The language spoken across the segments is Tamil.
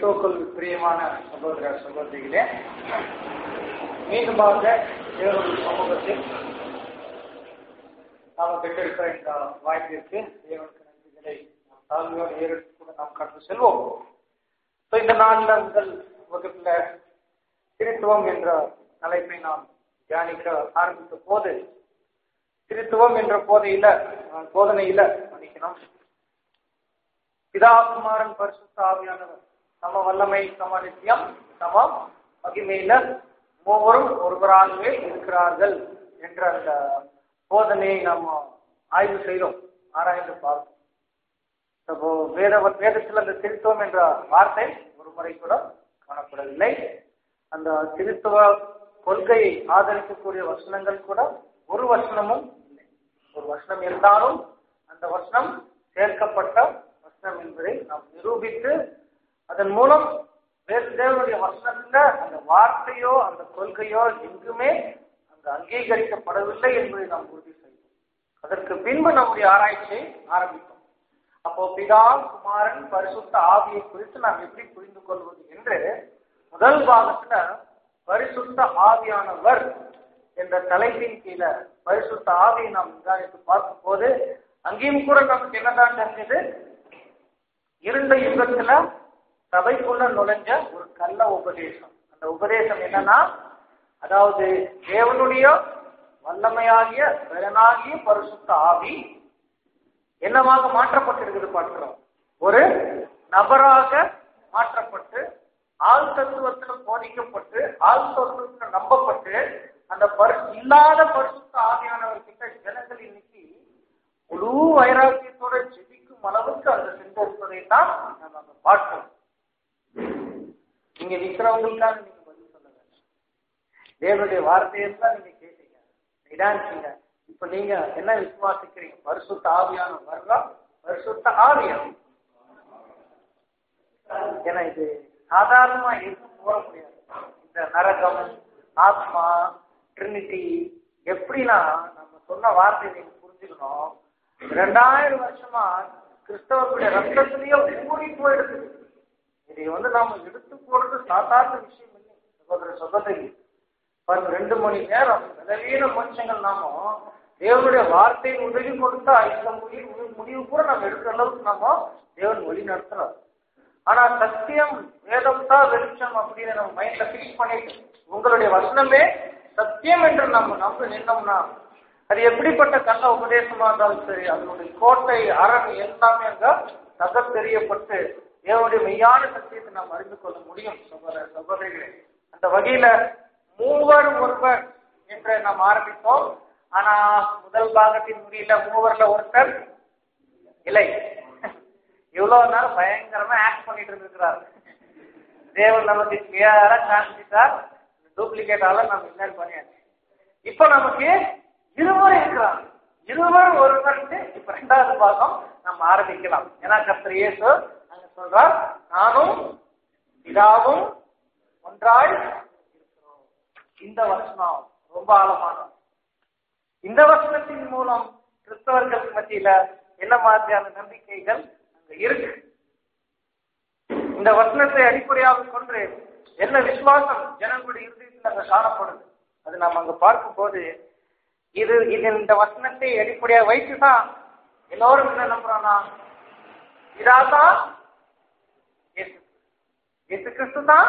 கிறிஸ்துவுக்குள் பிரியமான சகோதர சகோதரிகளே மீண்டுமாக தேவனுடைய சமூகத்தில் நாம் பெற்றிருக்கிற இந்த வாய்ப்பிற்கு தேவனுக்கு நன்றிகளை நாம் தாழ்மையோடு ஏறெடுத்து கூட நாம் கடந்து செல்வோம் So, இந்த நாளில் முதல் வகுப்புல திருத்துவம் என்ற தலைப்பை நாம் தியானிக்க ஆரம்பித்த போது திருத்துவம் என்ற போதையில அஹ், போதனையில மன்னிக்கணும் பிதாகுமாரன் பரிசுத்த ஆவியானவர் சம வல்லமை சம நித்தியம் சம மகிமையில மூவரும் ஒருவராகவே இருக்கிறார்கள் என்ற அந்த போதனையை நாம் ஆய்வு செய்தோம் ஆராய்ந்து பார்த்தோம் அப்போ வேத வேதத்தில் அந்த திருத்துவம் என்ற வார்த்தை ஒரு முறை கூட காணப்படவில்லை அந்த திருத்துவ கொள்கையை ஆதரிக்கக்கூடிய வசனங்கள் கூட ஒரு வசனமும் இல்லை ஒரு வசனம் இருந்தாலும் அந்த வசனம் சேர்க்கப்பட்ட வசனம் என்பதை நாம் நிரூபித்து அதன் மூலம் வேறு தேவனுடைய வசனத்துல அந்த வார்த்தையோ அந்த கொள்கையோ எங்குமே அங்கு அங்கீகரிக்கப்படவில்லை என்பதை நாம் உறுதி செய்தோம் அதற்கு பின்பு நம்முடைய ஆராய்ச்சியை ஆரம்பித்தோம் அப்போ பிதா குமாரன் பரிசுத்த ஆவியை குறித்து நாம் எப்படி புரிந்து கொள்வது என்று முதல் பாகத்துல பரிசுத்த ஆவியானவர் என்ற தலைப்பின் கீழே பரிசுத்த ஆவியை நாம் விசாரித்து பார்க்கும் போது அங்கேயும் கூட நமக்கு என்னதான் தெரிஞ்சது இருண்ட யுகத்துல சபைக்குள்ள நுழைஞ்ச ஒரு கள்ள உபதேசம் அந்த உபதேசம் என்னன்னா அதாவது தேவனுடைய வல்லமையாகிய பெறனாகிய பரிசுத்த ஆவி என்னவாக மாற்றப்பட்டிருக்குது பார்க்கிறோம் ஒரு நபராக மாற்றப்பட்டு ஆள் தத்துவத்தில் போதிக்கப்பட்டு ஆள் தத்துவத்தில் நம்பப்பட்டு அந்த பரி இல்லாத பரிசுத்த ஆவியானவர் கிட்ட ஜனங்கள் இன்னைக்கு முழு வைராக்கியத்தோட ஜெபிக்கும் அளவுக்கு அந்த சென்றிருப்பதை தான் நம்ம அங்க பார்க்கிறோம் இங்க நிக்கிறவங்களுக்காக நீங்க பதில் சொல்ல வேண்டாம் தேவனுடைய வார்த்தையெல்லாம் நீங்க கேட்டீங்க நிதானிச்சீங்க இப்ப நீங்க என்ன விசுவாசிக்கிறீங்க பரிசுத்த ஆவியான வர்றா பரிசுத்த ஆவியம் ஏன்னா இது சாதாரணமா எதுவும் போட முடியாது இந்த நரகம் ஆத்மா ட்ரினிட்டி எப்படின்னா நம்ம சொன்ன வார்த்தை நீங்க புரிஞ்சுக்கணும் ரெண்டாயிரம் வருஷமா கிறிஸ்தவர்களுடைய ரத்தத்திலேயே ஊறி போயிடுது இதை வந்து நாம எடுத்து போடுறது சாதாரண விஷயம் இல்லை சகோதர சகோதரி பாருங்க ரெண்டு மணி நேரம் பலவீன மனுஷங்கள் நாம தேவனுடைய வார்த்தையின் உதவி கொடுத்தா இந்த முடிவு முடிவு கூட நம்ம எடுக்கிற அளவுக்கு நாம தேவன் வழி நடத்துறார் ஆனா சத்தியம் வேதம் தான் வெளிச்சம் அப்படின்னு நம்ம மைண்ட்ல ஃபிக்ஸ் பண்ணிட்டு உங்களுடைய வசனமே சத்தியம் என்று நம்ம நம்ப நின்னோம்னா அது எப்படிப்பட்ட கள்ள உபதேசமா இருந்தாலும் சரி அதனுடைய கோட்டை அரண் எல்லாமே அங்க தகத்தெறியப்பட்டு தேவனுடைய மெய்யான சத்தியத்தை நாம் அறிந்து கொள்ள முடியும் சகோதர சகோதரிகளே அந்த வகையில மூவர் ஒருவர் என்று நாம் ஆரம்பித்தோம் ஆனா முதல் பாகத்தின் முடியல மூவர்ல ஒருத்தர் இல்லை இவ்வளவு நேரம் பயங்கரமா ஆக்ட் பண்ணிட்டு இருந்திருக்கிறார் தேவன் நமக்கு கிளியரா காமிச்சிட்டார் டூப்ளிகேட்டால நம்ம இன்னர் பண்ணியாச்சு இப்ப நமக்கு இருவர் இருக்கிறார் இருவர் ஒருவர் இப்ப ரெண்டாவது பாகம் நம்ம ஆரம்பிக்கலாம் ஏன்னா கர்த்தர் இயேசு அங்க சொல்றார் நானும் பிதாவும் ஒன்றாய் இருக்கிறோம் இந்த வசனம் ரொம்ப ஆழமானது இந்த வசனத்தின் மூலம் கிறிஸ்தவர்கள் மத்தியில என்ன மாதிரியான நம்பிக்கைகள் அங்க இருக்கு இந்த வசனத்தை அடிப்படையாக கொண்டு என்ன விசுவாசம் ஜனங்களுடைய இருதயத்தில் அங்க காணப்படுது அது நாம் அங்க பார்க்கும் போது இது இது இந்த வசனத்தை அடிப்படையாக வைத்துதான் எல்லோரும் என்ன நம்புறோம்னா இதாதான் இயேசு இயேசு கிறிஸ்து தான்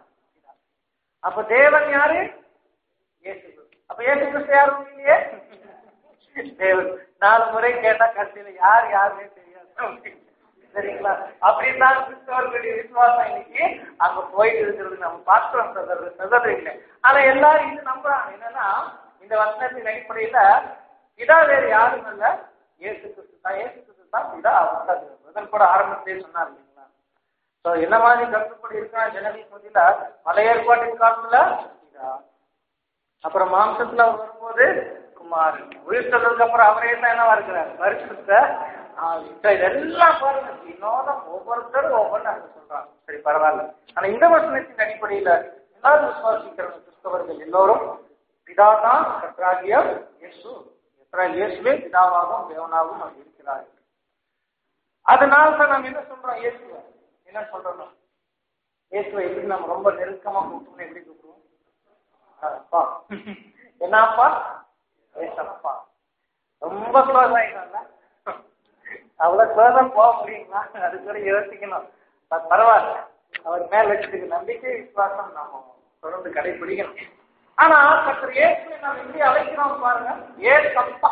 அப்ப தேவன் யாரு இயேசு கிறிஸ்து. அப்ப இயேசு கிறிஸ்து யாரும் இல்லையே தேவன் நாலு முறை கேட்டா கடைசியில யார் யாருன்னே தெரியாது சரிங்களா அப்படித்தான் கிறிஸ்தவர்களுடைய விசுவாசம் இன்னைக்கு அங்க போயிட்டு இருக்கிறது நம்ம பார்க்கிறோம் சகோதர சகோதரிகளை ஆனா எல்லாரும் இது நம்புறாங்க என்னன்னா இந்த வசனத்தின் அடிப்படையில இதா வேறு யாரும் இல்ல இயேசு கிறிஸ்து தான் இயேசு கிறிஸ்து தான் இதா அவர் தான் முதல் கூட ஆரம்பத்திலே சொன்னார் இல்லைங்களா சோ என்ன மாதிரி கருத்துப்படி இருக்கா ஜனவரி மத்தியில பழைய ஏற்பாட்டின் காலத்துல இதா அப்புறம் மாம்சத்துல அவர் வரும்போது குமார் உயிர் சொல்றதுக்கு அப்புறம் அவரே தான் என்னவா இருக்கிறார் பரிசுத்த ஆவி. So, இதெல்லாம் பாருங்க வினோதம் ஒவ்வொருத்தரும் ஒவ்வொன்று அங்க சொல்றாங்க சரி பரவாயில்ல ஆனா இந்த வசனத்தின் அடிப்படையில எல்லாரும் விசுவாசிக்கிற கிறிஸ்தவர்கள் எல்லோரும் பிதா தான் கற்றாகிய இயேசு கர்த்தராகிய இயேசுவே பிதாவாகவும் தேவனாகவும் அவர் இருக்கிறார் அதனால தான் நாம் என்ன சொல்றோம் இயேசுவை என்ன சொல்றோம் இயேசுவை எப்படி நம்ம ரொம்ப நெருக்கமா கூப்பிட்டோம்னு எப்படி கூப்பிடுவோம் அப்பா என்னப்பா ஏசப்பா ரொம்ப க்ளோஸ் ஆயிட்டாங்க அவ்வளவு க்ளோஸா போக முடியுங்களா அது கூட யோசிக்கணும் ப- பரவாயில்ல அவர் மேல் வச்சதுக்கு நம்பிக்கை விசுவாசம் நாம தொடர்ந்து கடைபிடிக்கணும் ஆனா கர்த்தர் இயேசுவை நாம் எப்படி அழைக்கிறோம் பாருங்க ஏசப்பா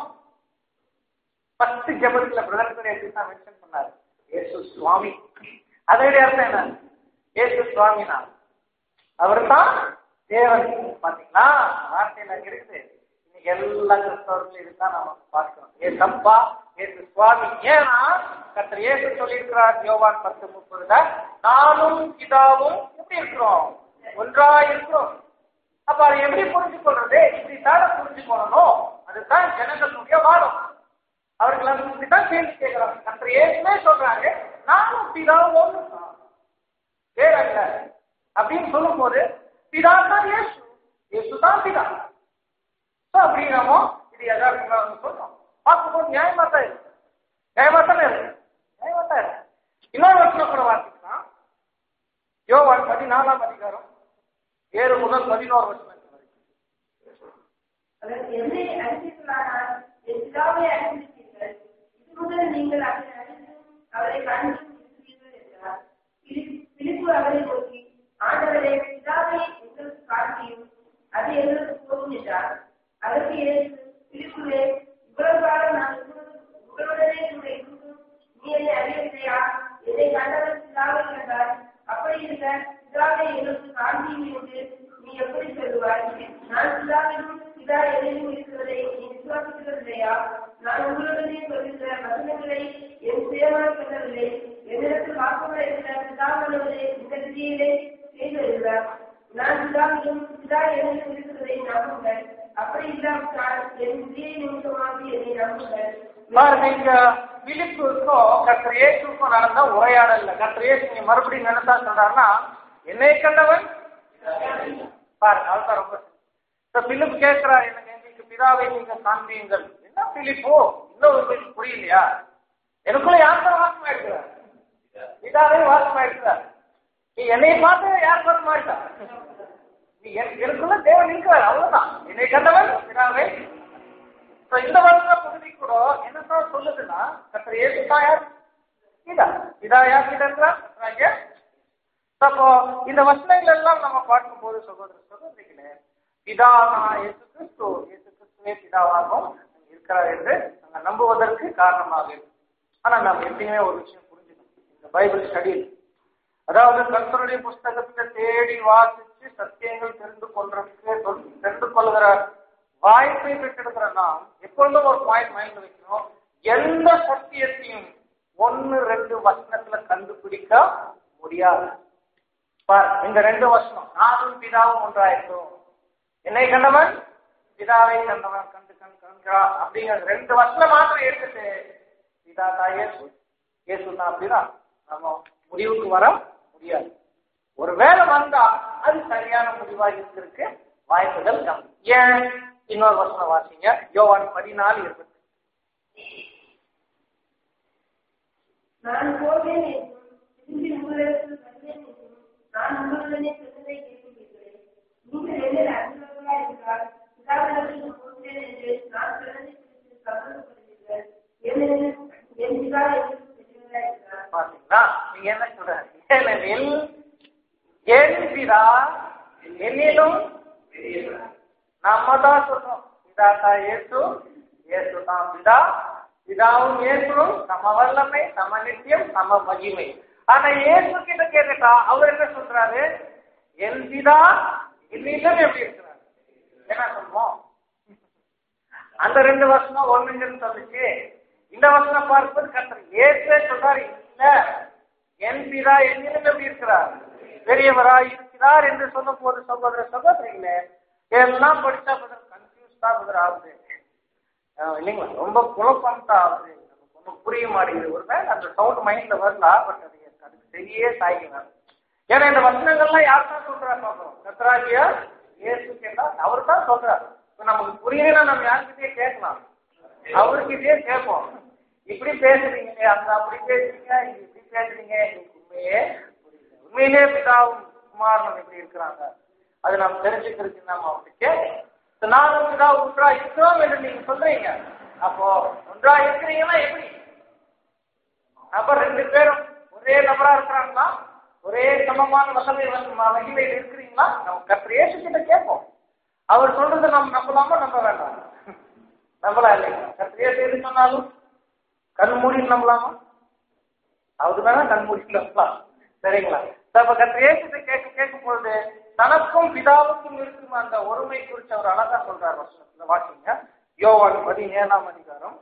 ஃபர்ஸ்ட் ஜெபத்துல பிரதர் எப்படி தான் மென்ஷன் பண்ணாரு இயேசு சுவாமி அதோடைய அர்த்தம் என்ன இயேசு சுவாமினா அவர் தான் தேவன் பாத்தீங்களா வார்த்தையில அங்க இருக்குது இன்னைக்கு எல்லா கிறிஸ்தவர்களும் இதுதான் நாம பார்க்கிறோம் ஏ தப்பா ஏசு சுவாமி ஏன்னா கர்த்தர் இயேசு சொல்லியிருக்கிறார் யோவான் பத்து முப்பதுல நானும் பிதாவும் எப்படி இருக்கிறோம் ஒன்றா இருக்கிறோம் அப்ப அதை எப்படி புரிஞ்சு கொள்றது இப்படித்தான புரிஞ்சு கொள்ளணும் அதுதான் ஜனங்களுடைய வாதம் அவர்கள் அது இப்படித்தான் கேள்வி கேட்கிறாங்க கர்த்தர் ஏற்கனவே சொல்றாங்க நானும் பிதாவும் ஒன்று வேற அல்ல அப்படின்னு சொல்லும் போது பிதா தான் இயேசு இயேசு தான் பிதா So, அப்படி நம்ம இது யதார்த்தமா வந்து சொல்றோம் பார்க்கும்போது நியாயமா தான் இருக்கு நியாயமா தானே இருக்கு நியாயமா தான் இருக்கு இன்னொரு வருஷம் கூட வாசிக்கலாம் யோவான் பதினாலாம் அதிகாரம் ஏழு முதல் பதினோரு வருஷம் வரைக்கும் அவர் என்னை அறிவித்தாரால் என் பிதாவை அறிவித்தீர்கள் இது முதல் நீங்கள் அவரை அறிந்தும் அவரை கண்டும் இருக்கிறீர்கள் என்றார் பிலிப்- பிலிப்பு அவரை நோக்கி ஆண்டவரே பிதாவை எங்களுக்கு காட்டியும் அது எங்களுக்கு போதும் என்றார் அதற்கு இயேசு பிலிப்புவே இவ்வளவு காலம் நான் உங்களோடு- உங்களுடனே கூட இருந்தும் நீ என்னை அறியவில்லையா என்னை கண்டவன் பிதாவை கண்டார் அப்படி இருக்க பிதாவை எங்களுக்கு காண்பியும் என்று நீ எப்படி சொல்லுவாய் நான் பிதாவிலும் பிதா என்னையும் இருக்கிறதை நீ விசுவாசிக்கிறதில்லையா நான் உங்களுடனே சொல்லுகிற வசனங்களை என் சுயமாக சொல்லவில்லை என்னிடத்தில் வாக்குள்ள இருக்கிற பிதாவானவரே இந்த விதியிலே செய்திருந்தார் நான் பிதாவிலும் பிதா என்னையும் இருக்கிறதை நம்புங்கள் அப்படி இல்லாவிட்டால் என் விதியை நிமித்தமாக என்னை நம்புங்கள் பாருங்க இங்க பிலிப்புக்கும் கர்த்தர் இயேசுக்கும் நடந்த உரையாடல்ல கர்த்தர் இயேசு நீங்க மறுபடியும் நினைச்சா சொல்றாருன்னா என்னை கண்டவன் பாருங்க அதுதான் ரொம்ப இப்ப பிலிப்பு கேட்கிறார் எனக்கு எங்களுக்கு பிதாவை நீங்க காண்பியுங்கள் என்ன பிலிப்போ இன்னும் உங்களுக்கு புரியலையா எனக்குள்ள யார் தான் வாசமா இருக்கிறார் பிதாவே வாசமா இருக்கிறார் நீ என்னை பார்த்து யார் வாசமா இருக்கா நீ என்- எனக்குள்ள தேவன் இருக்கிறார் அவ்வளவுதான் என்னை கண்டவன் பிதாவை இப்ப இந்த வருஷ பகுதி கூட என்னதான் சொல்லுதுன்னா கர்த்தர் இயேசு தான் யார் இதா இதா யார் கிட்ட இருக்கிறார் கர்த்தராகிய அப்போ இந்த வசனங்கள் எல்லாம் நம்ம பார்க்கும்போது சகோதர சகோதரிகளே பிதா நான் இயேசு கிறிஸ்து இயேசு கிறிஸ்துவே பிதாவாகவும் இருக்கிறார் என்று நாங்கள் நம்புவதற்கு காரணமாக இருக்கு ஆனா நாம் எப்பயுமே ஒரு விஷயம் புரிஞ்சுக்கணும் இந்த பைபிள் ஸ்டடியில் அதாவது கர்த்தருடைய புஸ்தகத்தை தேடி வாசிச்சு சத்தியங்கள் தெரிந்து கொள்றதுக்கு சொல்- தெரிந்து கொள்கிற வாய்ப்பை பெற்றெடுக்கிற நாம் எப்பொழுதும் ஒரு பாயிண்ட் மைண்ட்ல வைக்கணும் எந்த சத்தியத்தையும் ஒன்னு ரெண்டு வசனத்துல கண்டுபிடிக்க முடியாது பார் இந்த ரெண்டு வசனம் நானும் பிதாவும் ஒன்றாயிருக்கும் என்னை கண்டவன் பிதாவை கண்டவன் கண்டு கண் கண்கிறா அப்படிங்கிற ரெண்டு வசனம் மாத்திரம் எடுத்துட்டு பிதா தான் இயேசு இயேசு தான் அப்படிதான் நம்ம முடிவுக்கு வர முடியாது ஒருவேளை வந்தா அது சரியான முடிவா இருக்கிறதுக்கு வாய்ப்புகள் கம்மி ஏன் இன்னொரு வசனம் வாசிங்க யோவான் பதினாலு இருபது நான் போவேன் என்றும் திரும்பி உங்களிடத்தில் வருவேன் என்றும் நான் உங்களுடனே சொன்னதை கேட்கிறீர்களே நீங்கள் என்னில் அறிந்தவர்களா என்றால் பிதாவிடத்தில் போகிறேன் என்று நான் சொன்னதை குறித்து சந்தோஷப்படுவீர்கள் ஏனெனில் என் பிதா என்று பெரியவரா இருக்கிறார் பாத்தீங்களா நீங்க என்ன சொல்றாரு ஏனெனில் என் பிதா என்னிலும் நம்ம தான் சொல்றோம் பிதா தான் இயேசு இயேசு தான் பிதா பிதாவும் இயேசுவும் சம வல்லமை சம நித்தியம் சம மகிமை ஆனா இயேசு கிட்ட கேட்டுட்டா அவர் என்ன சொல்றாரு என் பிதா என்னிலும் எப்படி இருக்கிறார் என்ன சொல்லுவோம் அந்த ரெண்டு வருஷம் ஒண்ணுங்கன்னு சொல்லுச்சு இந்த வருஷம் பார்க்கும்போது கர்த்தர் ஏற்கே சொல்றாரு இல்ல என் பிதா என்னிலும் எப்படி இருக்கிறார் பெரியவராய் இருக்கிறார் என்று சொல்லும் போது சகோதர சகோதரிகளே எல்லாம் படிச்சா பதில் கன்ஃபியூஸ் தான் பதில் ஆகுது ஆஹ் இல்லைங்களா ரொம்ப குழப்பம் தான் ஆகுது நமக்கு ஒன்றும் புரிய மாட்டேங்குது ஒருவேளை அந்த சவுண்ட் மைண்ட்ல வரலாம் பட் அது அதுக்கு சரியே சாய்க்கலாம் ஏன்னா இந்த வசனங்கள்லாம் யார் தான் சொல்றாரு பார்க்கணும் கத்ராஜியா இயேசு கேட்டா அவர் தான் சொல்றாரு இப்ப நமக்கு புரியலன்னா நம்ம யாருக்கிட்டே கேட்கலாம் அவர்கிட்டயே கேட்போம் இப்படி பேசுறீங்க அந்த அப்படி பேசுறீங்க இது இப்படி பேசுறீங்க எனக்கு உண்மையே புரியல உண்மையிலே பிதாவும் குமாரனும் எப்படி இருக்கிறாங்க அது நாம் தெரிஞ்சுக்கிறதுக்கு நாம அவருக்கு நானும் பிதா ஒன்றா இருக்கிறோம் என்று நீங்க சொல்றீங்க அப்போ ஒன்றா இருக்கிறீங்கன்னா எப்படி அப்ப ரெண்டு பேரும் ஒரே நபரா இருக்கிறாங்களா ஒரே சமமான வல்லமை வந்து மகிமையில் இருக்கிறீங்களா நம்ம கத்திர இயேசு கிட்ட கேட்போம் அவர் சொல்றதை நம்ம நம்பலாமா நம்ப வேண்டாம் நம்பலாம் இல்லைங்க கத்திர இயேசு எது சொன்னாலும் கண் மூடி நம்பலாமா அவரு வேணா கண் மூடி நம்பலாம் சரிங்களா அப்ப கத்திர இயேசு கேட்க கேட்கும் பொழுது தனக்கும் பிதாவுக்கும் இருக்கும் அந்த ஒருமை குறித்து அவர் அழகா சொல்றார் வசனத்துல வாசிங்க யோவான் பதினேழாம் அதிகாரம்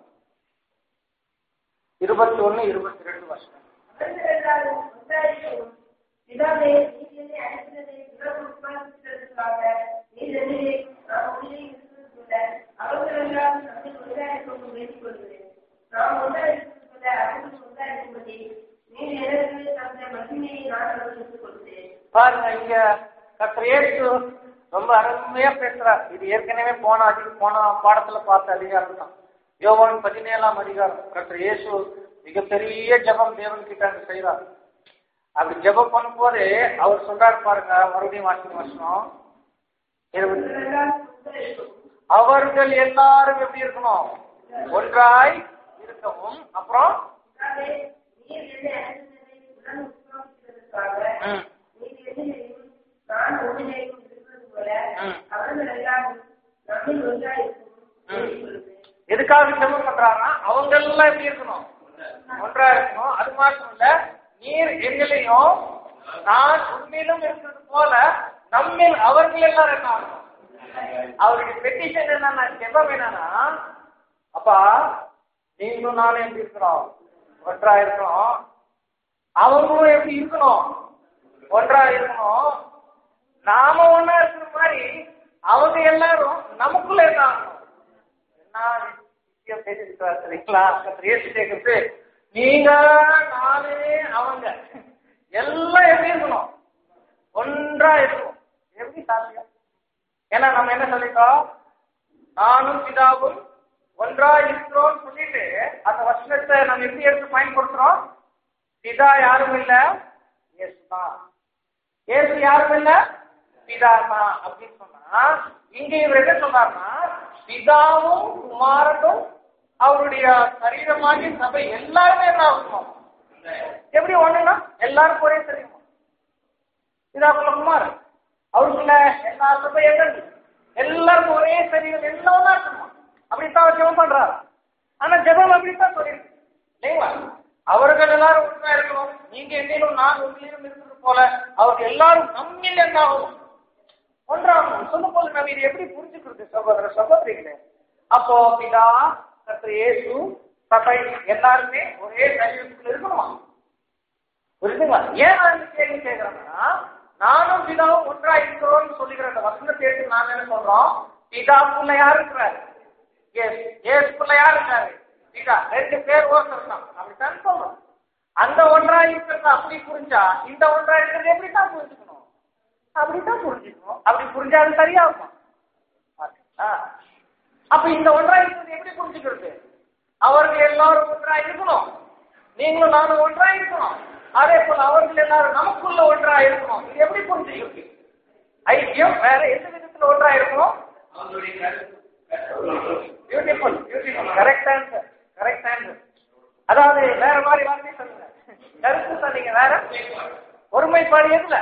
இருபத்தி ஒண்ணு இருபத்தி ரெண்டு வருஷம் அவர்கள் எல்லாரும் ஒன்றாயிருக்கவும், பிதாவே, நீர் என்னை அனுப்பினதை உலகம் விசுவாசித்ததற்காக நீர் என்னிலேயும் நான் உன்னிலேயும் இருக்கிறது போல அவர்கள் எல்லாரும் நம்மில் ஒன்றாயிருக்கவும் வேண்டிக் கொள்கிறேன். நாம் ஒன்றாயிருப்பது போல அவர்களும் ஒன்றாயிருக்கும்படி நீர் எனக்கு தந்த மகிமையை நான் அவர்களுக்கு கொடுத்தேன் பாருங்க இங்க டாக்டர் ஏசு ரொம்ப அருமையா பேசுறார் இது ஏற்கனவே போன அதிக போன பாடத்துல பார்த்த அதிகாரம் தான் யோவான் பதினேழாம் அதிகாரம் டாக்டர் இயேசு மிகப்பெரிய ஜெபம் தேவன் கிட்ட அங்க செய்யறார் அப்படி ஜெபம் பண்ணும்போது அவர் சொல்றாரு பாருங்க மறுபடியும் வாசிக்க வருஷம் இருபத்தி அவர்கள் எல்லாரும் ஒன்றாயிருக்கவும் அவர்கள் எல்லாரும் எப்படி இருக்கணும் ஒன்றாய் இருக்கவும் அப்புறம் பிதாவே, நீர் என்னை அனுப்பினதை உலகம் விசுவாசித்ததற்காக ம், நீர் என்னிலேயும் நான் உன்னிலேயும் இருக்கிறது போல ம். அவர்கள் எல்லாரும் நம்மில் ஒன்றாயிருக்கவும் வேண்டிக் கொள்கிறேன் எதுக்காக ஜெபம் பண்றாங்கன்னா அவங்க எல்லாம் எப்படி இருக்கணும் ஒன்றா இருக்கணும் அது மாத்திரம் இல்ல நீர் எங்களையும் நான் உண்மையிலும் இருக்கிறது போல நம்மில் அவர்கள் எல்லாரும் என்ன ஆகணும் அவருடைய பெட்டிஷன் என்னன்னா ஜெபம் என்னன்னா அப்பா நீங்களும் நானும் எப்படி இருக்கிறோம் ஒன்றா இருக்கணும் அவங்களும் எப்படி இருக்கணும் ஒன்றா இருக்கணும் நாம ஒண்ணா இருக்கிற மாதிரி அவங்க எல்லாரும் நமக்குள்ள என்ன ஆகணும் என்ன விஷயம் பேசிருக்கிறார் சரிங்களா கர்த்தர் இயேசு கேட்கறது நீங்க நானு அவங்க எல்லாம் எப்படி இருக்கணும் ஒன்றா இருக்கணும் எப்படி சாத்தியம் ஏன்னா நம்ம என்ன சொல்லிட்டோம் நானும் பிதாவும் ஒன்றா இருக்கிறோம் சொல்லிட்டு அந்த வசனத்தை நம்ம எப்படி எடுத்து பயன்படுத்துறோம் பிதா யாரும் இல்ல இயேசு தான் இயேசு யாரும் இல்ல பிதா தான் அப்படின்னு சொன்னா இங்க இவர் என்ன சொல்றாருன்னா பிதாவும் குமாரனும் அவருடைய சரீரமாகி சபை எல்லாருமே என்ன ஆகணும் எப்படி ஒண்ணுன்னா எல்லாரும் ஒரே தெரியுமா பிதாக்குள்ள குமாரன் அவருக்குள்ள எல்லா சபை எங்கள் எல்லாருக்கும் ஒரே சரீரம் எல்லாம் ஒண்ணா இருக்குமா அப்படித்தான் அவர் ஜெபம் பண்றாரு ஆனா ஜெபம் அப்படித்தான் சொல்லியிருக்கு இல்லைங்களா அவர்கள் எல்லாரும் ஒன்றா இருக்கணும் நீங்க எங்கேயும் நான் உங்களிலும் இருக்கிறது போல அவர்கள் எல்லாரும் நம்மில் என்ன ஆகும் ஒன்றாகும் சொல்லும் போது நம்ம இதை எப்படி புரிஞ்சுக்கிறது சகோதர சகோதரிகளே அப்போ பிதா கர்த்தர் இயேசு சபை எல்லாருமே ஒரே சரீரத்துக்குள்ள இருக்கணுமா புரியுதுங்களா ஏன் நான் இந்த கேள்வி கேட்கிறேன்னா நானும் பிதாவும் ஒன்றா இருக்கிறோம்னு சொல்லுகிற அந்த வசனத்தை எடுத்து நான் என்ன சொல்றோம் பிதாக்குள்ள யார் இருக்கிறாரு எஸ் ஏசுக்குள்ள யார் இருக்காரு பிதா ரெண்டு பேர் ஒருத்தர் தான் அப்படித்தான் சொல்றோம் அந்த ஒன்றா இருக்கிறது அப்படி புரிஞ்சா இந்த ஒன்றா இருக்கிறது எப்படி தான் புரிஞ்சுக்கணும் அப்படித்தான் புரிஞ்சுக்கணும் அப்படி புரிஞ்சா அது சரியா இருக்கும் பாத்தீங்களா? அப்ப இந்த ஒன்றா இருக்கிறது எப்படி புரிஞ்சுக்கிறது அவர்கள் எல்லாரும் ஒன்றா இருக்கணும் நீங்களும் நானும் ஒன்றா இருக்கணும் அதே போல அவர்கள் எல்லாரும் நமக்குள்ள ஒன்றா இருக்கணும் இது எப்படி புரிஞ்சுக்கிறது ஐக்கியம் வேற எந்த விதத்துல ஒன்றா இருக்கணும் beautiful beautiful correct answer correct answer அதாவது வேற மாதிரி வார்த்தை சொல்லுங்க கருத்து சொன்னீங்க வேற ஒருமைப்பாடு எதுல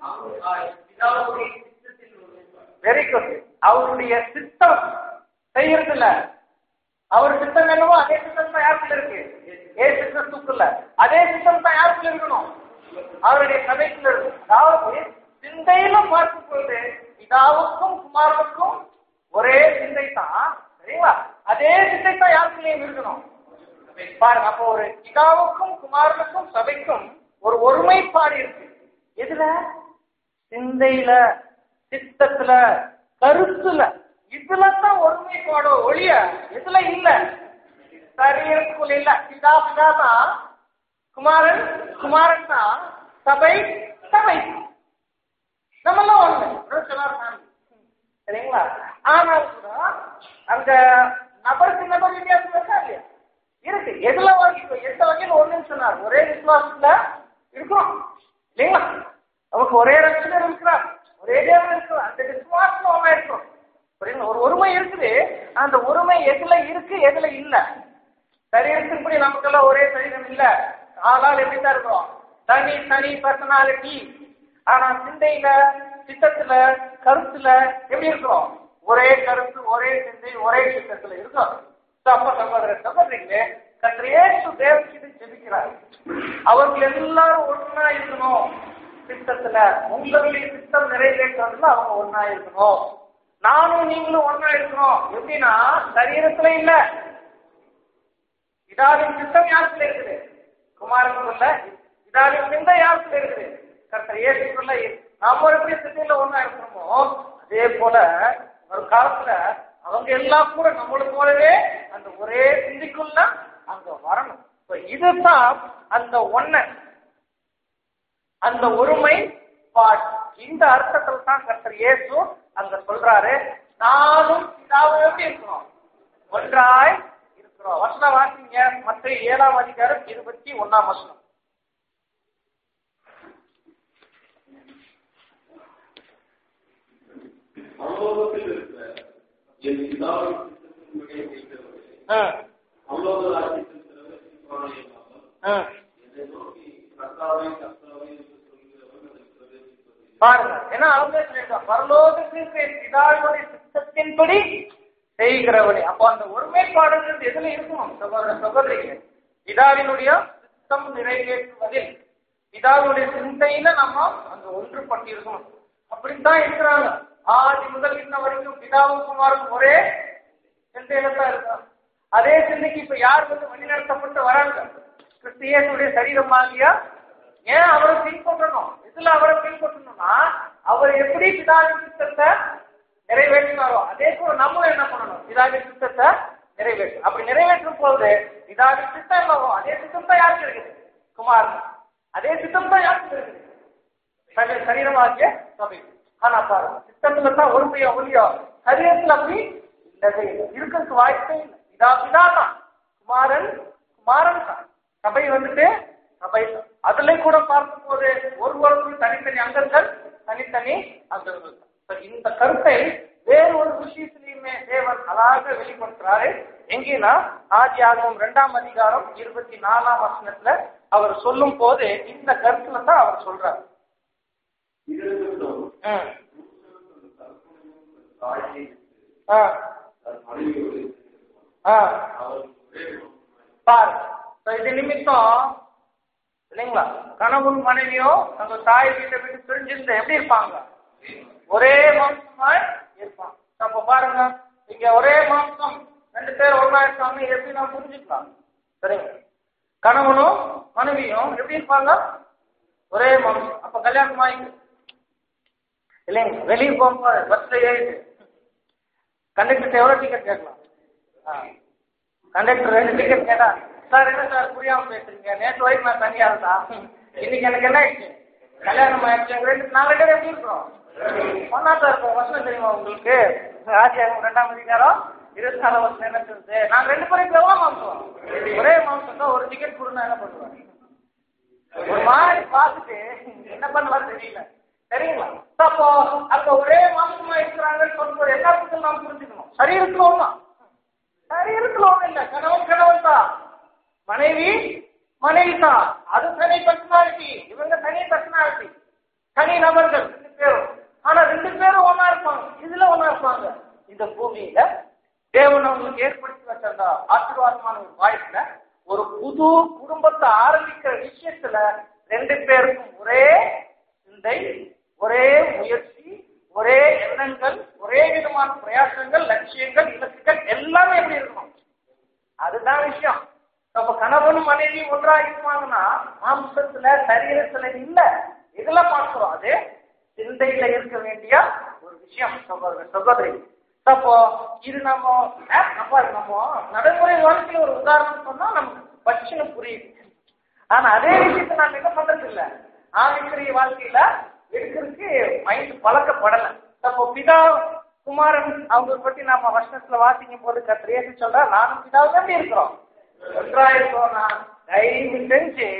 வெரி குட் அவருடைய சித்தம் செய்யறதுல அவர் சித்தம் என்னவோ அதே சித்தம் தான் யாருக்குள்ள இருக்கு ஏசு கிறிஸ்துக்குள்ள அதே சித்தம் தான் யாருக்குள்ள இருக்கணும் அவருடைய சபைக்குள்ள இருக்கு அதாவது சிந்தையில பார்க்கும் பொழுது பிதாவுக்கும் குமாரனுக்கும் ஒரே சிந்தை தான் சரிங்களா அதே சிந்தை தான் யாருக்குள்ளேயும் இருக்கணும் பாருங்க அப்போ ஒரு பிதாவுக்கும் குமாரனுக்கும் சபைக்கும் ஒரு ஒருமைப்பாடு இருக்கு எதுல சிந்தையில சித்தத்துல கருத்துல இதுல தான் ஒருமைப்பாடோ ஒளிய எதுல இல்ல சரீரத்துக்குள்ள இல்ல பிதா பிதா தான் குமாரன் குமாரன் தான் சபை சபை நம்மெல்லாம் ஒண்ணு சொன்னார் சாமி. சரிங்களா ஆனால் கூட அந்த நபருக்கு நபர் வித்தியாசம் இருக்கா இல்லையா இருக்கு எதுல வகை எந்த வகையில் ஒண்ணுன்னு சொன்னார் ஒரே விசுவாசத்துல இருக்கணும் இல்லைங்களா நமக்கு ஒரே ரட்சகர் இருக்கிறார் ஒரே தேவன் இருக்கிறார் அந்த விசுவாசம் ஒன்றா இருக்கும் புரியுங்களா? ஒரு ஒருமை இருக்குது அந்த ஒருமை எதுல இருக்கு எதுல இல்ல சரீரத்தின்படி நமக்கெல்லாம் ஒரே சரீரம் இல்ல ஆளால் எப்படித்தான் இருக்கிறோம் தனி தனி பர்சனாலிட்டி ஆனா சிந்தையில சித்தத்துல கருத்துல எப்படி இருக்கிறோம் ஒரே கருத்து ஒரே சிந்தை ஒரே சித்தத்துல இருக்கிறோம் So, அப்ப சகோதர சகோதரிகளே கத்திரேசு தேவகிட்டு ஜெபிக்கிறார் அவர்கள் எல்லாரும் ஒன்னா இருக்கணும் சித்தத்துல உங்களுடைய சித்தம் நிறைவேற்றதுல அவங்க ஒன்னா இருக்கணும் நானும் நீங்களும் ஒன்னா இருக்கணும் எப்படின்னா சரீரத்துல இல்ல இதாவின் சித்தம் யாருக்குள்ள இருக்குது குமாரனுக்குள்ள இதாவின் சிந்தை யாருக்குள்ள இருக்குது கர்த்தர் இயேசுக்குள்ள நாம எப்படி சிந்தையில ஒண்ணா இருக்கணுமோ அதே போல ஒரு காலத்துல அவங்க எல்லாம் கூட நம்மளை போலவே அந்த ஒரே சிந்திக்குள்ள அங்க வரணும் இப்ப இதுதான் அந்த ஒன்ன அந்த ஒருமை பாட் இந்த அர்த்தத்தில் தான் கர்த்தர் இயேசு அங்க சொல்றாரு நானும் பிதாவும் எப்படி இருக்கணும் ஒன்றாய் இருக்கிறோம் வசனம் வாசிங்க மற்ற ஏழாம் அதிகாரம் இருபத்தி ஒன்னாம் வசனம் பரலோகத்தில் இருக்கிற என் பிதாவின் சித்தத்தின்படியே செய்கிறவரே, ஆ, பரலோக ராஜ்யத்தில் பிரவேசிப்பானே இல்லாமல், ஆ. என்னை நோக்கி கர்த்தாவே, கர்த்தாவே என்று சொல்கிறவன் அதில் பிரவேசிப்பதில்லை. பாருங்க ஏன்னா அவங்க சொல்லியிருக்காங்க, பரலோகத்தில் இருக்கிற என் பிதாவினுடைய சித்தத்தின்படி செய்கிறவனே அப்போ அந்த ஒருமைப்பாடுங்கிறது எதுல இருக்கணும் சகோதர சகோதரிகளே பிதாவினுடைய சித்தம் நிறைவேற்றுவதில் பிதாவினுடைய சிந்தையில நம்ம அந்த ஒன்றுபட்டு இருக்கணும் அப்படித்தான் இருக்கிறாங்க ஆதி முதல் இன்ன வரைக்கும் பிதாவும் குமாரும் ஒரே சிந்தையில தான் இருக்காங்க அதே சிந்தைக்கு இப்ப யார் வந்து வழிநடத்தப்பட்டு வராங்க கிறிஸ்தியனுடைய சரீரமாகியா ஏன் அவரை பின்பற்றணும் இதுல அவரை பின்பற்றணும்னா அவர் எப்படி பிதாவின் சித்தத்தை நிறைவேற்றினாரோ அதே போல நம்மளும் என்ன பண்ணணும் பிதாவின் சித்தத்தை நிறைவேற்றும் அப்படி நிறைவேற்றும் போது பிதாவின் சித்தம் என்னவோ அதே சித்தம் தான் யாருக்கு இருக்குது குமார் அதே சித்தம் தான் யாருக்கு இருக்குது சரி- சரீரமாகிய சபை ஆனா பாருங்க சித்தத்துல தான் ஒருமையோ ஒளியோ சரீரத்துல அப்படி இல்லவே இல்லை இருக்கிறதுக்கு வாய்ப்பே இல்லை இதா பிதா தான் குமாரன் குமாரன் தான் சபை வந்துட்டு சபை தான் அதுல கூட பார்க்கும் போது ஒருவருக்கும் தனித்தனி அங்கங்கள் தனித்தனி அங்கங்கள் தான். இப்ப இந்த கருத்தை வேறு ஒரு விஷயத்திலையுமே தேவன் அழகாக வெளிப்படுத்துறாரு எங்கேனா ஆதி ஆகமம் இரண்டாம் அதிகாரம் இருபத்தி நாலாம் வசனத்துல அவர் சொல்லும் போது இந்த கருத்துல தான் அவர் சொல்றாரு இதற்கும் ம். தாயை ஆ, தன் மனைவியோடு ஆ. அவர் ஒரே மகனாய் பாரு So, இது நிமித்தம் இல்லைங்களா கணவன் மனைவியும் தங்க தாய் வீட்டை விட்டு பிரிஞ்சிருந்த எப்படி இருப்பாங்க ஒரே மாம்சமாய் இருப்பாங்க அப்ப பாருங்க இங்க ஒரே மாம்சம் ரெண்டு பேர் ஒண்ணா இருக்காங்க இது எப்படி நான் புரிஞ்சுக்கலாம் சரிங்க கணவனும் மனைவியும் எப்படி இருப்பாங்க ஒரே மாம்சம் அப்ப கல்யாணம் ஆகி இல்லைங்க வெளியே போகும்போது பஸ்ல ஏறிட்டு கண்டக்டர் எவ்வளவு டிக்கெட் கேட்கலாம் ஆ. கண்டக்டர் ரெண்டு டிக்கெட் கேட்டா சார் என்ன சார் புரியாம பேசுறீங்க நேற்று வரைக்கும் நான் தனியா இருந்தா இன்னைக்கு எனக்கு என்ன ஆயிடுச்சு கல்யாணம் ஆயிடுச்சு எங்க ரெண்டு நாலு பேர் எப்படி இருக்கிறோம் ஒன்னா சார் இருக்கும் வருஷம் தெரியுமா உங்களுக்கு ஆசியாகும் ரெண்டாம் அதிகாரம் இருபத்தி நாலு வருஷம் என்ன சொல்லுது நாங்க ரெண்டு பேரும் இப்ப எவ்வளவு மாம்சம் ஒரே மாம்சம் தான் ஒரு டிக்கெட் கொடுனா என்ன பண்ணுவாங்க ஒரு மாதிரி பார்த்துட்டு என்ன பண்ணுவாரு தெரியல சரிங்களா அப்போ அங்க ஒரே மாம்சமா இருக்கிறாங்கன்னு சொல்லும்போது எல்லாத்துக்கும் நாம் புரிஞ்சுக்கணும் சரீரத்துல ஒண்ணா சரீரத்துல ஒண்ணு இல்ல கணவன் கணவன் தான் மனைவி மனைவி தான் அது தனி பர்சனாலிட்டி இவங்க தனி பர்சனாலிட்டி தனி நபர்கள் ரெண்டு பேரும் ஆனா ரெண்டு பேரும் ஒண்ணா இருப்பாங்க இதுல ஒண்ணா இருப்பாங்க இந்த பூமியில தேவன் அவங்களுக்கு ஏற்படுத்தி வச்சிருந்த ஆசீர்வாதமான ஒரு வாய்ப்புல ஒரு புது குடும்பத்தை ஆரம்பிக்கிற விஷயத்துல ரெண்டு பேருக்கும் ஒரே சிந்தை ஒரே முயற்சி ஒரே எண்ணங்கள் ஒரே விதமான பிரயாசங்கள் லட்சியங்கள் இலக்குகள் எல்லாமே எப்படி இருக்கணும் அதுதான் விஷயம் அப்ப கணவனும் மனைவி ஒன்றா இருப்பாங்கன்னா மாம்சத்துல சரீரத்துல இல்ல இதுல பார்க்கிறோம் அது சிந்தையில இருக்க வேண்டிய ஒரு விஷயம் சகோதர சகோதரி அப்போ இது நம்ம அஹ், அப்ப நம்ம நடைமுறை வாழ்க்கையில ஒரு உதாரணம் சொன்னா நமக்கு பச்சுன்னு புரியுது ஆனா அதே விஷயத்த நான் என்ன பண்றது இல்ல ஆவிக்குரிய வாழ்க்கையில எடுக்கிறதுக்கு மைண்ட் பழக்கப்படல அப்போ பிதா குமாரன் அவங்க பத்தி நாம வருஷத்துல வாசிக்கும் போது கத்திரேசு சொல்றா நானும் பிதாவும் எப்படி இருக்கிறோம் ஒன்றா இருக்கோம்னா தயவு செஞ்சு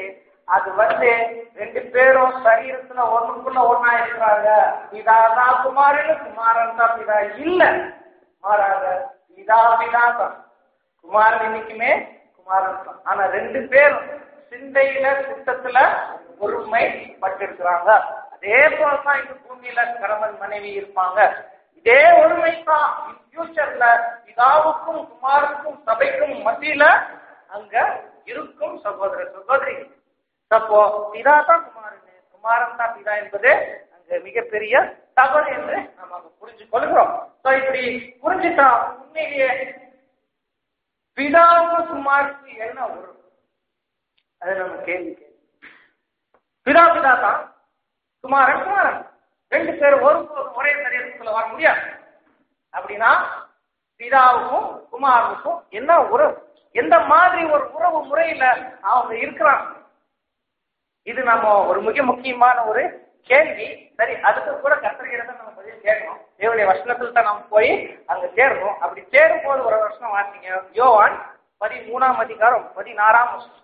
அது வந்து ரெண்டு பேரும் சரீரத்துல ஒண்ணுக்குள்ள ஒண்ணா இருக்கிறாங்க பிதா தான் குமாரன் குமாரன் தான் பிதா இல்ல மாறாக பிதா பிதா தான் குமாரன் இன்னைக்குமே குமாரன் தான் ஆனா ரெண்டு பேரும் சிந்தையில சித்தத்துல ஒருமை பட்டிருக்கிறாங்க அதே போலதான் இந்த பூமியில கணவன் மனைவி இருப்பாங்க இதே ஒருமை தான் ஃபியூச்சர்ல பிதாவுக்கும் குமாரனுக்கும் சபைக்கும் மத்தியில அங்க இருக்கும் சகோதர சகோதரி அப்போ பிதா தான் குமாரன் குமாரன் தான் பிதா என்பது அங்க மிகப்பெரிய தகவல் என்று நாம் அங்க புரிஞ்சு கொள்கிறோம் So, இப்படி புரிஞ்சுட்டா உண்மையிலேயே பிதாவுக்கும் குமாருக்கு என்ன உறவு அது நம்ம கேள்வி கேள்வி பிதா பிதா தான் குமாரன் குமாரன் ரெண்டு பேரும் ஒரு ஒரே சரீரத்துக்குள்ள வர முடியாது அப்படின்னா பிதாவுக்கும் குமாரனுக்கும் என்ன உறவு எந்த மாதிரி ஒரு உறவு முறையில அவங்க இருக்கிறாங்க இது நம்ம ஒரு மிக முக்கியமான ஒரு கேள்வி சரி அதுக்கு கூட கத்திரிக்கிறத நம்ம பதில் கேட்கணும் தேவனுடைய வசனத்துல தான் நம்ம போய் அங்க சேரணும் அப்படி சேரும் போது ஒரு வருஷம் வாசிங்க யோவான் பதிமூணாம் அதிகாரம் பதினாறாம் வசனம்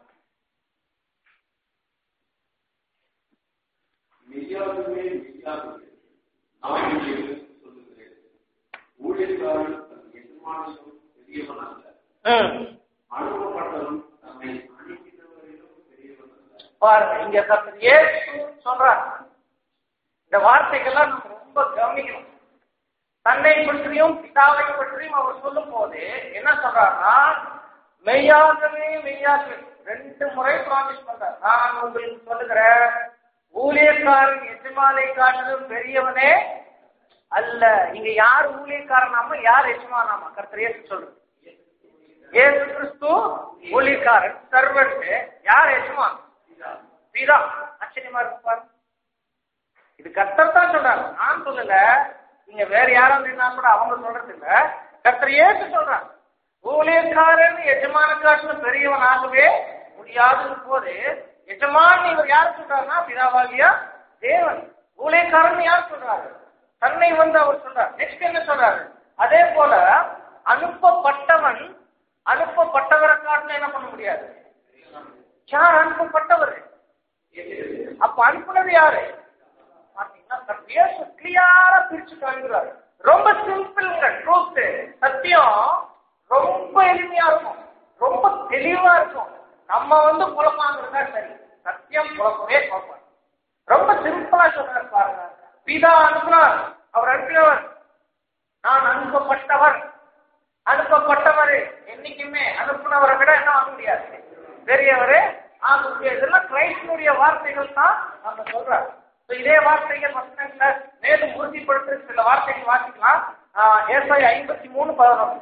மெய்யாகவே மெய்யாகவே நான் உங்களுக்கு சொல்லுகிறேன் ஊழியக்காரன் தன் எஜமானியும் பெரியவன் அல்ல ம். அனுப்பப்பட்டவன் தன்னை அனுப்பினவரிலும் பெரியவன் அல்ல பாருங்க இங்க கர்த்தர் இயேசு சொல்றார் இந்த வார்த்தைகள்லாம் நம்ம ரொம்ப கவனிக்கணும் தன்னை பற்றியும் பிதாவை பற்றியும் அவர் சொல்லும் போது என்ன சொல்றாருன்னா மெய்யாகவே மெய்யாகவே ரெண்டு முறை ப்ராமிஸ் பண்றார் நான் உங்களுக்கு சொல்லுகிறேன் ஊழியக்காரன் எஜமானை காட்டிலும் பெரியவனே அல்ல இங்க யார் ஊழியக்காரனாம யார் எஜமானாமா கர்த்தர் இயேசு சொல்றது இயேசு கிறிஸ்து ஊழியக்காரன் சர்வன்ட் யார் எஜமான் பிதா ஆச்சரியமா இருக்கு பாருங்க இது கர்த்தர் தான் சொல்றாங்க நான் சொல்லல நீங்க வேற யாரும் இருந்தா கூட அவங்க சொல்றது இல்ல கர்த்தர் ஏற்று சொல்றாங்க ஊழியக்காரன் எஜமான காட்டிலும் பெரியவன் ஆகவே முடியாத போது எஜமான் இவர் யார் சொல்றாருன்னா பிதாவாகியா தேவன் ஊழியக்காரன் யார் சொல்றாரு தன்னை வந்து அவர் சொல்றார் நெக்ஸ்ட் என்ன சொல்றாரு அதே போல அனுப்பப்பட்டவன் அனுப்பப்பட்டவரை காட்டிலும் என்ன பண்ண முடியாது யார் அனுப்பப்பட்டவர் அப்ப அனுப்புனது யாரு பாத்தீங்கன்னா இயேசு கிளியரா பிரிச்சு காண்கிறாரு ரொம்ப சிம்பிள்ங்க ட்ரூத் சத்தியம் ரொம்ப எளிமையா இருக்கும் ரொம்ப தெளிவா இருக்கும் நம்ம வந்து குழப்பாங்கிறதா சரி சத்தியம் குழப்பவே குழப்பாது ரொம்ப சிம்பிளா சொல்றாரு பாருங்க பிதா அனுப்புனார் அவர் அனுப்பினவர் நான் அனுப்பப்பட்டவர் அனுப்பப்பட்டவர் என்னைக்குமே அனுப்புனவரை விட என்ன ஆக முடியாது பெரியவரே ஆக முடியாது இதெல்லாம் கிரைஸ்டனுடைய வார்த்தைகள் தான் நம்ம சொல்றாரு So, இதே வார்த்தைகள் வசனங்களை மேலும் உறுதிப்படுத்த சில வார்த்தைகள் வாசிக்கலாம் ஏசாய் ஐம்பத்தி மூணு பதினொன்று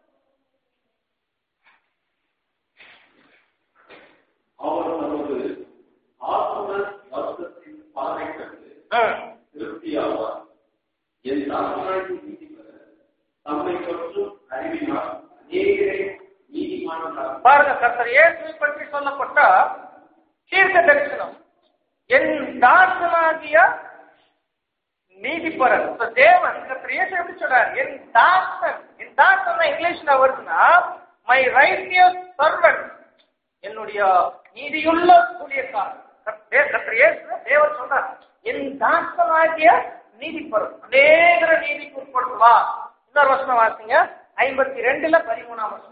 அவர் தமது ஆத்ம வருத்தத்தின் பலனை கண்டு திருப்தியாவார் என் தாசனாகி நீதிபதி தம்மை பற்றும் அறிவினால் அநேகரை நீதிமான்களாக பாருங்க கர்த்தர் இயேசுவை பற்றி சொல்லப்பட்ட தீர்க்க தரிசனம் என் தாசனாகிய நீதிபரன் இப்ப தேவன் கர்த்தர் இயேசு எப்படி சொல்றார் என் தாசன் என் தாசன் இங்கிலீஷ்ல வருதுன்னா மை ரைட்டியஸ் சர்வன்ட் என்னுடைய நீதியுள்ள ஊழியக்காரன் கர்த்தர் கர்த்தர் இயேசு தேவன் சொல்றார் என் தாசனாகிய நீதிபரன் அநேகர நீதிக்கு உட்படுத்துவா இன்னொரு வசனம் வாசிங்க ஐம்பத்தி ரெண்டுல பதிமூணாம் வசனம்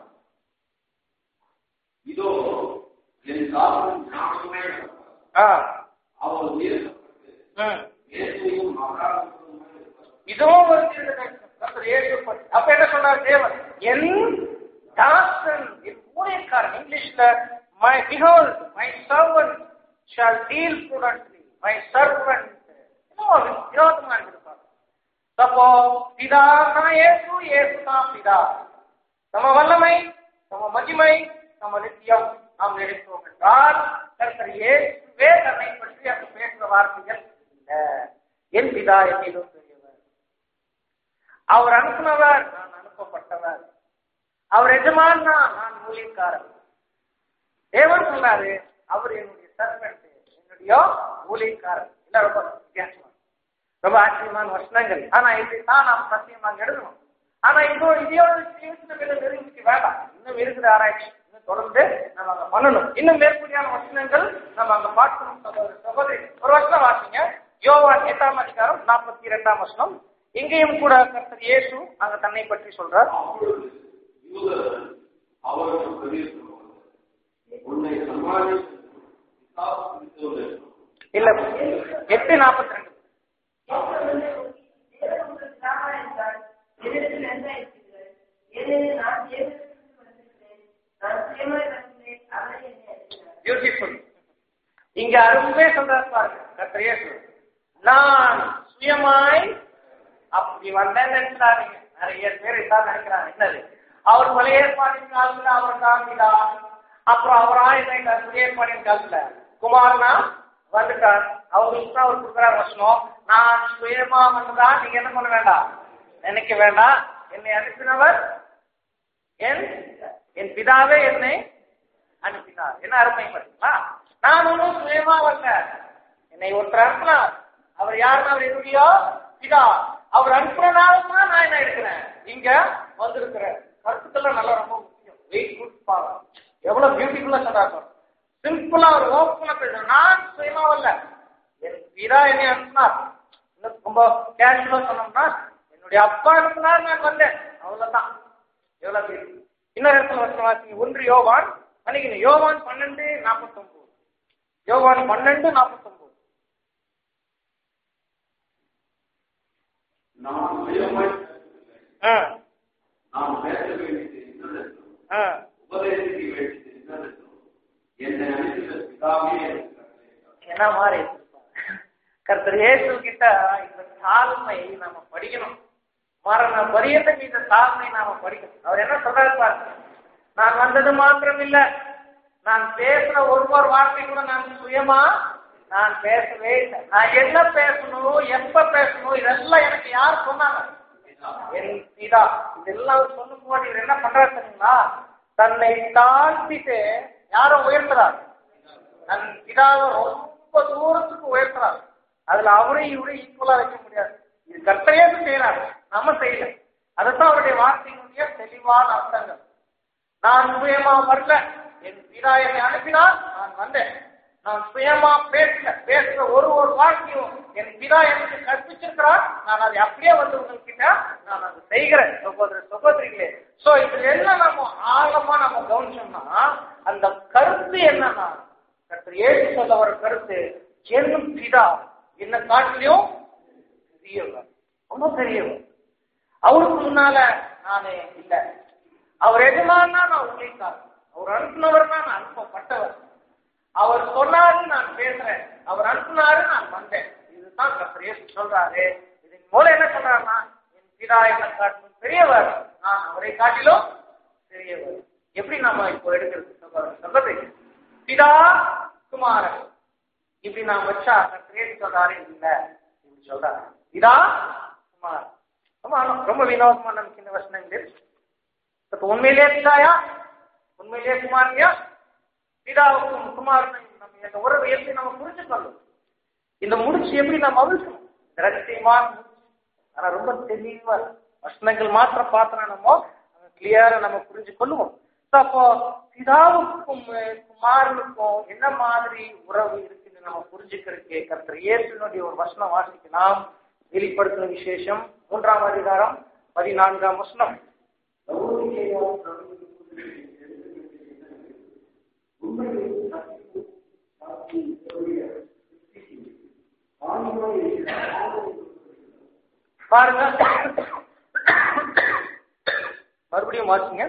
இதோ என் தாசன் ஞானமே ஆ அவர் உயர்த்தப்பட்டு ம் இயேசுவையும் மகாராஜுமாய் இருப்பார் இதுவும் ஒரு தீர்க்க தரிசனம். கர்த்தர் இயேசு பற்றி. அப்ப என்ன சொல்றார் தேவன் என் தாசன் என் ஊழியக்காரன் இங்கிலீஷ்ல my behold my servant shall deal prudently my servant இன்னும் விரோதமா இருப்பார் அப்போ பிதா நான் இயேசு இயேசு தான் பிதா நம்ம வல்லமை நம்ம மகிமை நம்ம நித்தியம் நாம் நினைத்தோம் என்றால் கர்த்தர் இயேசுவே தன்னை பற்றி அங்கு பேசுற வார்த்தைகள் இல்ல என் பிதா என்னிலும் பெரியவர் அவர் அனுப்பினவர் நான் அனுப்பப்பட்டவர் அவர் எஜமான் தான் நான் ஊழியக்காரன் தேவன் சொன்னாரு அவர் என்னுடைய சர்வெண்ட் என்னுடைய ஊழியக்காரன் இல்ல ரொம்ப வித்தியாசமா ரொம்ப ஆச்சரியமான வசனங்கள் ஆனா இதுதான் நாம் சத்தியமாக எழுதணும் ஆனா இதோ இதோட ஜீவிதத்தில் நெருங்கிக்கு வேண்டாம் இன்னும் இருக்குது ஆராய்ச்சி இன்னும் தொடர்ந்து நம்ம அங்க பண்ணணும் இன்னும் மேற்கூடியான வசனங்கள் நம்ம அங்க பார்க்கணும் சகோதர சகோதரி ஒரு வசனம் வாசிங்க யோவான் எட்டாம் அதிகாரம் நாற்பத்தி இரண்டாம் வசனம் இங்கேயும் கூட கர்த்தர் இயேசு அங்க தன்னை பற்றி சொல்றார் அப்பொழுது யூதர் அவருக்கு பிரதியுத்தரமாக உன்னை சமாளித்து பிசாசு பிடித்தவன் என்றும் இல்ல எட்டு நாற்பத்தி ரெண்டு பியூட்டிஃபுல் இங்க அருமே சொல்றாரு பாருங்க கர்த்தர் இயேசு நான் சுயமாய் அப்படி வந்தேன்னு நினைச்சாதீங்க நிறைய பேர் இதான் நினைக்கிறாங்க என்னது அவர் பழைய ஏற்பாடின் காலத்துல அவர் காமிதா அப்புறம் அவரா என்ன புதிய ஏற்பாடின் காலத்துல குமாரனா வந்துட்டார் அவங்களுக்கு தான் அவர் கொடுக்குறாரு வசனம் நான் சுயமா வந்ததா நீங்க என்ன பண்ண வேண்டாம் நினைக்க வேண்டாம் என்னை அனுப்பினவர் என் என் பிதாவே என்னை அனுப்பினார் என்ன அருமை பார்த்தீங்களா நான் ஒன்றும் சுயமா வரல என்னை ஒருத்தர் அனுப்பினார் அவர் யாருன்னு அவர் எதுலையோ பிதா அவர் அனுப்புறனால தான் நான் என்ன எடுக்கிறேன் இங்க வந்திருக்கிறேன் கருத்துக்கெல்லாம் நல்லா ரொம்ப முக்கியம் வெயிட் குட் பாருங்க எவ்வளவு பியூட்டிஃபுல்லா சொல்றாங்க சிம்பிளா ஒரு ஓப்பனா பேசுறேன் நான் சுயமா வரல என் பிதா என்னை அனுப்பினார் இன்னும் ரொம்ப கேஷுவலா சொன்னோம்னா என்னுடைய அப்பா அனுப்பினார் நான் வந்தேன் அவ்வளவுதான் எவ்வளவு பேர் இன்னொரு இடத்துல வசனம் வாசிங்க ஒன்று யோவான் மன்னிக்கணும் யோவான் பன்னெண்டு நாற்பத்தொன்பது யோவான் பன்னெண்டு நாற்பத்தொன்பது நாம் சுயமாய் ஆ நாம் பேச வேண்டியது என்னதென்றும் ஆ உபதேசிக்க வேண்டியது என்னதென்றும் என்னை அனுப்பின பிதாவே எனக்கு கட்டளையிட்டார். என்ன மாதிரி கர்த்தர் இயேசு கிட்ட இந்த தாழ்மை நாம படிக்கணும் மரண பரியந்தம் இந்த தாழ்மை நாம படிக்கணும் அவர் என்ன சொல்றாரு பாருங்க நான் வந்தது மாத்திரம் இல்ல நான் பேசுற ஒரு ஒரு வார்த்தை கூட நான் சுயமா நான் பேசவே இல்லை நான் என்ன பேசணும் எப்ப பேசணும் இதெல்லாம் எனக்கு யார் சொன்னாங்க என் பிதா இதெல்லாம் அவர் சொல்லும் போது இவர் என்ன பண்றாரு தெரியுங்களா தன்னை தாழ்த்திட்டு யாரை உயர்த்துறார் தன் பிதாவை ரொம்ப தூரத்துக்கு உயர்த்துறார் அதுல அவரையும் இவரையும் ஈக்குவலா வைக்க முடியாது இது கர்த்தையே செய்யறாரு நம்ம செய்யல அதுதான் அவருடைய வார்த்தையினுடைய தெளிவான அர்த்தங்கள் நான் சுயமா வரல என் பிதா என்னை அனுப்பினார் நான் வந்தேன் நான் சுயமா பேசல பேசுற ஒரு ஒரு வார்த்தையும் என் பிதா எனக்கு கற்பிச்சிருக்கிறார் நான் அதை அப்படியே வந்து உங்ககிட்ட நான் அதை செய்கிறேன் சகோதர சகோதரிகளே சோ இதுல என்ன நம்ம ஆழமா நம்ம கவனிச்சோம்னா அந்த கருத்து என்னன்னா கர்த்தர் ஏழு சொல்ல வர கருத்து என் பிதா என்ன காட்டிலையும் பெரியவர் ரொம்ப பெரியவர் அவருக்கு முன்னால நானே இல்லை அவர் எஜமானா நான் உழைத்தார் அவர் அனுப்புனவர்னா நான் அனுப்பப்பட்டவர் அவர் சொன்னாரு நான் பேசுறேன் அவர் அனுப்புனாரு நான் வந்தேன் இதுதான் கர்த்தர் இயேசு சொல்றாரு இதன் மூலம் என்ன சொல்றாருன்னா என் பிதா என்ன காட்டிலும் பெரியவர் நான் அவரை காட்டிலும் பெரியவர் எப்படி நாம இப்போ எடுக்கிறது சகோதர சகோதரி பிதா குமாரன் இப்படி நான் வச்சா கர்த்தர் இயேசு சொல்றாரு இல்ல இப்படி சொல்றாரு பிதா குமாரன் ரொம்ப ஆனா- ரொம்ப வினோதமா நமக்கு இந்த வசனங்கள் இப்ப உண்மையிலேயே பிதாயா உண்மையிலேயே குமாரியா பிதாவுக்கும் குமாரனையும் நம்ம இந்த உறவை எப்படி நம்ம புரிஞ்சுக்கணும் இந்த முடிச்சு எப்படி நம்ம அவிழ்க்கணும் ரகசியமான முடிச்சு ஆனா ரொம்ப தெளிவா இருக்கு. வசனங்கள் மாத்திரம் பார்த்தனா நம்ம கிளியரா நம்ம புரிஞ்சு கொள்ளுவோம் So, அப்போ பிதாவுக்கும் அஹ், குமாரனுக்கும் என்ன மாதிரி உறவு இருக்குன்னு நம்ம புரிஞ்சுக்கிறதுக்கு கர்த்தர் இயேசுனுடைய ஒரு வசனம் வாசிக்கலாம் வெளிப்படுத்தின விசேஷம் மூன்றாம் அதிகாரம் பதினான்காம் வசனம் பாருங்க மறுபடியும் வாசிங்க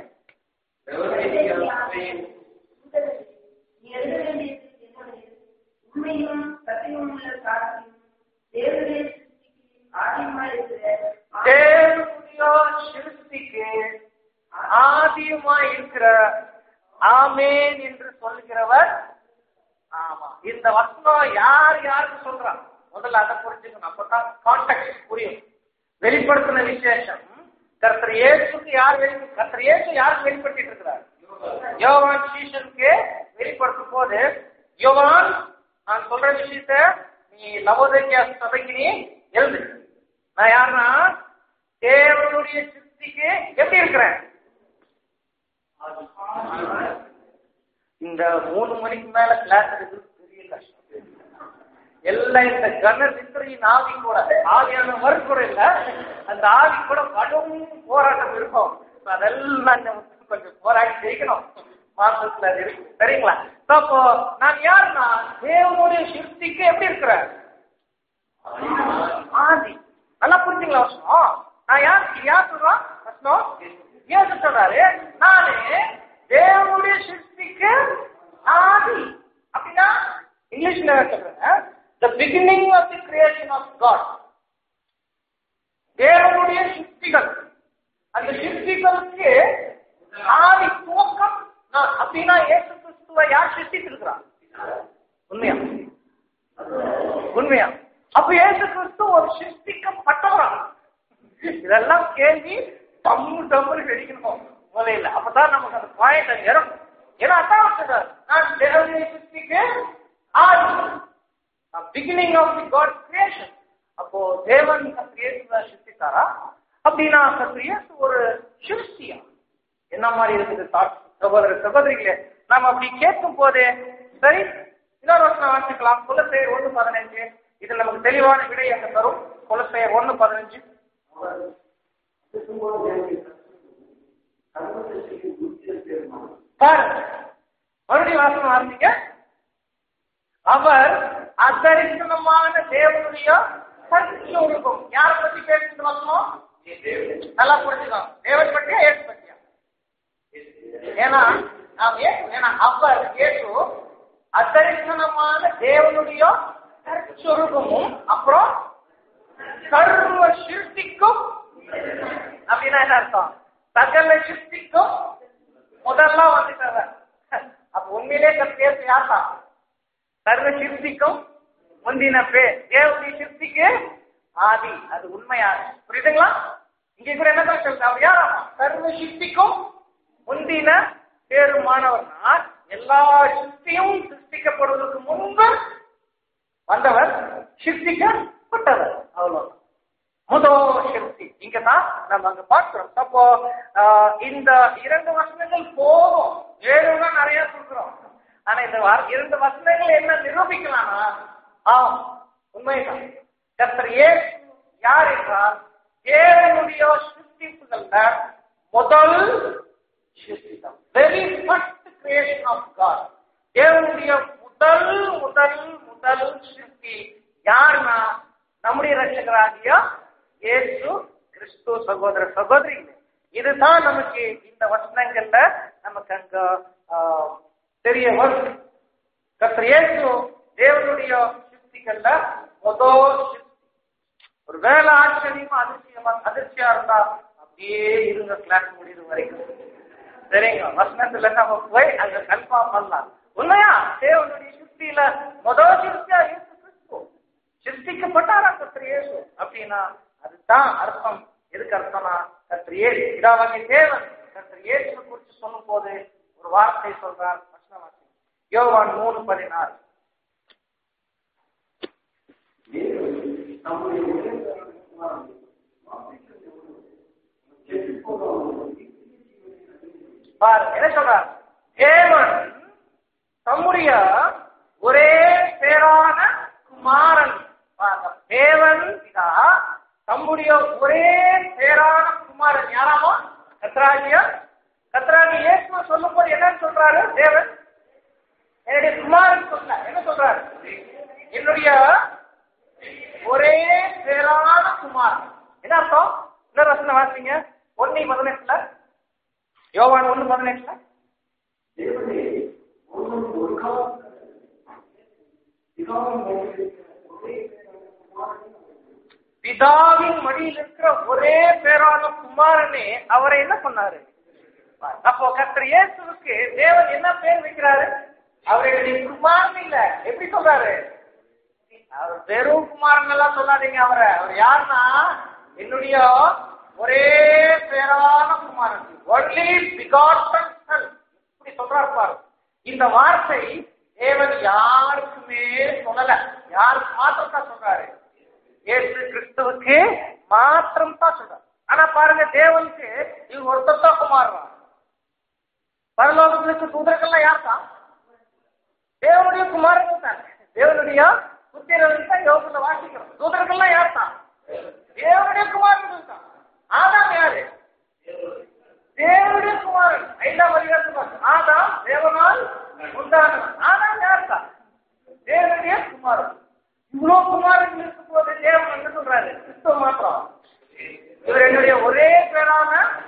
நீ எழுத வேண்டியது என்னுடைய உண்மையும் சத்தியமும் உள்ள சாட்சியும் தேவனுடைய சிருஷ்டிக்கு ஆதியமாய் இருக்கிற தேவனுடைய சிருஷ்டிக்கு ஆதியமா இருக்கிற ஆமேன் என்று சொல்லுகிறவர் ஆமா இந்த வசனம் யார் யாருக்கு சொல்றா முதல்ல அதை புரிஞ்சுக்கணும் அப்பதான் கான்டெக்ட் புரியும் வெளிப்படுத்தின விசேஷம் கர்த்தர் இயேசுக்கு யார் வெளி கர்த்தர் இயேசு யாருக்கு வெளிப்படுத்திட்டு இருக்கிறார் யோவான் சீஷனுக்கு வெளிப்படுத்தும் போது யோவான் நான் சொல்ற விஷயத்த நீ நவோதய சபைக்கு நீ எழுது நான் யாருன்னா தேவனுடைய சிருஷ்டிக்கு எப்படி இருக்கிறேன் இந்த மூணு மணிக்கு மேல கிளாஸ் எடுக்கிறது பெரிய கஷ்டம் எல்லாம் இந்த கன நித்திரையின் ஆவி கூட ஆவியான வரும் கூட இல்ல அந்த ஆவி கூட கடும் போராட்டம் இருக்கும் இப்ப அதெல்லாம் இந்த கொஞ்சம் போராடி ஜெயிக்கணும் மாசத்துல அது இருக்கு சரிங்களா So, அப்போ நான் யாருன்னா தேவனுடைய சிருஷ்டிக்கு எப்படி இருக்கிறேன் ஆதி நல்லா புரிஞ்சுங்களா வசனம் நான் யார் யார் சொல்றான் வசனம் ஏன் சொல்றாரு நானு தேவனுடைய சிருஷ்டிக்கு ஆதி அப்படின்னா இங்கிலீஷ்ல சொல்றேன் the beginning of the creation of God தேவனுடைய சிருஷ்டிகள் அந்த சிருஷ்டிகளுக்கு ஆதி துவக்கம் நான் அப்படின்னா இயேசு கிறிஸ்துவை யார் சிருஷ்டித்திருக்கிறார் உண்மையா உண்மையா அப்ப இயேசு கிறிஸ்து ஒரு சிருஷ்டிக்கப்பட்டவரா இதெல்லாம் கேள்வி தம்மு தம்முன்னு வெடிக்கணும் முதல்ல அப்பதான் நமக்கு அந்த பாயிண்ட் இறங்கும் ஏன்னா அதான் சொல்றாரு நான் தேவனுடைய சிருஷ்டிக்கு ஆதி beginning of the God creation அப்போ தேவன் கத்திரியேசுவை சிருஷ்டித்தாரா அப்படின்னா கத்திரியேசு ஒரு சிருஷ்டியா என்ன மாதிரி இருக்குது தாட் சகோதர சகோதரிகளே நாம் அப்படி கேட்கும் போதே சரி இன்னொரு வருஷம் வாசிக்கலாம் குலசெயர் ஒன்று பதினஞ்சு இது நமக்கு தெளிவான விடை அங்க தரும் குலசெயர் ஒன்று பதினஞ்சு பாருங்க மறுபடியும் வாசனம் வாசிங்க அவர் அதரிசனமான தேவனுடைய சத்தியுருகம் யாரை பத்தி பேசிட்டு வரணும் நல்லா புரிஞ்சுக்கணும் தேவன் பற்றியா ஏசு பற்றியா ஏன்னா நாம் ஏசு ஏன்னா அவர் ஏசு அதரிசனமான தேவனுடைய சொருகமும் அப்புறம் சர்வ சிருஷ்டிக்கும் அப்படின்னா என்ன அர்த்தம் சகல சிருஷ்டிக்கும் முதல்ல வந்துட்டாங்க அப்ப உண்மையிலே பேச யார்த்தா சர்வ சிருஷ்டிக்கும் முந்தின பேர் தேவனுடைய சிருஷ்டிக்கு ஆதி அது உண்மையா புரியுதுங்களா இங்க கூட என்ன சொல்றது அவர் யாராமா சர்வ சிருஷ்டிக்கும் முந்தின பேருமானவர்னா எல்லா சிருஷ்டியும் சிருஷ்டிக்கப்படுவதற்கு முன்பு வந்தவர் சிருஷ்டிக்கப்பட்டவர் அவ்வளவு முதல் சிருஷ்டி இங்கதான் நம்ம அங்க பார்க்கிறோம் அப்போ ஆஹ், இந்த இரண்டு வசனங்கள் போதும் வேணும்னா நிறைய சொல்றோம் ஆனா இந்த வா- இரண்டு வசனங்கள் என்ன நிரூபிக்கலாம்னா ஆம் உண்மைதான் கர்த்தர் இயேசு யார் என்றால் தேவனுடைய சிருஷ்டிப்புகள்ல முதல் சிருஷ்டிதம் very first creation of God தேவனுடைய முதல் முதல் முதல் சிருஷ்டி யாருன்னா நம்முடைய ரட்சகராகிய இயேசு கிறிஸ்து சகோதர சகோதரிகளே இதுதான் நமக்கு இந்த வசனங்கள்ல நமக்கு அங்க ஆஹ், தெரிய வரும் கர்த்தர் இயேசு தேவனுடைய சிருஷ்டிகள்ல முதல் சிருஷ்டி ஒரு வேலை ஆச்சரியமா அதிர்ச்சியமா அதிர்ச்சியா இருந்தா அப்படியே இருங்க கிளாஸ் முடியுது வரைக்கும் சரிங்க வசனத்துல நம்ம போய் அங்க கன்ஃபார்ம் பண்ணலாம் உண்மையா தேவனுடைய சிருஷ்டியில முதல் சிருஷ்டியா இயேசு கிறிஸ்து சிருஷ்டிக்கப்பட்டாரா கர்த்தர் இயேசு அப்படின்னா அதுதான் அர்த்தம் எதுக்கு அர்த்தம்னா கர்த்தர் இயேசு இதாவகை தேவன் கர்த்தர் இயேசு குறித்து சொல்லும் போது ஒரு வார்த்தை சொல்றார் வசனவாசி யோவான் மூணு பதினாறு பாரு என்ன சொல்றார் தேவன் தம்முடைய ஒரே பேரான குமாரன் பாருங்க, தேவன் பிதா தம்முடைய ஒரே பேரான குமாரன் யாராமா கத்ராகிய கத்ராகி இயேசுவ சொல்லும் போது என்னன்னு சொல்றாரு தேவன் என்னுடைய குமாரன் சொல்ல என்ன சொல்றாரு என்னுடைய ஒரே பேரான குமாரன் என்ன அர்த்தம் இன்னொரு வசனம் வாசிங்க ஒன்னி பதினெட்டுல யோவான் ஒண்ணு பதினெட்டுல பிதாவின் மடியில் இருக்கிற ஒரே பேரான குமாரனே அவரை என்ன பண்ணாரு அப்போ கர்த்தர் இயேசுவுக்கு தேவன் என்ன பேர் வைக்கிறாரு அவருடைய குமாரன் இல்ல எப்படி சொல்றாரு அவர் வெறும் குமாரன் எல்லாம் சொல்லாதீங்க அவரை அவர் யாருன்னா என்னுடைய ஒரே பேரான குமாரன் ஒன்லி பிகாட்டன் சன் இப்படி சொல்றாரு பாரு இந்த வார்த்தை தேவன் யாருக்குமே சொல்லல யாருக்கு மாத்திரம் தான் சொல்றாரு இயேசு கிறிஸ்துவுக்கு மாத்திரம் தான் சொல்றாரு ஆனா பாருங்க தேவனுக்கு இவங்க ஒருத்தர் தான் குமாரன் பரலோகத்துல இருக்க தூதர்கள்லாம் யார் தான் தேவனுடைய குமாரன் தான் தேவனுடைய புத்திரர்கள் தான் யோகத்துல வாசிக்கிறோம் தூதர்கள்லாம் யார் தான் தேவனுடைய குமாரர்கள் தான் ஆதாம் யாரு தேவனுடைய குமாரன் ஐந்தாம் அதிகாரத்துல வாசி- ஆதாம் தேவனால் உண்டானவன் ஆதாம் யார் தான் தேவனுடைய குமாரன் இவ்வளவு குமாரன் இருக்கும் போது தேவன் என்ன சொல்றாரு கிறிஸ்துவ மாத்திரம் இவர் என்னுடைய ஒரே பேரான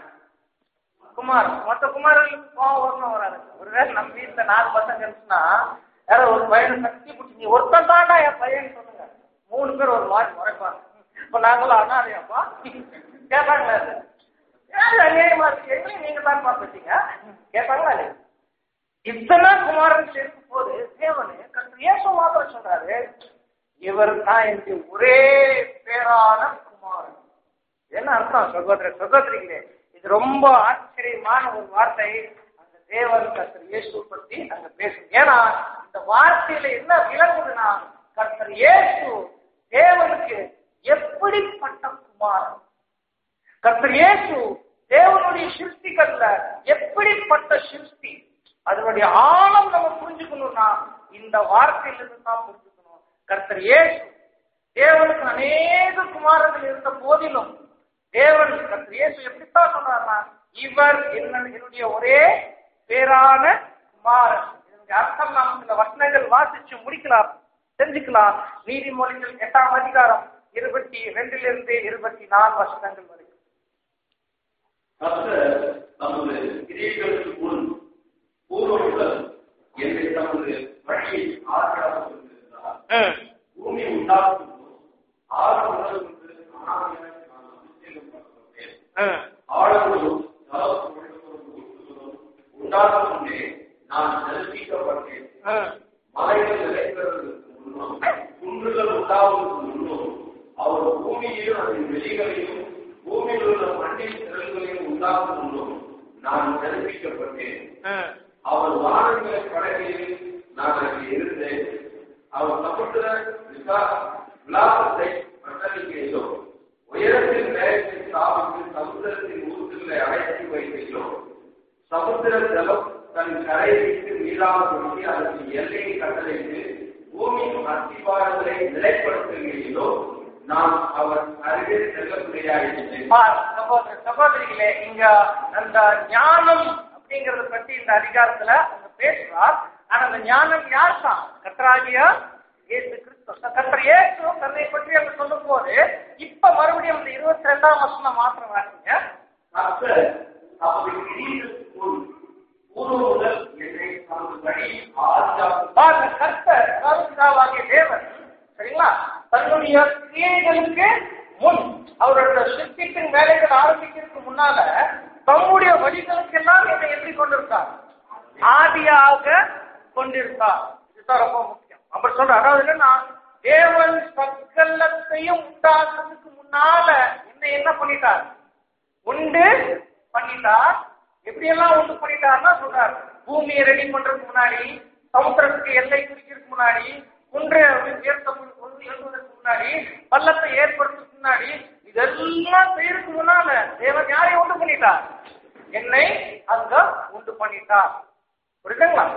குமார் மொத்த குமாரர்களுக்கு கோவம் வரணும் வராது ஒருவேளை நம்ம வீட்டுல நாலு பசங்க இருந்துச்சுன்னா யாரோ ஒரு பையனை சக்தி பிடிச்சி நீ ஒருத்தன் தாண்டா என் பையன் சொல்லுங்க மூணு பேர் ஒரு மாதிரி முறைப்பாங்க இப்ப நாங்களும் அண்ணாதையாப்பா கேட்பாங்களா அது ஏன் அநியாயமா இருக்கு எங்களையும் நீங்க தான் பார்த்துட்டீங்க கேட்பாங்களா இல்லையா இத்தனை குமாரர்கள் இருக்கும் போது தேவனு கற்று இயேசு மாத்திரம் சொல்றாரு இவர் தான் எனக்கு ஒரே பேரான குமாரன் என்ன அர்த்தம் சகோதர சகோதரிகளே இது ரொம்ப ஆச்சரியமான ஒரு வார்த்தை அந்த தேவன் கர்த்தர் இயேசு பத்தி அங்க பேசும் ஏன்னா இந்த வார்த்தையில என்ன விளங்குதுன்னா கர்த்தர் இயேசு தேவனுக்கு எப்படிப்பட்ட குமாரன் கர்த்தர் இயேசு தேவனுடைய சிருஷ்டிகள்ல எப்படிப்பட்ட சிருஷ்டி அதனுடைய ஆழம் நம்ம புரிஞ்சுக்கணும்னா இந்த வார்த்தையிலிருந்து தான் புரிஞ்சுக்கணும் கர்த்தர் இயேசு தேவனுக்கு அநேக குமாரர்கள் இருந்த போதிலும் தேவன் கர்த்தர் இயேசு எப்படித்தான் சொல்றாருன்னா இவர் என்ன என்னுடைய ஒரே பேரான குமாரன் இதனுடைய அர்த்தம் நாம் சில வசனங்கள் வாசிச்சு முடிக்கலாம் தெரிஞ்சுக்கலாம் நீதிமொழிகள் எட்டாம் அதிகாரம் இருபத்தி ரெண்டிலிருந்து இருபத்தி நாலு வசனங்கள் வரைக்கும் கர்த்தர் தமது கிரியைகளுக்கு முன் பூர்வமுடன் என்னை தமது வழியை ஆற்றாக கொண்டிருந்தார் ம், பூமி உண்டாகும் ஆறு முதல் கொண்டு அனாதையாய் நான் அபிஷேகம் பண்ணப்பட்டேன் ம், ஆழங்களும் ஜலப்புகளும் ஊற்றுகளும் உண்டாக முன்னே நான் தரிசிக்கப்பட்டேன் ம், மலைகள் நிலைக்கிறதற்கு முன்னும் குன்றுகள் உண்டாவதற்கு முன்னும் அவர் பூமியையும் அதன் வெளிகளையும் பூமியில் உள்ள மண்ணின் திரள்களையும் உண்டாக்கும் முன்னும் நான் தெரிவிக்கப்பட்டேன் ம், அவர் வானங்களை படைகையில் நான் அங்கே இருந்தேன் அவர் சமுத்திர விசா- விலாசத்தை பட்டளிக்கையிலோ உயரத்தின் வேகத்தை ஸ்தாபித்து சமுத்திரத்தின் ஊற்றுகளை அடைத்து வைக்கையிலோ சமுத்திர ஜலம் தன் கரையை விட்டு மீளாமல் அதற்கு எல்லையை கட்டளைத்து பூமியின் அஸ்திபாரங்களை நிலைப்படுத்துகையிலோ நான் அவர் அருகே செல்லக்கூடியாயிருந்தேன் பார், சகோதர சகோதரிகளே இங்க அந்த ஞானம் அப்படிங்கறத பத்தி இந்த அதிகாரத்துல அங்க பேசுறார் ஆனா அந்த ஞானம் யார் தான் கத்தராகிய இயேசு கிறிஸ்து கத்தர் இயேசு தன்னை பற்றி அங்க சொல்லும் போது இப்ப மறுபடியும் இந்த இருபத்தி ரெண்டாம் வருஷம் மாத்திரம் வாசிங்க கர்த்தர் தமது கிரீடத்திற்கு முன் பூர்வ முதல் என்னை தமது வழி ஆதியாகும் பாருங்க கர்த்தர் அதாவது பிதாவாகிய தேவன் சரிங்களா தன்னுடைய கிரியைகளுக்கு முன் அவரோட சிற்பிப்பின் வேலைகள் ஆரம்பிக்கிறதுக்கு முன்னால தம்முடைய வழிகளுக்கெல்லாம் என்னை எப்படி கொண்டிருக்கார் ஆதியாக கொண்டிருக்கார் இதுதான் ரொம்ப முக்கியம் அப்படி சொல்ற அதாவது என்னன்னா தேவன் சகலத்தையும் உண்டாக்குறதுக்கு முன்னால என்ன என்ன பண்ணிட்டார் உண்டு பண்ணிட்டார் எப்படியெல்லாம் உண்டு பண்ணிட்டார்னா சொல்றார் பூமியை ரெடி பண்றதுக்கு முன்னாடி சமுத்திரத்துக்கு எல்லை குறிக்கிறதுக்கு முன்னாடி குன்றை உயர்த்த எழுதுவதற்கு முன்னாடி பள்ளத்தை ஏற்படுத்துறதுக்கு முன்னாடி இதெல்லாம் செய்யறதுக்கு முன்னால தேவன் யாரை உண்டு பண்ணிட்டார் என்னை அங்க உண்டு பண்ணிட்டார் புரியுதுங்களா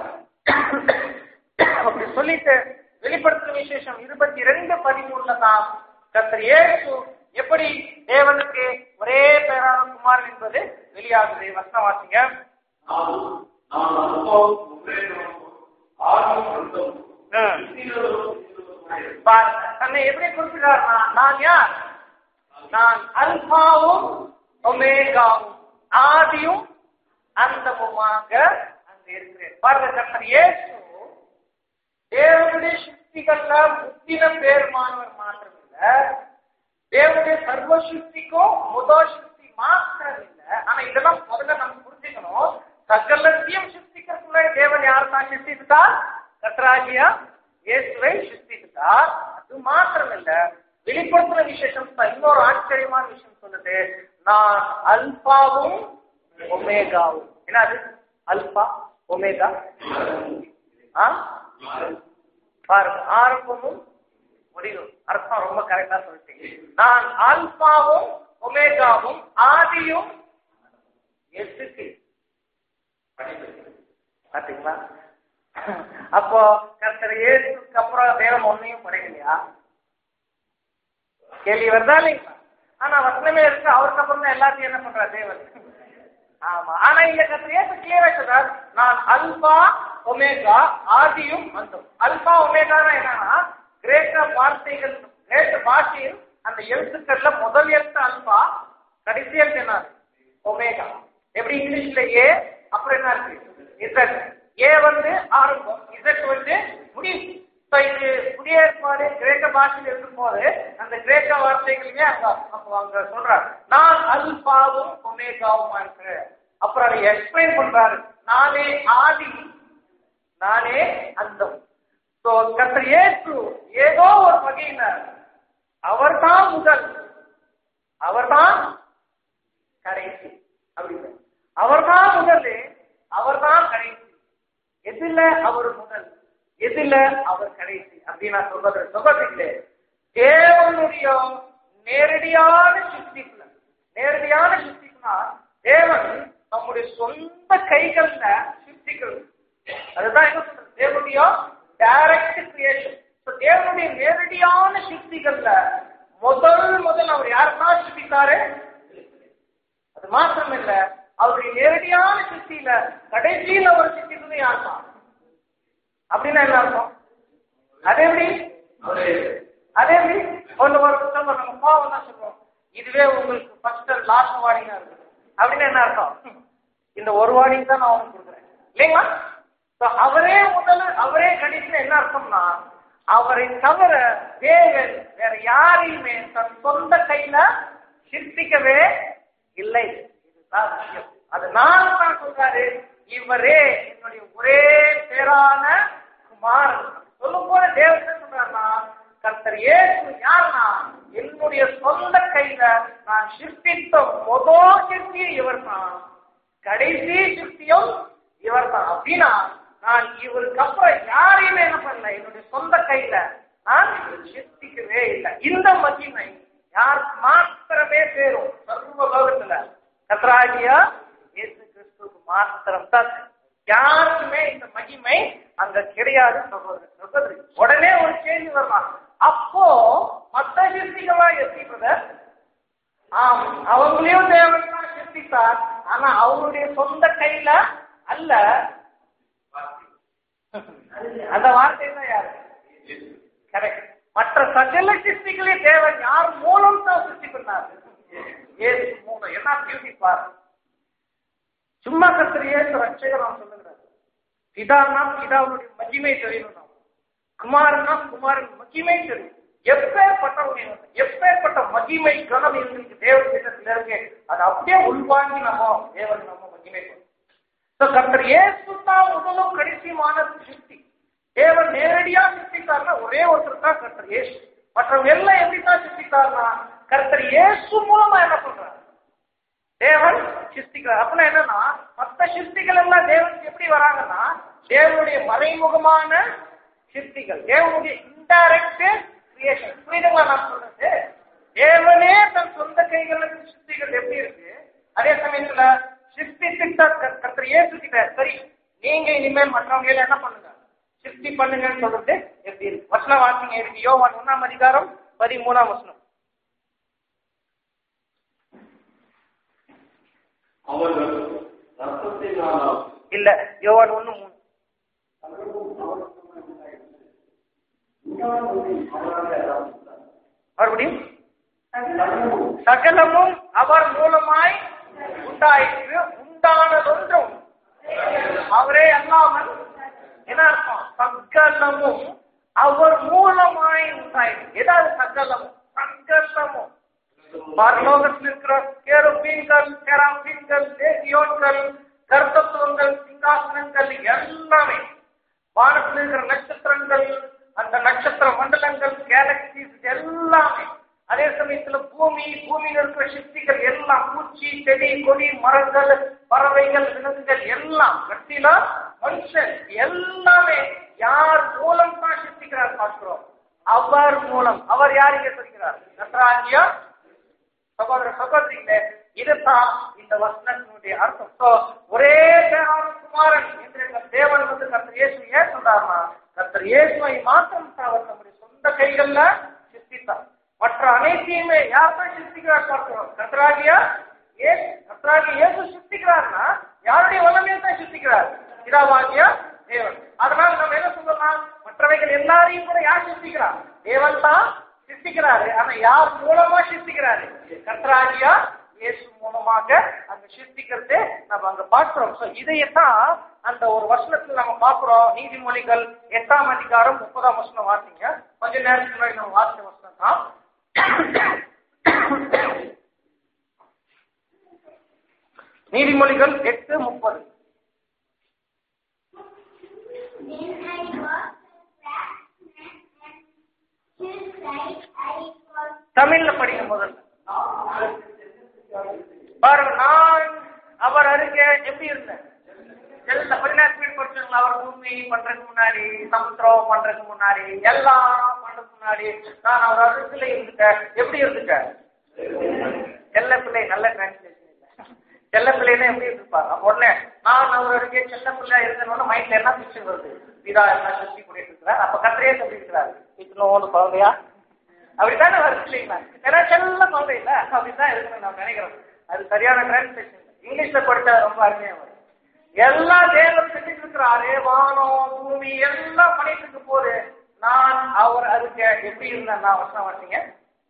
அப்படி சொல்லிட்டு வெளிப்படுத்துற விசேஷம் இருபத்தி ரெண்டு பதிமூணுல தான் கர்த்தர் இயேசு எப்படி தேவனுக்கு ஒரே பேரான குமாரன் என்பது வெளியாகுது வசனம் வாசிங்க நான் நான் அனுபவம் உபயோகம் ஆர்வம் அந்தம் ம். இந்திரரும் பாருங்க தன்னை எப்படி குறிப்பிடுறாருன்னா நான் யார் நான் அல்பாவும் ஒமேகாவும் ஆதியும் அந்தமுமாக அங்க இருக்கிறேன் பாருங்க கர்த்தர் இயேசு தேவனுடைய சக்திகள்ல முத்தின பேருமானவர் மாத்திரம் இல்ல தேவனுடைய சர்வ சக்திக்கும் முதல் சக்தி மாத்திரம் இல்ல ஆனா இதெல்லாம் முதல்ல நம்ம புரிஞ்சுக்கணும் சகலத்தையும் சிருஷ்டிக்கிறதுக்குள்ள தேவன் யார் தான் சிருஷ்டித்தார் கத்ராகியா இயேசுவை சிருஷ்டித்தார் அது மாத்திரம் இல்ல வெளிப்படுத்துற விசேஷம் தான் இன்னொரு ஆச்சரியமான விஷயம் சொல்லுது நான் அல்பாவும் ஒமேகாவும் என்னது அல்பா ஒமேகா ஆ பாருங்க ஆரம்பமும் முடிவும் அர்த்தம் ரொம்ப கரெக்டா சொல்லிட்டீங்க நான் ஆல்பாவும் ஒமேகாவும் ஆதியும் எசுக்கு பாத்தீங்களா அப்போ கர்த்தர் இயேசுக்கு அப்புறம் தேவன் ஒன்னையும் படைக்கலையா கேள்வி வருதா இல்லைங்களா ஆனா வசனமே இருக்கு அவருக்கு அப்புறம் தான் எல்லாத்தையும் என்ன பண்றார் தேவன் ஆமா ஆனா இங்க கர்த்தர் இயேசு கிளியரா சொல்றார் நான் அல்பா ஒமேகா ஆதியும் அந்தம் அல்பா ஒமேகானா என்னன்னா கிரேக்க வார்த்தைகள் கிரேக்க பாஷையில் அந்த எழுத்துக்கள்ல முதல் எழுத்து அல்பா கடைசி எழுத்து என்ன ஒமேகா எப்படி இங்கிலீஷ்ல ஏ அப்புறம் என்ன இருக்கு இசட் ஏ வந்து ஆரம்பம் இசட் வந்து முடிவு So, இது புதிய ஏற்பாடு கிரேக்க பாஷையில் இருக்கும்போது அந்த கிரேக்க வார்த்தைகளுமே அங்க அப்போ அங்க சொல்றாரு நான் அல்பாவும் ஒமேகாவும் இருக்கிறேன் அப்புறம் அதை எக்ஸ்பிளைன் பண்றாரு நானே ஆதி நானே அந்தம் சோ கர்த்தர் இயேசு ஏதோ ஒரு வகையினர் அவர்தான் முதல் அவர்தான் கடைசி அப்படின்னு அவர்தான் முதல் அவர்தான் கடைசி எதுல அவர் முதல் எதுல அவர் கடைசி அப்படின்னு நான் சொல்றது சொல்றதுக்கு தேவனுடைய நேரடியான சிருஷ்டிப்புல நேரடியான சிருஷ்டிப்புனா தேவன் நம்முடைய சொந்த கைகள்ல சிருஷ்டிக்கிறது அதுதான் என்ன சொல்றது தேவனுடைய டைரக்ட் கிரியேஷன் தேவனுடைய நேரடியான சிருஷ்டிகள்ல முதல் முதல் அவர் யாருன்னா சிருஷ்டித்தாரு அது மாத்திரம் இல்ல அவருடைய நேரடியான சிருஷ்டியில கடைசியில் அவர் சிருஷ்டித்தது யாருதான் அப்படின்னா என்ன அர்த்தம் அது எப்படி அதே எப்படி ஒன்று ஒரு புத்தகம் நம்ம கோவம் தான் சொல்லுவோம் இதுவே உங்களுக்கு ஃபர்ஸ்ட் லாஸ்ட் வார்னிங்கா இருக்கு அப்படின்னு என்ன அர்த்தம் இந்த ஒரு வார்னிங் தான் நான் உங்களுக்கு கொடுக்குறேன் இல்லைங்களா So, அவரே முதல்ல அவரே கடைசியில் என்ன அர்த்தம்னா அவரை தவிர தேவன் வேற யாரையுமே தன் சொந்த கையில சிற்பிக்கவே இல்லை இதுதான் விஷயம் அது நான் தான் சொல்றாரு இவரே என்னுடைய ஒரே பேரான குமாரன் சொல்லும் போது தேவன் என்ன சொல்றாருன்னா கர்த்தர் இயேசு யாருன்னா என்னுடைய சொந்த கையில நான் சிற்பித்த முதல் சிற்பி இவர் தான் கடைசி சிற்பியும் இவர் தான் அப்படின்னா நான் இவருக்கு அப்புறம் யாரையுமே என்ன பண்ணல என்னுடைய சொந்த கையில நான் சிற்பிக்கவே இல்லை இந்த மகிமை யார் மாத்திரமே சேரும் சர்வ லோகத்துல கத்ராகியா இயேசு கிறிஸ்துவுக்கு மாத்திரம் தான் யாருக்குமே இந்த மகிமை அங்க கிடையாது சகோதரர் சகோதரி உடனே ஒரு கேள்வி வரலாம் அப்போ மத்த சிற்பிகளா எப்படி ஆம் அவங்களையும் தேவன் தான் சிருஷ்டித்தார் ஆனா அவருடைய சொந்த கையில அல்ல அந்த வார்த்தை தான் யாரு கரெக்ட் மற்ற சகல சிருஷ்டிகளே தேவன் யார் மூலம் தான் சிருஷ்டி பண்ணார் ஏசு மூலம் என்ன பியூட்டி பாரு சும்மா கத்திர ஏசு ரட்சகர் நான் சொல்லுகிறார் பிதானா பிதாவுடைய மகிமை தெரியணும் குமாரனா குமாரன் மகிமை தெரியும் எப்பேற்பட்டவங்க இவங்க, எப்பேற்பட்ட மகிமை கணம் இவங்களுக்கு தேவ திட்டத்தில் இருக்கு அதை அப்படியே உள்வாங்கி நம்ம தேவன் நம்ம மகிமை பண்ணும். So, கர்த்தர் இயேசு தான் முதலும் கடைசியுமான சிருஷ்டி தேவன் நேரடியா சிருஷ்டித்தார்னா ஒரே ஒருத்தர் தான் கர்த்தர் இயேசு மற்றவங்க எல்லாம் எப்படி தான் சிருஷ்டித்தார்னா கர்த்தர் இயேசு மூலமா என்ன பண்றாரு தேவன் சிருஷ்டிக்கிறார் அப்படின்னா என்னன்னா மற்ற சிருஷ்டிகள் எல்லாம் தேவனுக்கு எப்படி வராங்கன்னா தேவனுடைய மறைமுகமான சிருஷ்டிகள் தேவனுடைய இன்டைரக்ட் கிரியேஷன் புரியுதுங்களா நான் சொல்றது தேவனே தன் சொந்த கைகளுக்கு சிருஷ்டிகள் எப்படி இருக்கு அதே சமயத்துல சிருஷ்டித்திட்ட கர்த்தர் இயேசு கிட்ட சரி நீங்க இனிமேல் மற்றவங்க எல்லாம் என்ன பண்ணுங்க சிருஷ்டி பண்ணுங்கன்னு சொல்றது எப்படி இருக்கு வசன வாசிங்க இருக்கு யோவான் ஒன்னாம் அதிகாரம் பதிமூணாம் வசனம் அவர்கள் ரத்தத்தினாலும் இல்ல யோவான் ஒண்ணு மூணு மறுபடியும் சகலமும் அவர் மூலமாய் உண்டாயிற்று உண்டானதொன்றும் அவரே அல்லாமல் என்ன அர்த்தம் சகலமும் அவர் மூலமாய் உண்டாயிற்று ஏதாவது சகலமும் சகலமும் பரலோகத்தில் இருக்கிற கேருபீன்கள் கேராபீன்கள் லேகியோன்கள் கர்த்தத்துவங்கள் சிங்காசனங்கள் எல்லாமே வானத்தில் இருக்கிற நட்சத்திரங்கள் அந்த நட்சத்திர மண்டலங்கள் கேலக்சிஸ் எல்லாமே அதே சமயத்துல பூமி பூமியில் இருக்கிற சக்திகள் எல்லாம் பூச்சி செடி கொடி மரங்கள் பறவைகள் விலங்குகள் எல்லாம் கட்டில மனுஷன் எல்லாமே யார் மூலம் தான் சிருஷ்டிக்கிறார் பார்க்கிறோம் அவர் மூலம் அவர் யார் இங்க சொல்கிறார் நன்றாங்கியா சகோதர சகோதரிகளே இதுதான் இந்த வசனத்தினுடைய அர்த்தம் So, ஒரே பேரான குமாரன் குமாரன் என்று எங்கள் தேவன் வந்து கர்த்தர் இயேசு ஏன் சொல்றாருன்னா கர்த்தர் இயேசுவை மாத்திரம் அவர் நம்முடைய சொந்த கைகள்ல சிருஷ்டித்தார் மற்ற அனைத்தையுமே யார் தான் சிருஷ்டிக்கிறார் பார்க்கிறோம் கர்த்தராகிய ஏசு கர்த்தராகிய இயேசு சிருஷ்டிக்கிறார்னா யாருடைய வல்லமையை தான் சிருஷ்டிக்கிறார் பிதாவாகிய தேவன் அதனால நம்ம என்ன சொல்லலாம் மற்றவைகள் எல்லாரையும் கூட யார் சிருஷ்டிக்கிறார் தேவன் தான் சிருஷ்டிக்கிறாரு ஆனா யார் மூலமா சிருஷ்டிக்கிறாரு கர்த்தராகியா இயேசு மூலமாக அங்க சிருஷ்டிக்கிறது நம்ம அங்க பார்க்கிறோம் சோ இதையத்தான் அந்த ஒரு வசனத்துல நம்ம பார்க்கிறோம் நீதிமொழிகள் எட்டாம் அதிகாரம் முப்பதாம் வசனம் வாசிங்க கொஞ்ச நேரத்துக்கு முன்னாடி நம்ம வாசித்த வசனம் தான் நீதிமொழிகள் எட்டு முப்பது Then I was a craftsman and his sight I was தமிழ்ல படிக்க முதல்ல பாருங்க நான் அவர் அருகே எப்படி இருந்தேன் எல்லா பதினாறு ஸ்பீட் படிச்சாங்களா அவர் பூமி பண்றதுக்கு முன்னாடி சமுத்திரம் பண்றதுக்கு முன்னாடி எல்லாம் பண்றதுக்கு முன்னாடி நான் அவர் அருகில இருந்துட்டேன் எப்படி இருந்துட்டேன் செல்ல பிள்ளை நல்ல டிரான்ஸ்லேஷன் இல்ல செல்ல பிள்ளைன்னா எப்படி இருப்பாங்க அப்ப உடனே நான் அவர் அருகே செல்ல பிள்ளை இருந்தேன்னு மைண்ட்ல என்ன பிக்சர் வருது பிதா எல்லாம் சுத்தி கூட்டிட்டு இருக்கிறார் அப்ப கத்திரையே சொல்லி இருக்கிறாரு இத்தனோன்னு குழந்தையா அப்படித்தானே வருது இல்லைங்களா ஏன்னா செல்ல குழந்தை இல்ல அப்படிதான் இருக்குன்னு நான் நினைக்கிறேன் அது சரியான டிரான்ஸ்லேஷன் இங்கிலீஷ்ல படிச்சா ரொம்ப அருமையா வரும் எல்லா தேவன் செஞ்சுட்டு இருக்கிறாரு வானம் பூமி எல்லாம் பண்ணிட்டு இருக்கும் போது நான் அவர் அதுக்கு எப்படி இருந்தேன் நான் வசனம் வாசிங்க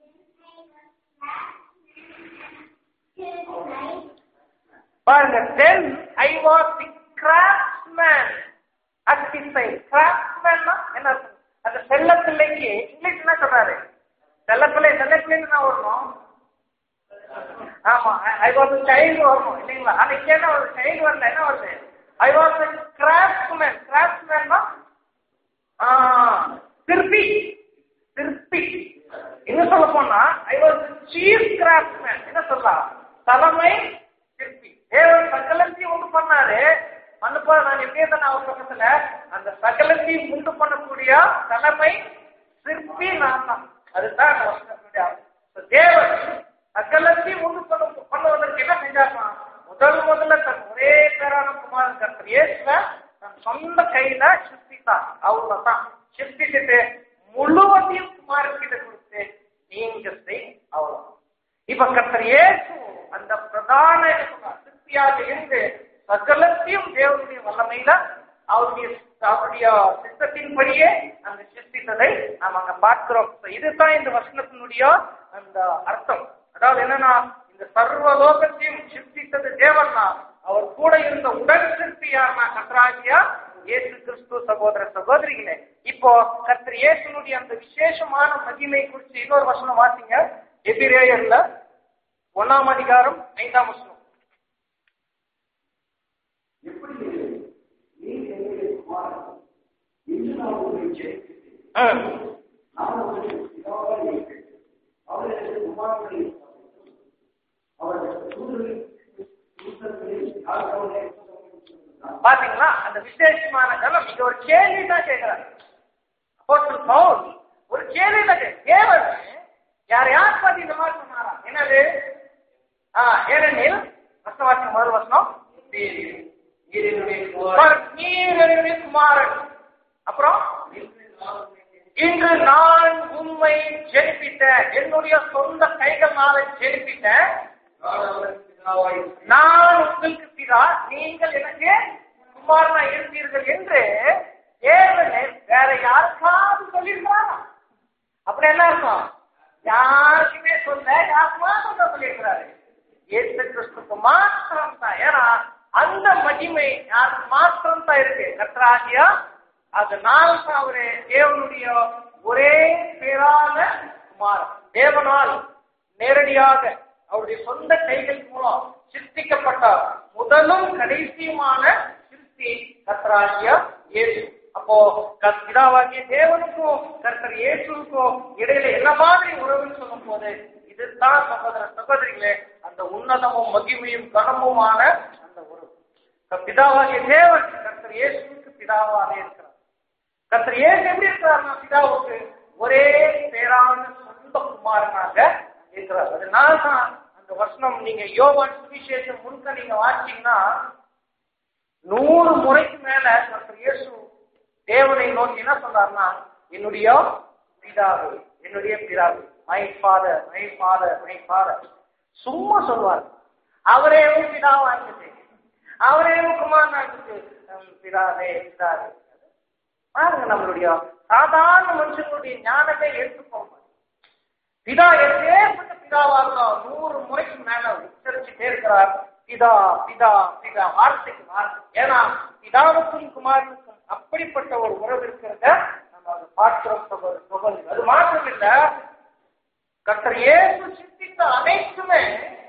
his sight பாருங்க then I was the craftsman at the site கிராஃப்ட்மேன்னா என்ன அர்த்தம் அந்த செல்ல பிள்ளைக்கு இங்கிலீஷ் என்ன சொல்றாரு செல்ல பிள்ளை செல்ல பிள்ளைன்னு தான் வரணும் ஆமா ஐ வாஸ் சைல்டு வரணும் இல்லைங்களா ஆனா இங்க என்ன வருது சைல்டு வரல என்ன வருது ஐ வாஸ் கிராஃப்ட்மேன் கிராஃப்ட்மேன்னா சிற்பி சிற்பி இன்னும் சொல்ல போனா ஐ வாஸ் சீஃப் கிராஃப்ட்மேன் என்ன சொல்லலாம் தலைமை சிற்பி தேவன் சகலத்தையும் உண்டு பண்ணாரு மண்ணுப்பா நான் எப்படியே தான் அவர் பக்கத்துல அந்த சகலத்தையும் உண்டு பண்ணக்கூடிய தலைமை சிற்பி நான் தான் அதுதான் அந்த வசனத்தினுடைய அர்த்தம். So, தேவன் சகலத்தையும் உண்டு பண்ண பண்ணுவதற்கு என்ன செஞ்சாருன்னா முதல் முதல்ல தன் ஒரே பேரான குமாரன் கர்த்தர் இயேசுவ தன் சொந்த கையில சிருஷ்டித்தான் அவ்வளவுதான் சிருஷ்டிச்சுட்டு முழுவதையும் குமாரன் கிட்ட கொடுத்து நீங்க செய் அவ்வளவுதான் இப்ப கர்த்தர் இயேசு அந்த பிரதான சிற்பியாக இருந்து சகலத்தையும் தேவனுடைய வல்லமையில அவருடைய அவருடைய சித்தத்தின்படியே அந்த சிருஷ்டித்ததை நாம் அங்க பார்க்கிறோம் So, இதுதான் இந்த வசனத்தினுடைய அந்த அர்த்தம் அதாவது என்னன்னா இந்த சர்வ லோகத்தையும் சிருஷ்டித்தது தேவன்னா அவர் கூட இருந்த உடன் சிற்பியார்னா கர்த்தராகியா இயேசு கிறிஸ்து சகோதர சகோதரிகளே இப்போ கர்த்தர் இயேசுனுடைய அந்த விசேஷமான மகிமை குறித்து இன்னொரு வசனம் வாசிங்க எபிரேயர்ல ஒன்னாம் அதிகாரம் ஐந்தாம் வசனம் எப்படி நீ என்னுடைய குமாரன் இன்று நான் உங்களை ஜெயிக்கிறேன் ம். நான் உங்களுக்கு பிதாவாக இருக்கிறேன் அவர் எனக்கு குமாரனை அவர் தூதரில் தூதர்களில் யாருக்காக பாத்தீங்களா அந்த விசேஷமான ஜனம் இங்க ஒரு கேள்வி தான் கேட்கிறார் அப்போஸ்தலன் பவுல் ஒரு கேள்வி தான் கேட்க- தேவன் யார் யார் பத்தி இந்த மாதிரி சொன்னாரா என்னது ஆ, ஏனெனில் வசனவாசி முதல் வசனம் பாரு, நீர் என்னுடைய குமாரன் அப்புறம் இன்று நான் உண்மை ஜெனிப்பிட்ட என்னுடைய சொந்த கைகளால ஜெனிப்பிட்ட நான் உங்களுக்கு பிதா நீங்கள் எனக்கு குமாரனா இருந்தீர்கள் என்று தேவனே வேற யாருக்காவது சொல்லியிருக்கிறாரா அப்படி என்ன இருக்கும் யாருக்குமே சொல்ல யாருக்கு மாத்திரம் தான் சொல்லியிருக்கிறாரு இயேசு கிறிஸ்துக்கு மாத்திரம் தான் ஏன்னா அந்த மகிமை யாருக்கு மாத்திரம் தான் இருக்கு கர்த்தராகியா அதனால் தான் அவரு தேவனுடைய ஒரே பேரான குமாரன் தேவனால் நேரடியாக அவருடைய சொந்த கைகள் மூலம் சிருஷ்டிக்கப்பட்ட முதலும் கடைசியுமான சிருஷ்டி கர்த்தராகிய இயேசு அப்போ கர்- பிதாவாகிய தேவனுக்கும் கர்த்தர் இயேசுவுக்கும் இடையில என்ன மாதிரி உறவுன்னு சொல்லும் போது இதுதான் சகோதர சகோதரிகளே அந்த உன்னதமும் மகிமையும் கனமுமான அந்த உறவு கர்- பிதாவாகிய தேவன் கர்த்தர் இயேசுவுக்கு பிதாவாக இருக்கிறார் கர்த்தர் இயேசு எப்படி இருக்கிறார்னா பிதாவுக்கு ஒரே பேரான சொந்த குமாரனாக இருக்கிறார் அதனால தான் அந்த வசனம் நீங்க யோவான் சுவிசேஷம் முழுக்க நீங்க வாசிச்சீங்கன்னா நூறு முறைக்கு மேல கர்த்தர் இயேசு தேவனை நோக்கி என்ன சொல்றாருன்னா என்னுடைய பிதாவே என்னுடைய பிதாவே my father my father my father சும்மா சொல்வார் அவரே உன் பிதாவா இருந்துச்சு அவரே உன் குமாரனா இருந்துச்சு ஹம், பிதாவே பிதாவே பாருங்க நம்மளுடைய சாதாரண மனுஷனுடைய ஞானத்தை எடுத்துக்கோங்க பிதா எப்பேற்பட்ட பிதாவா இருந்தாலும் நூறு முறைக்கு மேல உச்சரிச்சுட்டே இருக்கிறார் பிதா பிதா பிதா வார்த்தைக்கு வார்த்தை ஏன்னா பிதாவுக்கும் குமாரனுக்கும் அப்படிப்பட்ட ஒரு உறவு இருக்கிறத நம்ம அதை பார்க்கிறோம் சகோதர சகோதரி அது மாத்திரம் இல்ல கர்த்தர் இயேசு சிந்தித்த அனைத்துமே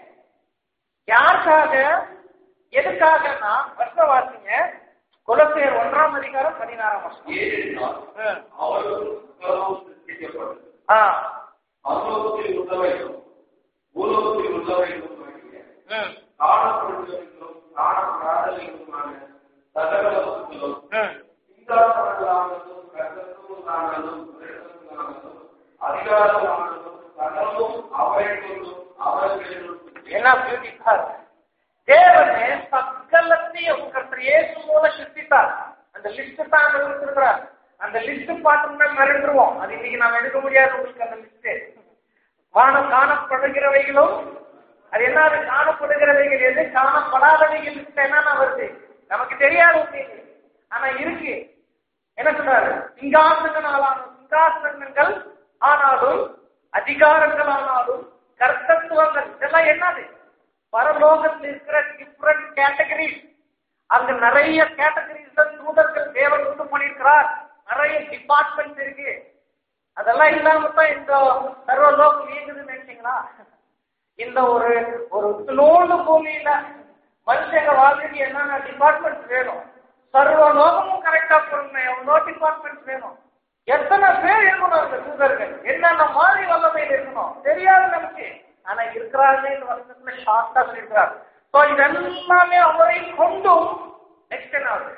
யாருக்காக எதுக்காகன்னா வருஷ வாசிங்க குலப்பேர் ஒன்றாம் அதிகாரம் பதினாறாம் வருஷம் ஏனென்றால் அவர்களும் உலகம் சிருஷ்டிக்கப்பட்டது ஆ பரலோகத்தில் உள்ளவைகளும் பூலோகத்தில் உள்ளவைகளும் ஆகிய ம் காணப்படுகிறவர்களும் காணப்படாதவைகளுமான சகல வஸ்துக்களும் ம் சிங்காசனங்களானதும் கர்த்தத்துவங்களானதும் பிரேதங்களானதும் அதிகாரங்களானதும் சகலமும் அவர்களும் அவர்களும் என்ன பியூட்டி பாருங்க தேவனே சகலத்தையும் கர்த்தர் இயேசு மூலம் சிருஷ்டித்தார் அந்த லிஸ்ட் தான் அங்க கொடுத்திருக்கிறார் அந்த லிஸ்ட் பார்த்தோம்னா மறந்துருவோம் அது இன்னைக்கு நாம எடுக்க முடியாது உங்களுக்கு அந்த லிஸ்ட் வானம் காணப்படுகிறவைகளும் அது என்ன அது காணப்படுகிறவைகள் எது காணப்படாதவைகள் லிஸ்ட் என்னன்னா வருது நமக்கு தெரியாது உங்களுக்கு. ஆனா இருக்கு என்ன சொல்றாரு சிங்காசனங்கள் ஆனாலும் சிங்காசனங்கள் ஆனாலும் அதிகாரங்கள் ஆனாலும் கர்த்தத்துவங்கள் இதெல்லாம் என்னது பரலோகத்தில் இருக்கிற டிஃப்ரெண்ட் கேட்டகரிஸ் அங்க நிறைய கேட்டகரிஸ் தூதர்கள் தேவன் உண்டு பண்ணியிருக்கிறார் நிறைய டிபார்ட்மெண்ட் இருக்கு அதெல்லாம் இல்லாம தான் இந்த சர்வலோகம் இயங்குதுன்னு நினைச்சீங்களா இந்த ஒரு ஒரு துளோண்டு பூமியில மனுஷங்க வாழ்க்கைக்கு என்னென்ன டிபார்ட்மெண்ட் வேணும் சர்வ லோகமும் கரெக்டா போடணும் எவ்வளோ டிபார்ட்மெண்ட் வேணும் எத்தனை பேர் இருக்கணும் அந்த தூதர்கள் என்னென்ன மாதிரி வல்லமையில் இருக்கணும் தெரியாது நமக்கு ஆனா இருக்கிறார்கள் வருஷத்துல ஷார்ட்டா சொல்லியிருக்கிறார் ஸோ இதெல்லாமே அவரை கொண்டும் நெக்ஸ்ட் என்ன ஆகுது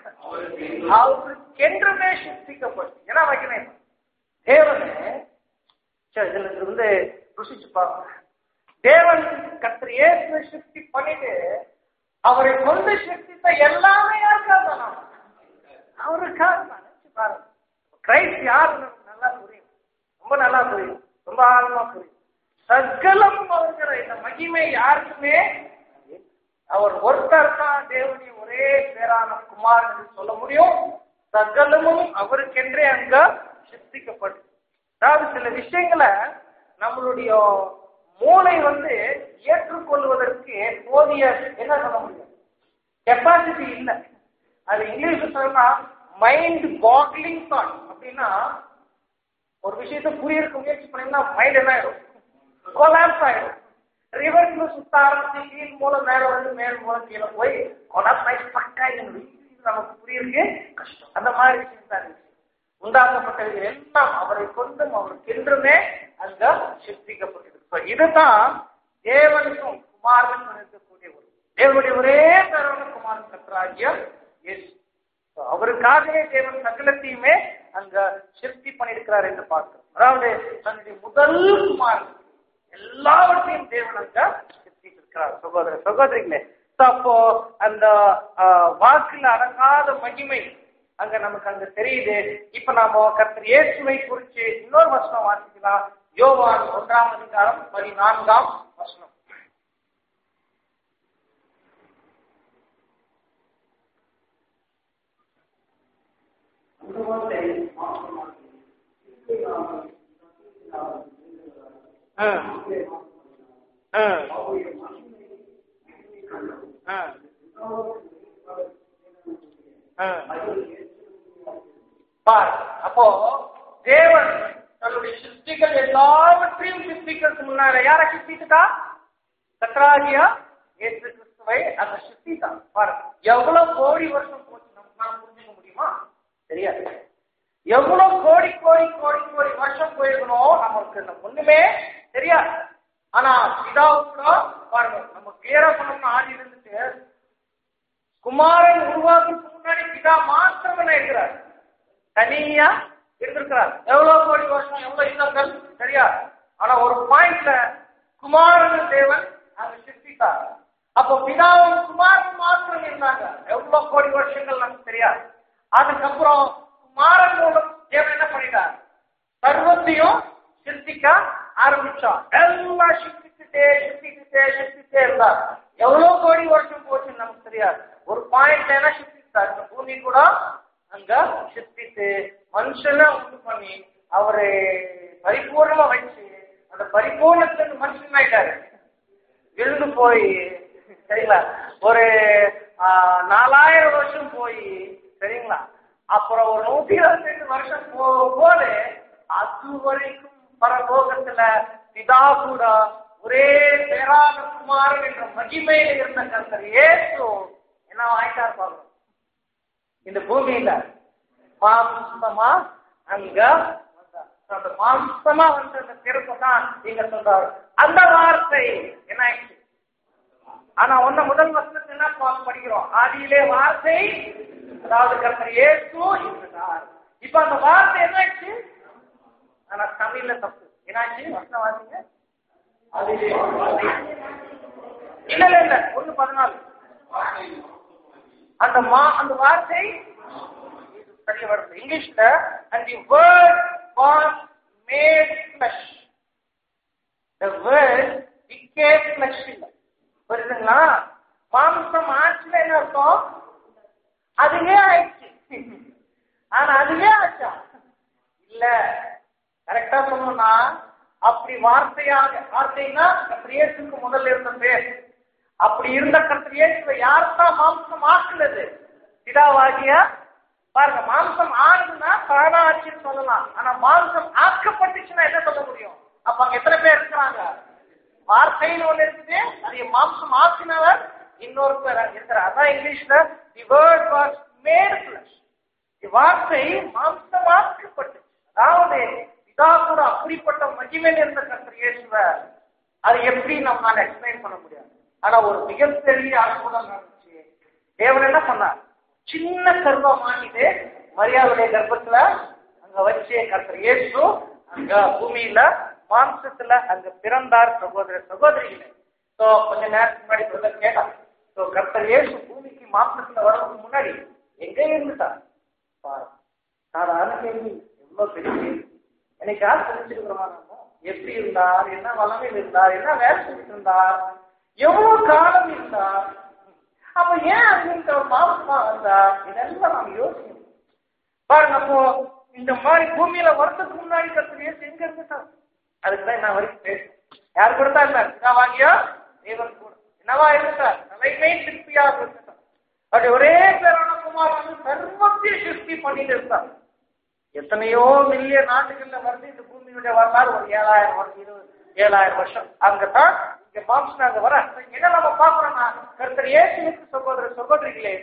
அவருக்கென்றுமே சிருஷ்டிக்கப்பட்டு ஏன்னா வைக்கணும் தேவனே சரி இதுல இருந்து ருசிச்சு பாருங்க தேவன் கர்த்தர் இயேசுவை சிருஷ்டி பண்ணிட்டு அவரை கொண்டு சிருஷ்டித்த எல்லாமே யாருக்காக தான் அவருக்காக தான் நினைச்சு பாருங்க கிரைஸ்ட் யாருன்னு நமக்கு நல்லா புரியும் ரொம்ப நல்லா புரியும் ரொம்ப ஆழமா புரியும் சகலம் அவருக்கிற இந்த மகிமை யாருக்குமே அவர் ஒருத்தர் தான் தேவனுடைய ஒரே பேரான குமார் என்று சொல்ல முடியும் சகலமும் அவருக்கென்றே அங்க சிருஷ்டிக்கப்பட்டு அதாவது சில விஷயங்களை நம்மளுடைய மூளை வந்து ஏற்றுக்கொள்வதற்கு போதிய என்ன சொல்ல முடியும் கெப்பாசிட்டி இல்லை அது இங்கிலீஷ் சொன்னா மைண்ட் பாக்லிங் தாட் அப்படின்னா ஒரு விஷயத்தை புரியறதுக்கு முயற்சி பண்ணீங்கன்னா மைண்ட் என்ன ஆயிடும் கொலாப்ஸ் ஆயிடும் ரிவர்ஸ்ல சுத்த ஆரம்பிச்சு கீழ் மூலம் மேல வந்து மேல் மூலம் கீழே போய் கொலாப்ஸ் ஆகி பக்கா இது நமக்கு புரியறதுக்கு கஷ்டம் அந்த மாதிரி விஷயம் தான் இருக்கு. உண்டாக்கப்பட்டவர்கள் எல்லாம் அவரை கொண்டும் அவருக்கு என்றுமே அங்க சிருஷ்டிக்கப்பட்டது So, இதுதான் தேவனுக்கும் குமாரனுக்கும் இருக்கக்கூடிய ஒரு தேவனுடைய ஒரே தரவன குமாரன் கத்தராகிய இயேசு So, அவருக்காகவே தேவன் சகலத்தையுமே அங்க சிருஷ்டி பண்ணியிருக்கிறார் என்று பார்க்கிறோம் அதாவது தன்னுடைய முதல் குமாரன் எல்லாவற்றையும் தேவன் அங்க சிருஷ்டிச்சிருக்கிறார் சகோதர சகோதரிகளே So, அப்போ அந்த ஆஹ், வாக்குல அடங்காத மகிமை அங்க நமக்கு அங்க தெரியுது இப்ப நாம கர்த்தர் இயேசுவை குறிச்சு இன்னொரு வசனம் வாசிக்கலாம் யோவான் ஒன்றாம் அதிகாரம் பதினான்காம் வசனம் அந்த வார்த்தை மாற்றமாக்கி இசை நாமம் சத்தியத்தினாலும் ஆ, ஆ, அவருடைய மகிமை மகிமை கண்டோம் ஆ, ஆ. பார் அப்போ தேவன் தன்னுடைய சிருஷ்டிகள் எல்லாவற்றையும் சிருஷ்டிக்கிறதுக்கு முன்னால யாரை சிருஷ்டிச்சுட்டா கத்ராகியா இயேசு கிறிஸ்துவை அந்த சிருஷ்டிதான் பாரு எவ்வளவு கோடி வருஷம் போச்சு நம்மளால புரிஞ்சுக்க முடியுமா தெரியாது எவ்வளவு கோடி கோடி கோடி கோடி வருஷம் போயிருக்கணும் நமக்கு நம்ம ஒண்ணுமே தெரியாது ஆனா பிதாவுக்கு பாருங்க நம்ம கிளியரா பண்ணணும்னு ஆடி இருந்துட்டு குமாரன் உருவாக்குறதுக்கு முன்னாடி பிதா மாத்திரம் என்ன இருக்கிறார் தனியா இருந்திருக்கிறார் எவ்வளவு கோடி வருஷம் எவ்வளவு யுத்தங்கள் சரியா ஆனா ஒரு பாயிண்ட்ல குமாரன் தேவன் அங்க சிருஷ்டித்தார் அப்போ பிதாவும் குமாரன் மாத்திரம் இருந்தாங்க எவ்வளவு கோடி வருஷம் சரியா அதுக்கப்புறம் குமாரன் மூலம் தேவன் என்ன பண்ணிட்டார் சர்வத்தையும் சிருஷ்டிக்க ஆரம்பிச்சான் எல்லாம் சிருஷ்டிச்சுட்டே சிருஷ்டிச்சுட்டே சிருஷ்டிச்சே இருந்தார் எவ்வளவு கோடி வருஷம் போச்சுன்னு நமக்கு தெரியாது ஒரு பாயிண்ட் என்ன சிருஷ்டித்தார் இந்த பூமி கூட அங்க சிருஷ்டித்து மனுஷனை உண்டு பண்ணி அவரை பரிபூர்ணமா வச்சு அந்த பரிபூர்ணத்துல மனுஷன் ஆயிட்டாரு விழுந்து போய் சரிங்களா ஒரு ஆ, நாலாயிரம் வருஷம் போய் சரிங்களா அப்புறம் ஒரு நூத்தி இருபத்தி ரெண்டு வருஷம் போகும்போது அது வரைக்கும் பரலோகத்துல பிதா கூட ஒரே பேரான குமாரன் என்ற மகிமையில இருந்த கர்த்தர் ஏசு என்ன ஆயிட்டார் பாருங்க இந்த பூமியில மாம்சமா அங்க வந்தார். அந்த மாம்சமா வந்த அந்த பிறப்பு தான் நீங்க சொல்றாரு அந்த வார்த்தை என்ன ஆயிடுச்சு ஆனா ஒன்ன முதல் வசனத்துல என்ன பா- படிக்கிறோம் ஆதியிலே வார்த்தை அதாவது கர்த்தர் இயேசு இருந்தார் இப்ப அந்த வார்த்தை என்ன ஆயிடுச்சு ஆனா தமிழ்ல தப்பு என்னாச்சு வசனம் வாசிங்க ஆதியிலே வார்த்தை. இல்ல இல்ல இல்ல ஒண்ணு பதினாலு அந்த மா அந்த வார்த்தை இது சரியா வருது இங்கிலீஷ்ல and the word was made flesh the word became flesh இல்ல புரியுதுங்களா மாம்சம் ஆச்சுல என்ன அர்த்தம் அதுவே ஆயிடுச்சு ஆனா அதுவே ஆச்சா இல்ல கரெக்டா சொல்லணும்னா அப்படி வார்த்தையாக வார்த்தைன்னா கத்திரியேசுக்கு முதல்ல இருந்த பேர் அப்படி இருந்த கத்திரியேசுவை யார்தான் மாம்சம் ஆக்குனது பிதாவாகிய பாருங்க மாம்சம் ஆகுதுன்னா தானாச்சுன்னு சொல்லலாம் ஆனா மாம்சம் ஆக்கப்பட்டுச்சுன்னா என்ன சொல்ல முடியும் அப்ப அங்க எத்தனை பேர் இருக்கிறாங்க வார்த்தைன்னு ஒண்ணு இருக்குது அது மாம்சம் ஆக்கினவர் இன்னொரு பேர் இருக்கிறார் அதான் இங்கிலீஷ்ல the word was made flesh வார்த்தை மாம்சமாக்கப்பட்டு அதாவது இதா கூட அப்படிப்பட்ட மகிமையில் இருந்த கர்த்தர் இயேசுவ அது எப்படி நம்மளால எக்ஸ்பிளைன் பண்ண முடியாது ஆனா ஒரு மிகப்பெரிய அற்புதம் நடந்துச்சு தேவன் என்ன பண்ணார் சின்ன கர்ப்பம் வாங்கிட்டு மரியாதையுடைய கர்ப்பத்துல அங்க வச்சு கர்த்தர் இயேசு அங்க பூமியில மாம்சத்துல அங்க பிறந்தார் சகோதர சகோதரிகளே சோ கொஞ்ச நேரத்துக்கு முன்னாடி பிரதர் கேட்டான் சோ கர்த்தர் இயேசு பூமிக்கு மாம்சத்துல வர்றதுக்கு முன்னாடி எங்க இருந்துட்டார் பாரு சாதாரண கேள்வி எவ்வளவு பெரிய கேள்வி எனக்கு யார் தெரிஞ்சிருக்கிறோமா நம்ம எப்படி இருந்தார் என்ன வளமையில் இருந்தார் என்ன வேலை செஞ்சுட்டு இருந்தார் எவ்வளவு காலம் இருந்தார் அப்ப ஏன் அங்கிருந்து அவர் மாம்சமா வந்தார் இதெல்லாம் நாம் யோசிக்கணும் பாருங்க அப்போ இந்த மாதிரி பூமியில வரதுக்கு முன்னாடி கருத்து ஏசு எங்க இருந்துட்டார் அதுக்குதான் நான் வரைக்கும் பேசுறேன் யார் கூட தான் இருந்தார் பிதாவாகியா தேவன் கூட என்னவா இருந்தார் தலைமை சிற்பியாக இருந்தார் அப்படி ஒரே பேரான குமார் வந்து சர்வத்தையும் சிருஷ்டி பண்ணிட்டு இருந்தார் எத்தனையோ மில்லியன் நாட்டுகள்ல வந்து இந்த பூமியுடைய வரலாறு ஒரு ஏழாயிரம் வருஷம் இருபது ஏழாயிரம் வருஷம் அங்கதான் இங்க மாம்சம் அங்க வர இப்ப என்ன நம்ம பாக்குறோம்னா கருத்தர் இயேசுவுக்கு சகோதர சகோதரிகளே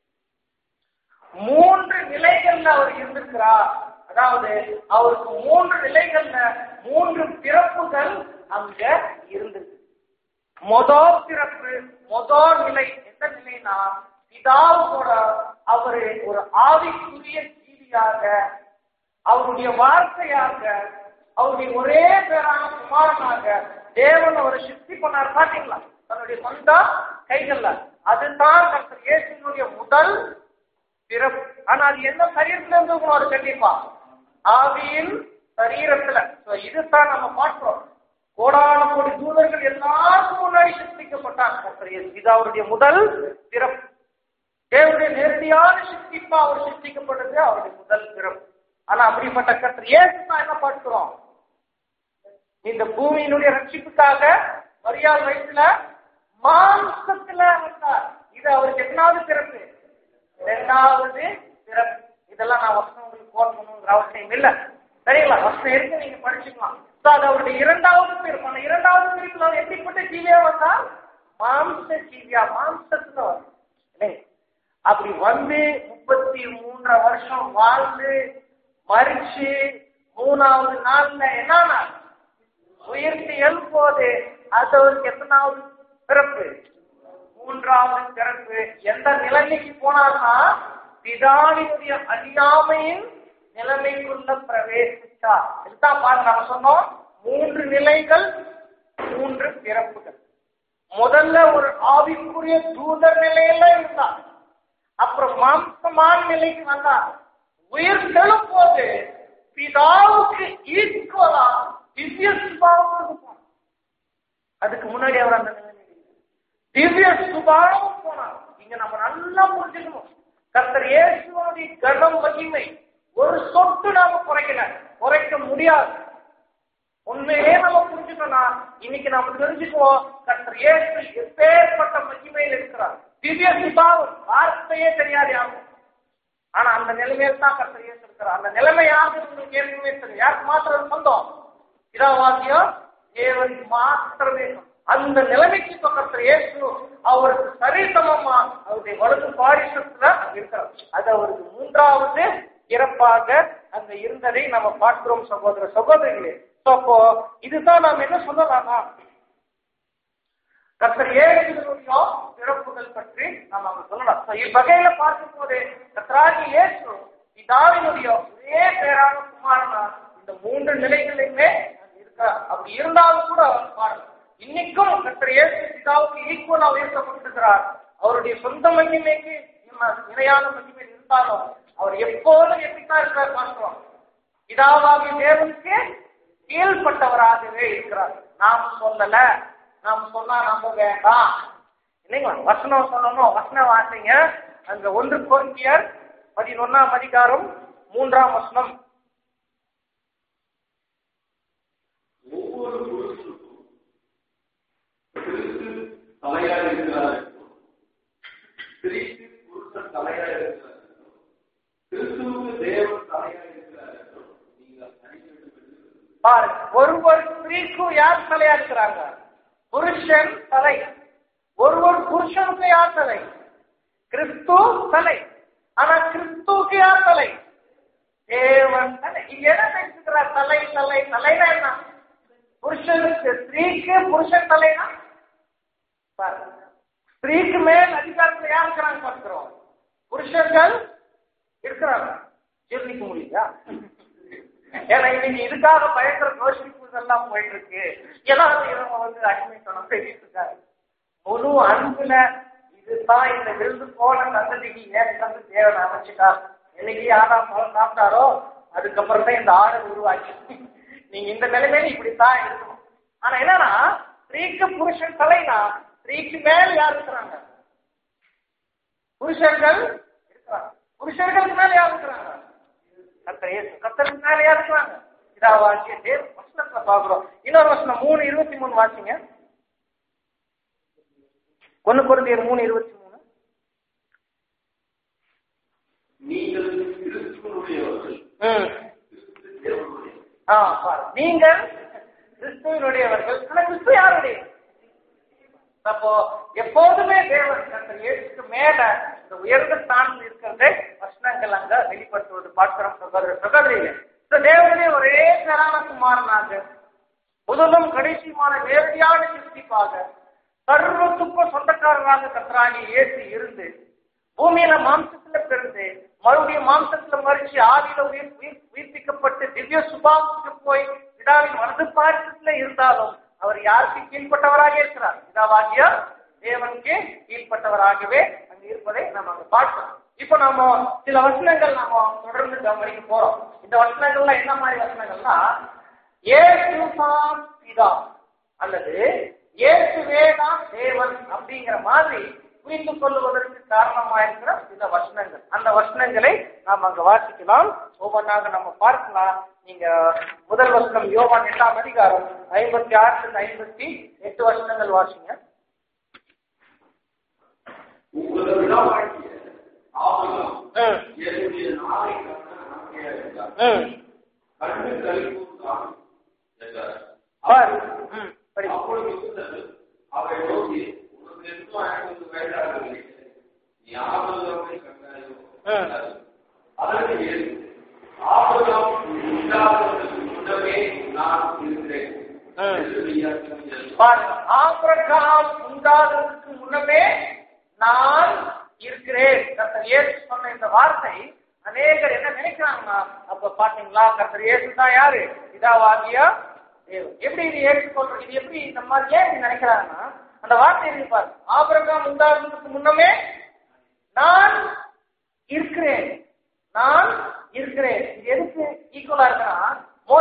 மூன்று நிலைகள்ல அவர் இருந்திருக்கிறார் அதாவது அவருக்கு மூன்று நிலைகள்ல மூன்று பிறப்புகள் அங்க இருந்தது மொதல் பிறப்பு மொதல் நிலை எந்த நிலைனா பிதாவோட அவரு ஒரு ஆவிக்குரிய ஜீவியாக அவருடைய வார்த்தையாக அவருடைய ஒரே பேரான குமாரனாக தேவன் அவரை சிருஷ்டி பண்ணார் பாத்தீங்களா தன்னுடைய சொந்த கைகள்ல அதுதான் கர்த்தர் இயேசுனுடைய முதல் பிறப்பு ஆனா அது என்ன சரீரத்துல இருந்துக்கணும் அது கண்டிப்பா ஆவியின் சரீரத்துல So இதுதான் நம்ம பார்க்கிறோம் கோடான கோடி தூதர்கள் எல்லாருக்கும் முன்னாடி சிருஷ்டிக்கப்பட்டாங்க கர்த்தர் இயேசு இது அவருடைய முதல் பிறப்பு தேவனுடைய நேரடியான சிருஷ்டிப்பா அவர் சிருஷ்டிக்கப்பட்டது அவருடைய முதல் பிறப்பு ஆனா அப்படிப்பட்ட கர்த்தர் இயேசு தான் என்ன பார்க்கிறோம் இந்த பூமியினுடைய ரட்சிப்புக்காக மரியாதை வயசுல மாம்சத்துல வந்தார் இது அவருக்கு எத்தனாவது பிறப்பு இரண்டாவது பிறப்பு இதெல்லாம் நான் வசனம் உங்களுக்கு கோட் பண்ணணுங்கிற அவசியம் இல்ல சரிங்களா வசனம் இருக்கு நீங்க படிச்சுக்கலாம் So, அது அவருடைய இரண்டாவது பிறப்பு அந்த இரண்டாவது பிறப்புல அவர் எப்படிப்பட்ட ஜீவியா வந்தா மாம்ச ஜீவியா மாம்சத்துல வந்தார். இல்லைங்க? அப்படி வந்து முப்பத்தி மூன்றரை வருஷம் வாழ்ந்து மறிச்சு மூணாவது நாள்ல என்ன நாள் உயிர்த்து எழும்போது அது அவருக்கு எத்தனாவது பிறப்பு மூன்றாவது பிறப்பு எந்த நிலைமைக்கு போனார்னா பிதாவினுடைய அறியாமையின் நிலைமைக்குள்ள பிரவேசித்தார் இதுதான் பாருங்க நம்ம சொன்னோம் மூன்று நிலைகள் மூன்று பிறப்புகள் முதல்ல ஒரு ஆவிக்குரிய தூதர் நிலையில இருந்தார் அப்புறம் மாம்சம் பரிசுத்தமான நிலைக்கு வந்தார் உயிர் செல்லும் போது பிதாவுக்கு ஈக்குவலா திவ்ய சுபாவத்துக்கு போனார் அதுக்கு முன்னாடி அவர் அந்த நிலைமையில் இல்லை. திவ்ய சுபாவம் போனார் இங்க நம்ம நல்லா புரிஞ்சுக்கணும் கர்த்தர் இயேசுவோடைய கனம் மகிமை ஒரு சொட்டு நாம குறைக்கல குறைக்க முடியாது உண்மையே நம்ம புரிஞ்சுக்கணும்னா இன்னைக்கு நம்ம தெரிஞ்சுக்குவோம் கர்த்தர் இயேசு எப்பேற்பட்ட மகிமையில் இருக்கிறார் திவ்ய சுபாவம் வார்த்தையே தெரியாது யாரும் ஆனா அந்த நிலைமையில் தான் கர்த்தர் இயேசு இருக்கிறார் அந்த நிலைமை யாருக்கு உங்களுக்கு ஏற்கனவே தெரியும் யாருக்கு மாத்திரம் சொந்தம் இதாவாகியம் தேவன் மாத்திரமே சொந்தம். அந்த நிலைமைக்கு இப்ப கர்த்தர் இயேசு அவருக்கு சரிசமமா அவருடைய வலது பாரிசத்துல இருக்கிறார் அது அவருக்கு மூன்றாவது இறப்பாக அங்க இருந்ததை நம்ம பார்க்கிறோம் சகோதர சகோதரிகளே So, அப்போ இதுதான் நாம் என்ன சொல்லலாமா கர்த்தர் இயேசுடைய பிறப்புகள் பற்றி நாம் அங்க சொல்லலாம் So, இவ்வகையில பார்க்கும் போது கர்த்தராகி இயேசு பிதாவினுடைய ஒரே பேரான குமாரனா இந்த மூன்று நிலைகளிலுமே இருக்கிறார் அப்படி இருந்தாலும் கூட அவர் பாருங்க இன்னைக்கும் கர்த்தர் இயேசு பிதாவுக்கு ஈக்குவலா உயர்த்தப்பட்டிருக்கிறார் அவருடைய சொந்த மகிமைக்கு இன- இணையான மகிமை இருந்தாலும் அவர் எப்போதும் எப்படித்தான் இருக்கிறார் பார்க்கிறோம் பிதாவாகிய தேவனுக்கு கீழ்ப்பட்டவராகவே இருக்கிறார் நாம் சொல்லல நாம் சொன்னா நம்ப வேண்டாம் இல்லைங்களா வசனம் சொல்லணும் வசன வார்த்தைங்க அங்க ஒன்று கோரிக்கையர் பதினொன்னாம் அதிகாரம் மூன்றாம் வசனம் ஒவ்வொரு புருஷனுக்கும் கிறிஸ்து தலையா இருக்கிறார் என்றும், கிறிஸ்து புருஷன் தலையா இருக்கிறார் என்றும், கிறிஸ்துவுக்கு தேவன் தலையா இருக்கிறார் என்றும் நீங்கள் அறிய வேண்டும் என்று பாருங்க ஒருவர் ஸ்திரீக்கும் யார் தலையா இருக்கிறாங்க புருஷன் தலை ஒருவர் புருஷனுக்கு யார் தலை கிறிஸ்து தலை ஆனா கிறிஸ்துவுக்கு யார் தலை தேவன் தலை இங்க என்ன பேசுகிறார் தலை தலை தலைனா என்ன புருஷனுக்கு ஸ்திரீக்கு புருஷன் தலைனா பாருங்க ஸ்திரீக்கு மேல் அதிகாரத்துல யார் இருக்கிறாங்க பார்க்கிறோம் புருஷர்கள் இருக்கிறாங்க ஜீர்ணிக்க முடியுதா ஏன்னா இன்னைக்கு இதுக்காக பயங்கர யோசிப்பு எல்லாம் போயிட்டு இருக்கு எல்லாரும் இவங்க வந்து அடிமைத்தனம் பேசிட்டு இருக்காரு முழு அன்புல இதுதான் இந்த விருது போன சந்ததிக்கு ஏன் தந்து தேவன் அமைச்சுட்டா என்னைக்கு ஆதாம் பழம் சாப்பிட்டாரோ அதுக்கப்புறம் தான் இந்த ஆர்டர் உருவாச்சு நீங்க இந்த நிலைமையில இப்படித்தான் இருக்கணும் ஆனா என்னன்னா ஸ்திரீக்கு புருஷன் தலைனா ஸ்திரீக்கு மேல யார் இருக்கிறாங்க புருஷர்கள் இருக்கிறாங்க புருஷர்களுக்கு மேல யார் இருக்கிறாங்க கத்தர் இயேசு கத்தருக்கு மேல யார் இருக்கிறாங்க இதா வாக்கிய தேவ வசனத்துல பாக்குறோம் இன்னொரு வசனம் மூணு இருபத்தி மூணு வாசிங்க ஒண்ணு குழந்தையர் மூணு இருபத்தி மூணு நீங்கள் கிறிஸ்துவனுடையவர்கள் ம் கிறிஸ்து தேவனுடைய ஆ பாரு நீங்கள் கிறிஸ்துவனுடையவர்கள் ஆனா கிறிஸ்து யாருடைய அப்போ எப்போதுமே தேவன் கர்த்தர் இயேசுக்கு மேல இந்த உயர்ந்த ஸ்தானம் இருக்கிறது வசனங்கள் அங்க வெளிப்படுத்துவது பார்க்கிறோம் சகோதர சகோதரிகளே இந்த தேவனுடைய ஒரே பேரான குமாரனாக முதலும் கடைசியுமான நேரடியான சிருஷ்டிப்பாக சர்வத்துக்கும் சொந்தக்காரராக கர்த்தராகிய இயேசு இருந்து பூமியில மாம்சத்துல பிறந்து மறுபடியும் மாம்சத்துல மறிச்சு ஆவியில உயிர் உயிர் உயிர்ப்பிக்கப்பட்டு திவ்ய சுபாவத்துக்கு போய் பிதாவின் வலது பாரசத்துல இருந்தாலும் அவர் யாருக்கு கீழ்ப்பட்டவராக இருக்கிறார் பிதாவாகிய தேவனுக்கு கீழ்ப்பட்டவராகவே அங்க இருப்பதை நம்ம அங்க பார்க்கிறோம் இப்ப நாம சில வசனங்கள் நாம தொடர்ந்து கவனிக்க போறோம் இந்த வசனங்கள்ல என்ன மாதிரி வசனங்கள்னா ஏசுதான் பிதா அல்லது இயேசுவே தான் தேவன் அப்படிங்கிற மாதிரி புரிந்து கொள்வதற்கு காரணமா இருக்கிற சில வசனங்கள் அந்த வசனங்களை நாம் அங்க வாசிக்கலாம் ஒவ்வொன்றாக நம்ம பார்க்கலாம் நீங்க முதல் வசனம் யோவான் எட்டாம் அதிகாரம் ஐம்பத்தி ஆறுல இருந்து ஐம்பத்தி எட்டு வசனங்கள் வாசிங்க உங்களை விடாமாக்கிய ஆபலம் ம், என்னுடைய நாளை கண்ட நன்மையா இருந்தார் ம். கண்டு கழிப்பும் தான் என்றார் பாரு. ம், படி. அப்பொழுது யூதர்கள் அவரை நோக்கி உனக்கு எதுவும் எனக்கு வேண்டாடவில்லை நீ ஆபலத்தை கண்டாயோ ம். என்றார். அதற்கு இயேசு ஆபலம் உண்டாவதற்கு முன்னமே நான் இருக்கிறேன் ம். என்று மெய்யாகச் சொன்னார். பாருங்க ஆபிரகாம் உண்டாததற்கு முன்னமே நான் இருக்கிறேன் கர்த்தர் இயேசு சொன்ன இந்த வார்த்தை அநேகர் என்ன நினைக்கிறாங்கன்னா அப்ப பாத்தீங்களா கர்த்தர் இயேசு தான் யாரு இதாவாகிய தேவன் எப்படி இது ஏற்றுக்கொள்றது இது எப்படி இந்த மாதிரி ஏன் இப்படி நினைக்கிறாங்கன்னா அந்த வார்த்தை இருக்கு பாருங்க ஆபிரகாம் உண்டாததுக்கு முன்னமே நான் இருக்கிறேன்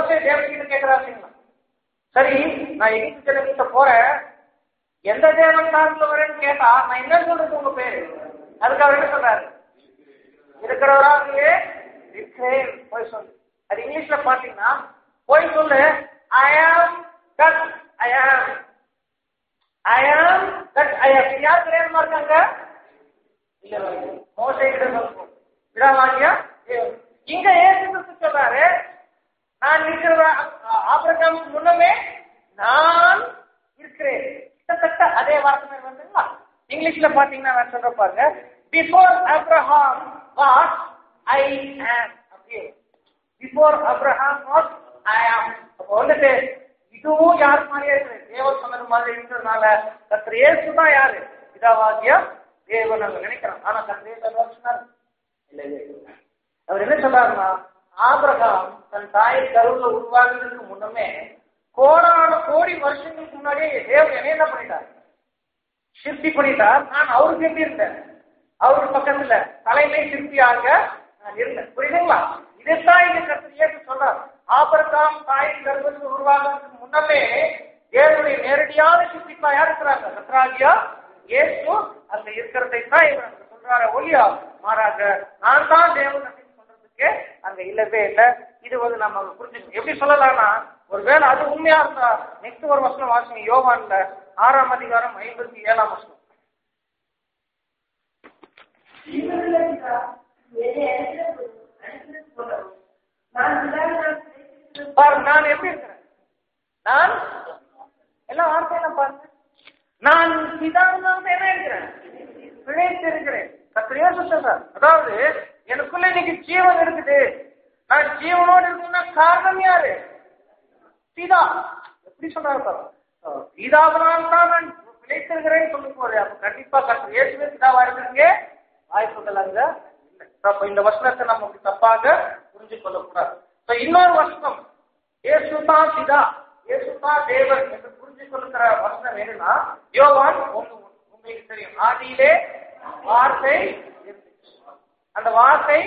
மோசே தேவகிட்ட கேட்கிறாருங்களா சரி நான் எகிப்து ஜனங்கிட்ட போறேன் எந்த தேவன் சார்ந்து வரேன்னு கேட்டா நான் என்ன சொல்றது உங்க பேரு அதுக்கு அவர் என்ன சொல்றாரு இருக்கிறவராகவே இருக்கிறேன் போய் சொல்லு அது இங்கிலீஷ்ல பாத்தீங்கன்னா போய் சொல்லு ஐ ஆம் தட் ஐ ஆம் ஐ ஆம் தட் ஐ ஆம் யார் கிடையாதுமா இருக்காங்க இல்ல மோசை கிட்ட சொல்லுவோம் விடாவாங்கியா இங்க ஏசு கிறிஸ்து சொல்றாரு நான் இருக்கிற ஆபிரகாமுக்கு முன்னமே நான் இருக்கிறேன் கிட்டத்தட்ட அதே வார்த்தை வந்துங்களா இங்கிலீஷ்ல பாத்தீங்கன்னா நான் சொல்ற பாருங்க பிஃபோர் அப்ரஹாம் வாஸ் ஐ ஆம் அப்படியே பிஃபோர் அப்ரஹாம் வாஸ் ஐ ஆம் அப்போ வந்துட்டு இதுவும் யார் மாதிரியே இருக்கு தேவன் சொன்னது மாதிரி இருக்கிறதுனால கத்திர இயேசு தான் யாரு பிதாவாகிய தேவன் நாங்க நினைக்கிறோம் ஆனா கத்திர இயேசு சொன்னார் இல்லையே அவர் என்ன சொல்றாருன்னா ஆபிரகாம் தன் தாயை கருவுல உருவாகுறதுக்கு முன்னமே கோடான கோடி வருஷங்களுக்கு முன்னாடியே தேவன் என்ன என்ன பண்ணிட்டார் சிற்பி பண்ணிட்டார் நான் அவருக்கு எப்படி இருந்தேன் அவருக்கு பக்கத்துல தலைமை சிற்பியாக நான் இருந்தேன் புரியுதுங்களா இதைத்தான் இங்க கருத்து ஏற்று சொல்றார் ஆபரகாம் தாயின் கர்ப்பத்தில் உருவாகிறதுக்கு முன்னமே தேவனுடைய நேரடியான சிற்பிப்பா யார் இருக்கிறாங்க சத்ராகியா இயேசு அங்க இருக்கிறதை தான் இவர் அங்க சொல்றாரு ஒளியா மாறாக நான் தான் தேவன் அப்படின்னு சொல்றதுக்கு அங்க இல்லவே இல்லை இது வந்து நம்ம அங்க புரிஞ்சுக்கணும் எப்படி சொல்லலாம்னா ஒருவேளை அது உண்மையா இருந்தா நெக்ஸ்ட் ஒரு வசனம் வாசிங்க யோவான்ல ஆறாம் அதிகாரம் ஐம்பத்தி ஏழாம் வசனம் ஜீவனுள்ள பிதா என்னை அனுப்பினது அனுப்பினது போலவும் நான் பிதாவினால் கிடைத்திருக்கிறது பாருங்க நான் எப்படி இருக்கிறேன் நான் எல்லாம் வார்த்தையெல்லாம் பாருங்க நான் பிதாவினால் என்ன இருக்கிறேன் பிழைத்து இருக்கிறேன் கத்திரியா சொல்றார் அதாவது எனக்குள்ள இன்னைக்கு ஜீவன் இருக்குது நான் ஜீவனோடு இருக்குன்னா காரணம் யாரு பிதா எப்படி சொல்றாரு பாருங்க பிதாவினால் தான் நான் பிழைத்திருக்கிறேன்னு சொல்லி போது அப்ப கண்டிப்பா கத்திர இயேசுவே பிதாவா இருக்கிறீங்க வாய்ப்புகள் அங்க இல்லை. அப்ப இந்த வசனத்தை நம்ம அப்படி தப்பாக புரிஞ்சு கொள்ளக்கூடாது So, இன்னொரு வசனம் இயேசு தான் பிதா இயேசு தான் தேவன் என்று புரிஞ்சு கொள்ளுகிற வசனம் என்னன்னா யோவான் ஒண்ணு ஒண்ணு. உங்களுக்கு தெரியும் ஆதியிலே வார்த்தை இருந்துச்சு. அந்த வார்த்தை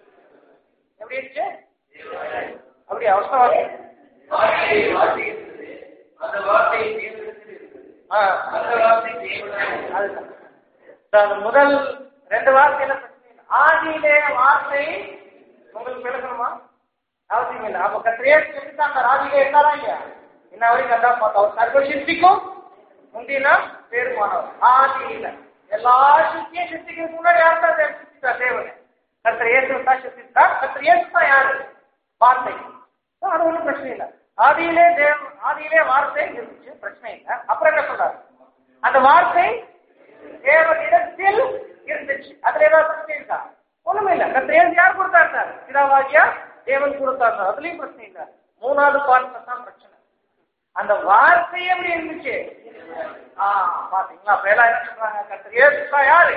எப்படி இருந்துச்சு அப்படி அவசரம் வார்த்தை வார்த்தை இருந்தது அந்த வார்த்தை தேவனிடத்தில் இருந்தது அந்த வார்த்தை தேவனாக அதுதான் So, அந்த முதல் ரெண்டு வார்த்தையில பிரச்சனை இல்லை. ஆதியிலே வார்த்தை உங்களுக்கு விளக்கணுமா அவசியம் இல்லை அப்ப கத்திரியே சொல்லிட்டு அந்த ஆதியிலே இருந்தாரா இல்லையா இன்ன வரைக்கும் அதான் பார்த்தோம் அவர் சர்வ சிற்பிக்கும் முந்தினா பேருமானவர் ஆதியில எல்லா சிற்பியும் சிற்பிக்கு முன்னாடி யார் தான் சிற்பித்தா தேவனே கத்திர இயேசு தான் சிற்பித்தா கத்திர இயேசு தான் யாரு வார்த்தை So, அது ஒன்றும் பிரச்சனை இல்லை ஆதியிலே தேவ ஆதியிலே வார்த்தை இருந்துச்சு பிரச்சனை இல்லை அப்புறம் என்ன சொல்றாரு அந்த வார்த்தை தேவனிடத்தில் இருந்துச்சு அதுல ஏதாவது பிரச்சனை இருக்கா ஒண்ணுமே இல்ல அந்த தேவன் யார் கொடுத்தாரு பிதாவாகியா தேவன் கொடுத்தாரு அதுலயும் பிரச்சனை இல்ல மூணாவது பாட்டுல தான் பிரச்சனை அந்த வார்த்தை எப்படி இருந்துச்சு ஆ பாத்தீங்களா அப்ப எல்லாம் என்ன சொல்றாங்க கர்த்தர் இயேசுக்கா யாரு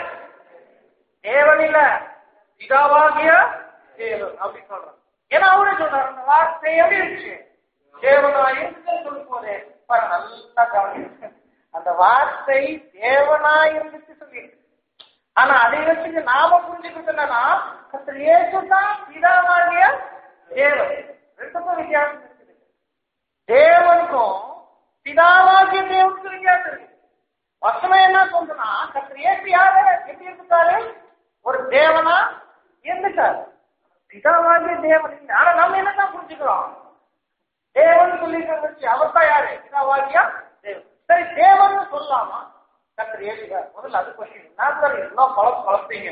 தேவன் இல்ல பிதாவாகிய தேவன் அப்படி சொல்றாங்க ஏன்னா அவரே சொல்றாரு அந்த வார்த்தை எப்படி இருந்துச்சு தேவனா இருந்து சொல்லும் போதே பாருங்க நல்லா கவனிங்க அந்த வார்த்தை தேவனா இருந்துச்சு சொல்லியிருக்கு ஆனா அதை வச்சுட்டு நாம புரிஞ்சுக்கிறது என்னன்னா கர்த்தர் இயேசு தான் பிதாவாகிய தேவன் ரெண்டுக்கும் வித்தியாசம் இருக்குது தேவனுக்கும் பிதாவாகிய தேவனுக்கும் வித்தியாசம் இருக்கு வசனம் என்ன சொல்றதுன்னா கர்த்தர் இயேசு யாரு எப்படி இருந்துட்டாரு ஒரு தேவனா இருந்துட்டாரு பிதாவாகிய தேவன் இல்லை. ஆனா நம்ம என்னதான் புரிஞ்சுக்கிறோம் தேவன் சொல்லிட்டு வச்சு அவர் தான் யாரு பிதாவாகியா தேவன் சரி தேவன் சொல்லலாமா கர்த்தர் இயேசுங்க முதல்ல அது கொஸ்டின் நான் சார் எல்லாம் பழம் பழப்பீங்க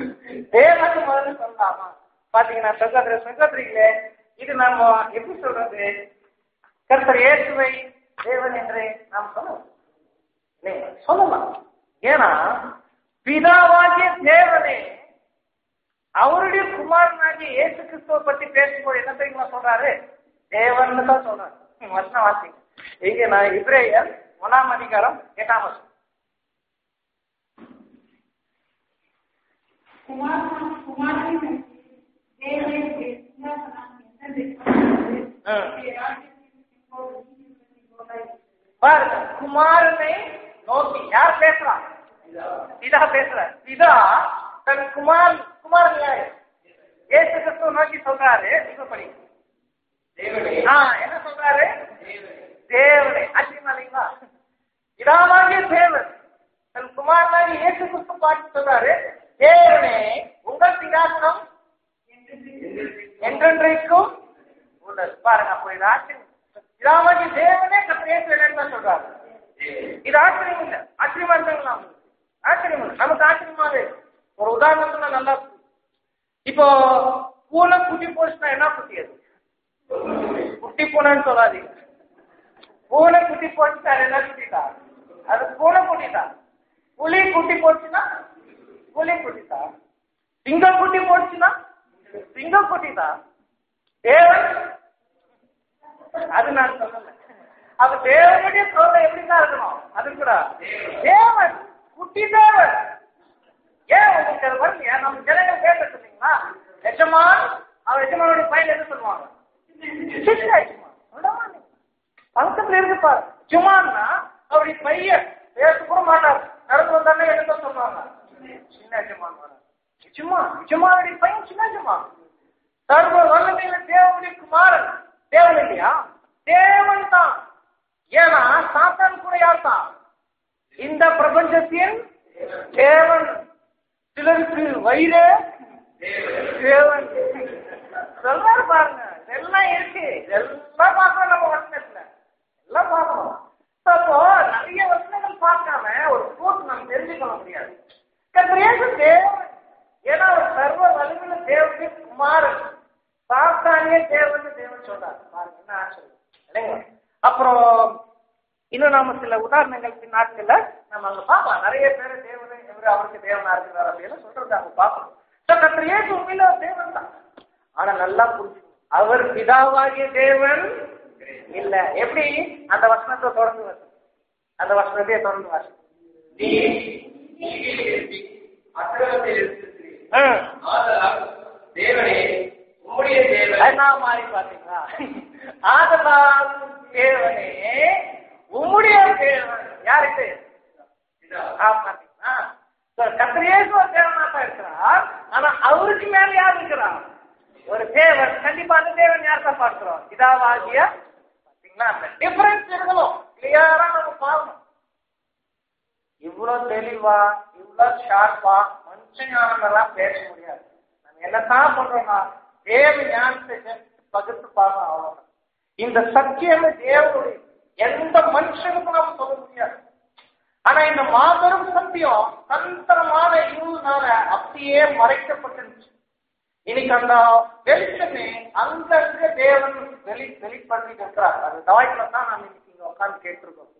தேவன் முதல்ல சொல்லலாமா பாத்தீங்கன்னா சகோதர சகோதரிகளே இது நம்ம எப்படி சொல்றது கர்த்தர் இயேசுவை தேவன் என்று நாம் சொல்லலாம் இல்லையா? சொல்லலாம் ஏன்னா பிதாவாகிய தேவனே அவருடைய குமாரனாகிய இயேசு கிறிஸ்துவ பத்தி பேசும்போது என்ன தெரியுமா சொல்றாரு தேவன் தான் சொல்றாரு ம், வசனம் வாசிங்க இங்க நான் இப்ரேயர் ஒன்னாம் அதிகாரம் எட்டாம் வசனம் குமாரன் குமாரனை நோக்கி தேவனுடைய சிங்காசனம் என்னவென்று ம். உம்முடைய ராஜ்யத்தின் இப்போது நீதிபதி போல இருக்கிறது. பாருங்க குமாரனை நோக்கி யார் பேசுறா பிதா பேசுற பிதா தன் குமார் குமாரன் யாரு ஏசு கிறிஸ்துவ நோக்கி சொல்றாரு இப்ப படி தேவனே ஆ, என்ன சொல்றாரு தேவனே தேவனே ஆச்சரியமா இல்லைங்களா இதாவாகிய தேவன் தன் குமாரனாகி இயேசு கிறிஸ்து பார்த்து சொல்றாரு தேவனே உங்கள் சிங்காசனம் என்றென்றைக்கும் உள்ளது பாருங்க அப்போ இது ஆச்சரியம் இதாவாகிய தேவனே கத்திர இயேசு என்னன்னு தான் சொல்றாரு இது ஆச்சரியம் இல்ல ஆச்சரியமா இருக்காங்களா ஆச்சரியம் இல்லை நமக்கு ஆச்சரியமா இருக்கு ஒரு உதாரணத்துல நல்லா புரியும். இப்போ பூனை குட்டி போச்சுன்னா என்ன குட்டி அது குட்டி பூனைன்னு சொல்லாதீங்க பூனை குட்டி போச்சுன்னா அது என்ன குட்டிட்டா அது பூனை குட்டிட்டா புலி குட்டி போச்சுன்னா புலி குட்டிட்டா சிங்கம் குட்டி போச்சுன்னா சிங்கம் குட்டிட்டா தேவன் அது நான் சொல்லல அப்ப தேவனுடைய சோதனை எப்படிதான் இருக்கணும் அது கூட தேவன் குட்டி தேவன் ஏன் உங்களுக்கு அது வரலையா நம்ம ஜனங்கள் கேட்க சொன்னீங்களா எஜமான் அவர் எஜமானுடைய பையன் என்ன சொல்லுவாங்க சின்ன எஜமான் சொல்லமா நீங்க? பக்கத்துல இருக்கு பாரு சும்மான்னா அவருடைய பையன் பேச கூட மாட்டார் நடந்து வந்தானே என்ன சொல்லுவாங்க சின்ன எஜமான் வரார். நிஜமா நிஜமானுடைய பையன் சின்ன எஜமான் சர்வ வல்லமையில தேவனுடைய குமாரன் தேவன் இல்லையா தேவன் தான் ஏன்னா சாத்தான் கூட யார் தான் இந்த பிரபஞ்சத்தின் தேவன் சிலருக்கு வயிறு தேவன் சொல்றாரு பாருங்க இதெல்லாம் இருக்கு இதெல்லாம் பார்க்கணும் நம்ம வசனத்துல எல்லாம் பார்க்கணும் So, அப்போ நிறைய வசனங்கள் பார்க்காம ஒரு ட்ரூத் நம்ம தெரிஞ்சுக்கொள்ள முடியாது கத்திரேசு தேவன் ஏன்னா ஒரு சர்வ வலிமையில தேவனுடைய குமாரன் சாத்தானிய தேவன் தேவன் சொல்றாரு பாருங்க என்ன ஆச்சரியம் இல்லைங்களா அப்புறம் இன்னும் நாம சில உதாரணங்கள் பின்னாட்கள்ல நம்ம அங்க பார்க்கலாம் நிறைய பேர் தேவனே இவரு அவருக்கு தேவனா இருக்கிறார் அப்படின்னு சொல்றது அங்க பார்க்கணும் So, கர்த்தர் இயேசு உண்மையில ஒரு தேவன் தான் ஆனா நல்லா புரிஞ்சுக்கணும் அவர் பிதாவாகிய தேவன் இல்ல எப்படி அந்த வசனத்தை தொடர்ந்து வரும் அந்த வசனத்தையே தொடர்ந்து வரும் நீ நீதியில் இருப்பி அக்கிரமத்தில் இருக்கிறீர் ஆ. ஆதலால் தேவனே உம்முடைய தேவன் என்ன மாறி பாத்தீங்களா ஆதலால் தேவனே உம்முடைய தேவன் யாருக்கு ஆ, பாத்தீங்களா So, கர்த்தர் இயேசு ஒரு தேவனா தான் இருக்கிறார் ஆனா அவருக்கு மேல யார் இருக்கிறார் ஒரு தேவன் கண்டிப்பா அந்த தேவன் யார் தான் பார்க்கிறோம் இதாவாகிய பாத்தீங்களா அந்த டிஃபரன்ஸ் இருக்கணும் கிளியரா நம்ம பார்க்கணும் இவ்வளவு தெளிவா இவ்வளவு ஷார்ப்பா மனுஷ ஞானம் எல்லாம் பேச முடியாது நம்ம என்னத்தான் பண்றோம்னா தேவ ஞானத்தை just பகுத்து பார்க்கணும் அவ்வளவுதான் இந்த சத்தியமே தேவனுடைய எந்த மனுஷனுக்கும் நம்ம சொல்ல முடியாது ஆனா இந்த மாபெரும் சத்தியம் தந்திரமான இருள்னால அப்படியே மறைக்கப்பட்டிருந்துச்சு இன்னைக்கு அந்த வெளிச்சமே அங்கங்க தேவன் வெளி வெளிப்படுத்திட்டு இருக்கிறார் அது தாய்க்குள்ள தான் நாம் இன்னைக்கு இங்க உட்கார்ந்து கேட்டிருக்கோம்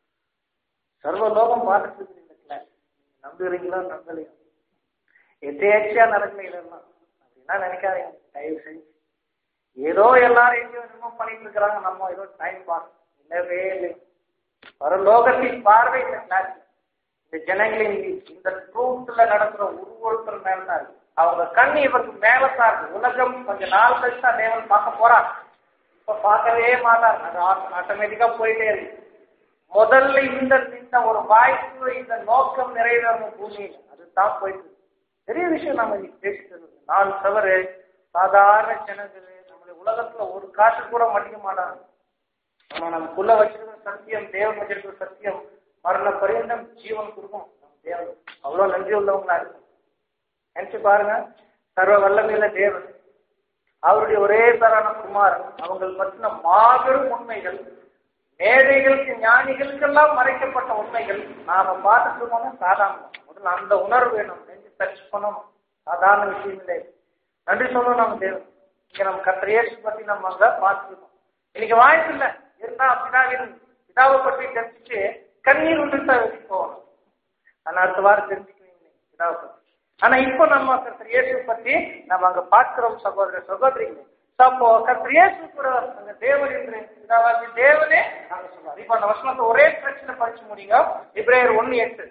சர்வ லோகம் பார்த்துட்டு இருக்குது இந்த கிளாஸ் நம்புறீங்களோ நம்பலையோ எதேச்சியா நடக்கல இதெல்லாம் அப்படின்னா நினைக்காதீங்க தயவு செஞ்சு ஏதோ எல்லாரும் எங்கேயோ என்னமோ பண்ணிட்டு இருக்கிறாங்க நம்ம ஏதோ டைம் பாஸ் இல்லவே இல்லை பரலோகத்தின் பார்வை இந்த கிளாஸ் இந்த ஜனங்களின் இந்த ட்ரூத்ல நடக்கிற உருவொருத்தர் மேல தான் இருக்கு அவங்க கண் இவருக்கு மேல தான் இருக்கு உலகம் கொஞ்ச நாள் கழிச்சு தான் தேவன் பார்க்க போறாங்க இப்ப பார்க்கவே மாட்டார் அது ஆட்டோமேட்டிக்கா போயிட்டே இருக்கு முதல்ல இந்த இந்த ஒரு வாய்ப்பு இந்த நோக்கம் நிறைவேறணும் பூமியில் அதுதான் போயிட்டு இருக்கு. பெரிய விஷயம் நம்ம இன்னைக்கு பேசிட்டு இருக்கோம் நாலு தவறு சாதாரண ஜனங்கள் நம்மளுடைய உலகத்துல ஒரு காசு கூட மடிக்க மாட்டாங்க நம்ம நமக்குள்ள வச்சிருக்கிற சத்தியம் தேவன் வச்சிருக்கிற சத்தியம் மரண பரியந்தம் ஜீவன் கொடுக்கும் நம்ம தேவன் அவ்வளவு நன்றி உள்ளவங்களா இருக்கும் நினைச்சு பாருங்க சர்வ வல்லமையில தேவன் அவருடைய ஒரே தரான குமாரன் அவங்கள் பற்றின மாபெரும் உண்மைகள் மேதைகளுக்கு ஞானிகளுக்கெல்லாம் மறைக்கப்பட்ட உண்மைகள் நாம பார்த்துட்டு இருக்கோம்னா சாதாரணம் முதல்ல அந்த உணர்வு வேணும் நெஞ்சு டச் பண்ணணும் சாதாரண விஷயம் இல்லை நன்றி சொல்லணும் நம்ம தேவன் இங்க நம்ம கத்திர இயேசு பத்தி நம்ம அங்க பார்த்துருக்கோம் இன்னைக்கு வாய்ப்பு இல்லை இருந்தா அப்படிதான் இருந்து பிதாவை பற்றி தெரிஞ்சுட்டு கண்ணீர் விட்டு தான் வெளியே போகணும் ஆனா அடுத்த வாரம் தெரிஞ்சுக்குவீங்க பிதாவை பத்தி ஆனா இப்போ நம்ம கர்த்தர் இயேசு பத்தி நம்ம அங்க பார்க்கிறோம் சகோதர சகோதரிகள் அப்போ கர்த்தர் இயேசு கூட அந்த தேவன் என்று பிதாவாகி தேவனே நாங்க சொல்லுவோம் இப்போ அந்த வசனத்தை ஒரே பிரச்சனை படிச்சு முடியுங்க இப்ரேயர் ஒன்னு எட்டு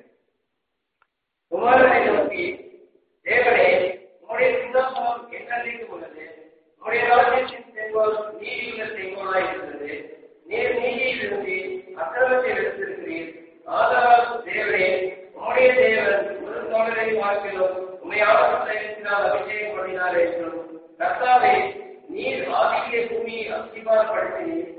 குமாரனை நோக்கி தேவனே உம்முடைய சிந்தாசனம் என்னென்றைக்கு உள்ளது உம்முடைய ராஜ்யத்தின் செங்கோல் நீதியுள்ள செங்கோலாய் இருக்கிறது நீர் நீதியில் இருந்து அக்கிரமத்தில் எடுத்திருக்கிறீர் ஆதலால் தேவனே உம்முடைய தேவன் ஒரு தோழரை பார்க்கிறோம் உண்மையான புத்தகத்தினால் அபிஷேகம் பண்ணினார் என்றும் கர்த்தாவே நீர் ஆதிக்கிய பூமி அஸ்திபா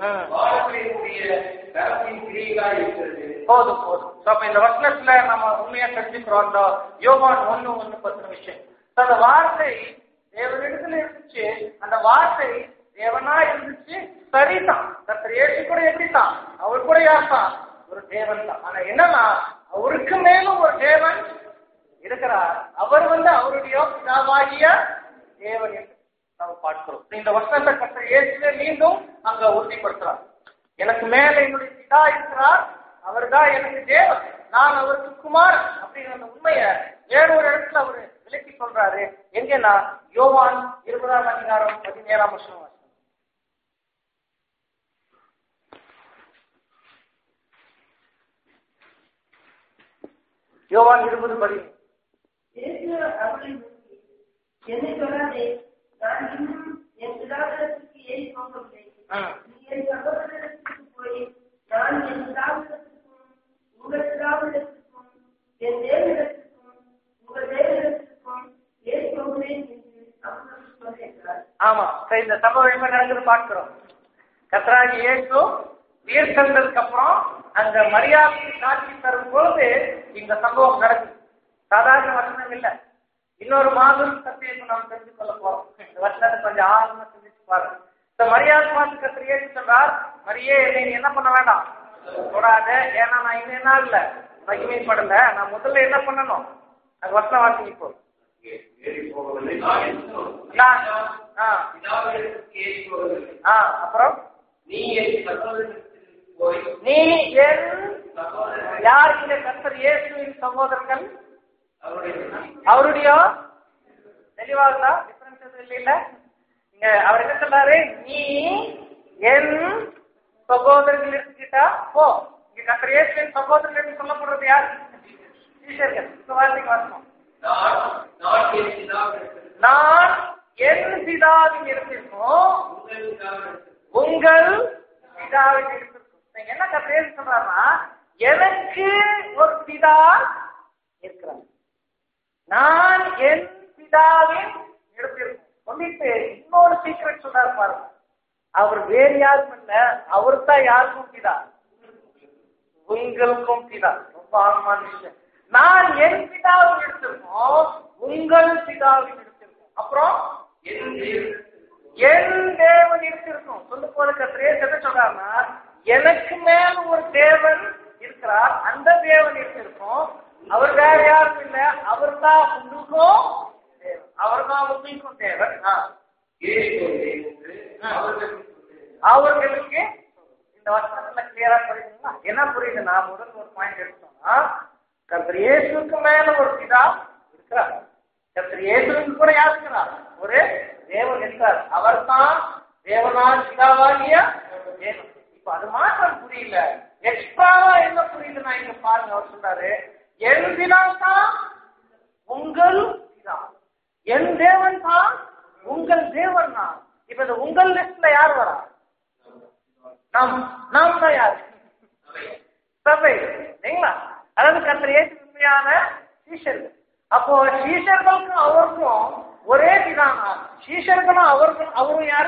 ம். வார்த்தையினுடைய கரத்தின் கிரியைகளா இருக்கிறது போதும் போதும் So, அப்ப இந்த வசனத்துல நம்ம உண்மையா தெரிஞ்சுக்கிறோம் அந்த யோகான் ஒண்ணு ஒண்ணு பத்தின விஷயம் So, அந்த வார்த்தை தேவனிடத்துல இருந்துச்சு அந்த வார்த்தை தேவனா இருந்துச்சு சரிதான் கர்த்தர் இயேசு கூட எப்படித்தான் அவர் கூட யார்தான் ஒரு தேவன் தான் ஆனா என்னன்னா அவருக்கு மேலும் ஒரு தேவன் இருக்கிறார் அவர் வந்து அவருடைய பிதாவாகிய தேவன் என்று நாம் பார்க்கிறோம் இந்த வசனத்தை கர்த்தர் இயேசுவே மீண்டும் அங்க உறுதிப்படுத்துறார் எனக்கு மேல என்னுடைய பிதா இருக்கிறார் அவர்தான் எனக்கு தேவன் நான் அவருக்கு குமார் அப்படிங்கிற அந்த உண்மையை வேற ஒரு இடத்துல அவரு விளக்கி சொல்றாரு எங்கன்னா யோவான் இருபதாம் அதிகாரம் பதினேழாம் வருஷம் யோவான் இருபது பதினேழு இயேசு அவரை நோக்கி, என்னை தொடாதே நான் இன்னும் என் பிதாவிடத்துக்கு ஏறி போகவில்லை ம். நீ என் சகோதரத்திற்கு போய் நான் என் பிதாவிடத்துக்கும் உங்கள் பிதாவிடத்துக்கும் என் தேவனிடத்துக்கும் உங்கள் தேவனிடத்துக்கும் ஏறி போகிறேன் என்று அவர்களுக்கு சொல்கிறார் ஆமா சரி இந்த சம்பவம் என்ன நடக்குது பார்க்கிறோம் கத்ராகி இயேசு உயிர் சென்றதுக்கு அப்புறம் அங்க மரியாதைக்கு காட்சி தரும் பொழுது இந்த சம்பவம் நடக்குது சாதாரண வசனம் இல்ல இன்னொரு மாதம் சத்தியத்தை நாம் தெரிந்து கொள்ள போறோம் இந்த வசனத்தை கொஞ்சம் ஆழமா சிந்திச்சு பாருங்க இந்த மரியாதை பார்த்து கத்திர இயேசு சொல்றார் மரியே என்னை நீ என்ன பண்ண வேண்டாம் தொடாத ஏன்னா நான் இன்னும் என்ன இல்ல மகிமைப்படல நான் முதல்ல என்ன பண்ணணும் அது வசனம் வாசிங்க இப்போ ஏறி போகவில்லை நான் இன்னும் நான் ஆ பிதாவிடத்துக்கு ஏறி போகவில்லை ஆ அப்புறம் நீ என் சகோதரத்திற்கு போய் நீ என் சகோதரன் யார் இந்த கர்த்தர் இயேசுவின் சகோதரர்கள் அவருடைய அவருடைய தெளிவாகுதா டிஃபரன்ஸ் எதுவும் இல்ல இங்க அவர் என்ன சொல்றாரு நீ என் சகோதரர்கள் இருக்கிட்டா போ இங்க கர்த்தர் இயேசுவின் சகோதரர்கள் என்று சொல்லப்படுறது யார் டீச்சர்கள் இந்த வார்த்தைக்கு வரணும் நான் நான் என் பிதாவிடத்திற்கு நான் என் பிதாவின் இருந்திருக்கோம் உங்கள் பிதாவிடத்திற்கு உங்கள் பிதாவின் இருக்கும் நீங்க என்ன கதையை சொல்றாருன்னா எனக்கு ஒரு பிதா இருக்கிறார் நான் என் பிதாவின் இடத்திற்கும் சொல்லிட்டு இன்னொரு சீக்கிரம் சொல்றாரு பாருங்க அவர் வேறு யாரும் இல்ல அவர் தான் யாருக்கும் பிதா உங்களுக்கும் பிதா ரொம்ப ஆழமான விஷயம் நான் என் பிதாவின் எடுத்திருக்கோம் உங்கள் பிதாவின் எடுத்திருக்கோம் அப்புறம் என் தேவன் என் தேவன் இருக்கும் சொல்ல போல கத்திரே என்ன சொல்றாருன்னா எனக்கு மேல ஒரு தேவன் இருக்கிறார் அந்த தேவன் இருக்கும் அவர் வேற யாரும் இல்ல அவர் தான் உங்களுக்கும் தேவன் அவர் தான் உங்களுக்கும் தேவன் ஆ. ஏறி போகிறேன் என்று அவர்களுக்கு சொன்னேன். அவர்களுக்கு இந்த வசனத்துல கிளியரா புரியுதுங்களா என்ன புரியுதுன்னா முதல் ஒரு பாயிண்ட் எடுத்தோம்னா கர்த்தர் இயேசுக்கு மேல ஒரு பிதா இருக்கிறார் கர்த்தர் இயேசுக்கு கூட யார் இருக்கிறார் ஒரு தேவன் இருக்கிறார் அவர் தான் தேவனால் பிதாவாகிய தேவன் இப்ப அது மாத்திரம் புரியல எக்ஸ்ட்ராவா என்ன புரியுதுன்னா இங்க பாருங்க அவர் சொல்றாரு என் பிதா தான் உங்கள் பிதா என் தேவன் தான் உங்கள் தேவன் தான் இப்ப இந்த உங்கள் லிஸ்ட்ல யார் வரா நாம் நாம் தான் யார் சபை இல்லைங்களா அதாவது கத்திர ஏற்று உண்மையான சீஷர்கள் அப்போ சீஷர்களுக்கும் அவருக்கும் ஒரே பிதானா சீஷர்களும் அவருக்கும் அவரும் யாரு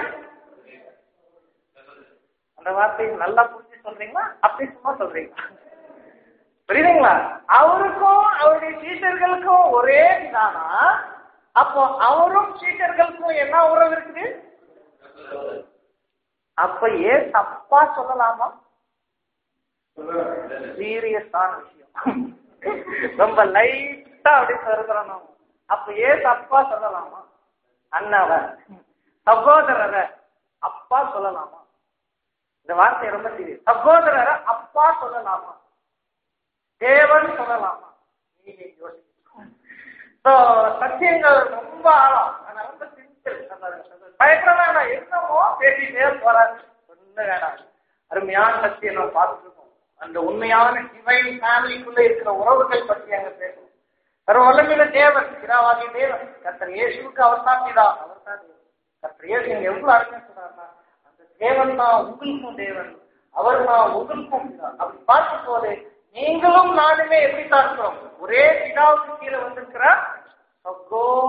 அந்த வார்த்தையை நல்லா புரிஞ்சு சொல்றீங்களா அப்படி சும்மா சொல்றீங்களா புரியுதுங்களா அவருக்கும் அவருடைய சீஷர்களுக்கும் ஒரே பிதானா அப்போ அவரும் சீஷர்களுக்கும் என்ன உறவு இருக்குது அப்ப ஏன் தப்பா சொல்லலாமா சீரியஸான விஷயம் ரொம்ப லைட்டா அப்படி சொல்றோம் நாம அப்ப ஏன் தப்பா சொல்லலாமா அண்ணாவ சகோதரரை அப்பா சொல்லலாமா இந்த வார்த்தை ரொம்ப சீரியஸ் சகோதரரை அப்பா சொல்லலாமா தேவன் சொல்லலாமா நீங்க யோசிக்கணும் So, சத்தியங்கள் ரொம்ப ஆழம் ஆனா ரொம்ப சிம்பிள் பயப்பட வேண்டாம் என்னமோ பேசிட்டே போறாரு ஒண்ணு வேண்டாம் அருமையான சத்தியம் நம்ம பார்த்துருக்கோம் அந்த உண்மையான டிவைன் ஃபேமிலிக்குள்ள இருக்கிற உறவுகள் பற்றி அங்க பேசணும் சர்வ வல்லமையில தேவன் பிதாவாகிய தேவன் கர்த்தர் இயேசுவுக்கு அவர் தான் பிதா அவர் தான் தேவன் கர்த்தர் இயேசு இங்க எவ்வளவு அருமையா சொல்றாருன்னா அந்த தேவன் தான் உங்களுக்கும் தேவன் அவர் தான் உங்களுக்கும் பிதா அப்படி பார்க்கும் போது நீங்களும் நானுமே எப்படி தான் இருக்கிறோம் ஒரே பிதாவுக்கு கீழே வந்திருக்கிற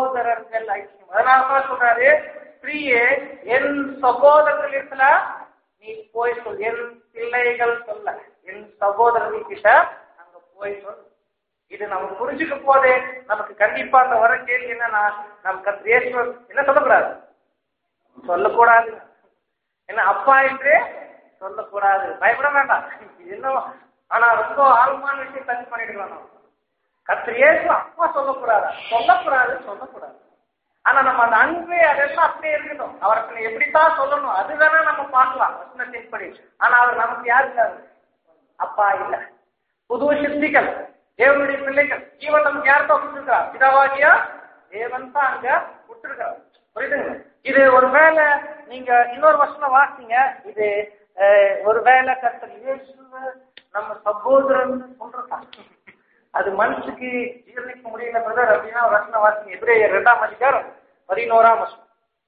சகோதரர்கள் ஐக்கியம் அதனால தான் சொல்றாரு ஸ்திரீயே என் சகோதரர்கள் இருக்கல நீ போய் சொல் என் பிள்ளைகள் சொல்ல என் சகோதரர்கள் கிட்ட அங்க போய் சொல் இது நம்ம புரிஞ்சுக்க போதே நமக்கு கண்டிப்பா அந்த வர கேள்வி என்னன்னா நம்ம கத்திரேஸ்வர் என்ன சொல்லக்கூடாது சொல்லக்கூடாது என்ன அப்பா என்று சொல்லக்கூடாது பயப்பட வேண்டாம் இது இன்னும் ஆனா ரொம்ப ஆழமான விஷயம் டச் பண்ணிடுக்கலாம் நம்ம கத்திரேசு அப்பா சொல்லக்கூடாது சொல்லக்கூடாது சொல்லக்கூடாது ஆனா நம்ம அந்த அன்பு அதெல்லாம் அப்படியே இருக்கட்டும் அவருக்கு எப்படித்தான் சொல்லணும் அது வேணா நம்ம பார்க்கலாம் வசனத்தின்படி ஆனா அவர் நமக்கு யாரு இல்ல அவரு? அப்பா இல்ல புது சித்திகள் தேவனுடைய பிள்ளைகள் ஈவன் நமக்கு யார் தான் கொடுத்துருக்கா பிதாவாகியா தேவன் தான் அங்க கொடுத்துருக்காரு புரியுதுங்க இது ஒருவேளை நீங்க இன்னொரு வருஷம் வாசிங்க இது அஹ், ஒருவேளை கர்த்தர் இயேசுவ நம்ம சகோதரன் சொல்றதா அது மனசுக்கு ஜீரணிக்க முடியல பிரதர் அப்படின்னா ஒரு வசனம் வாசிங்க எதிரே இரண்டாம் அதிகாரம் பதினோராம் வசனம்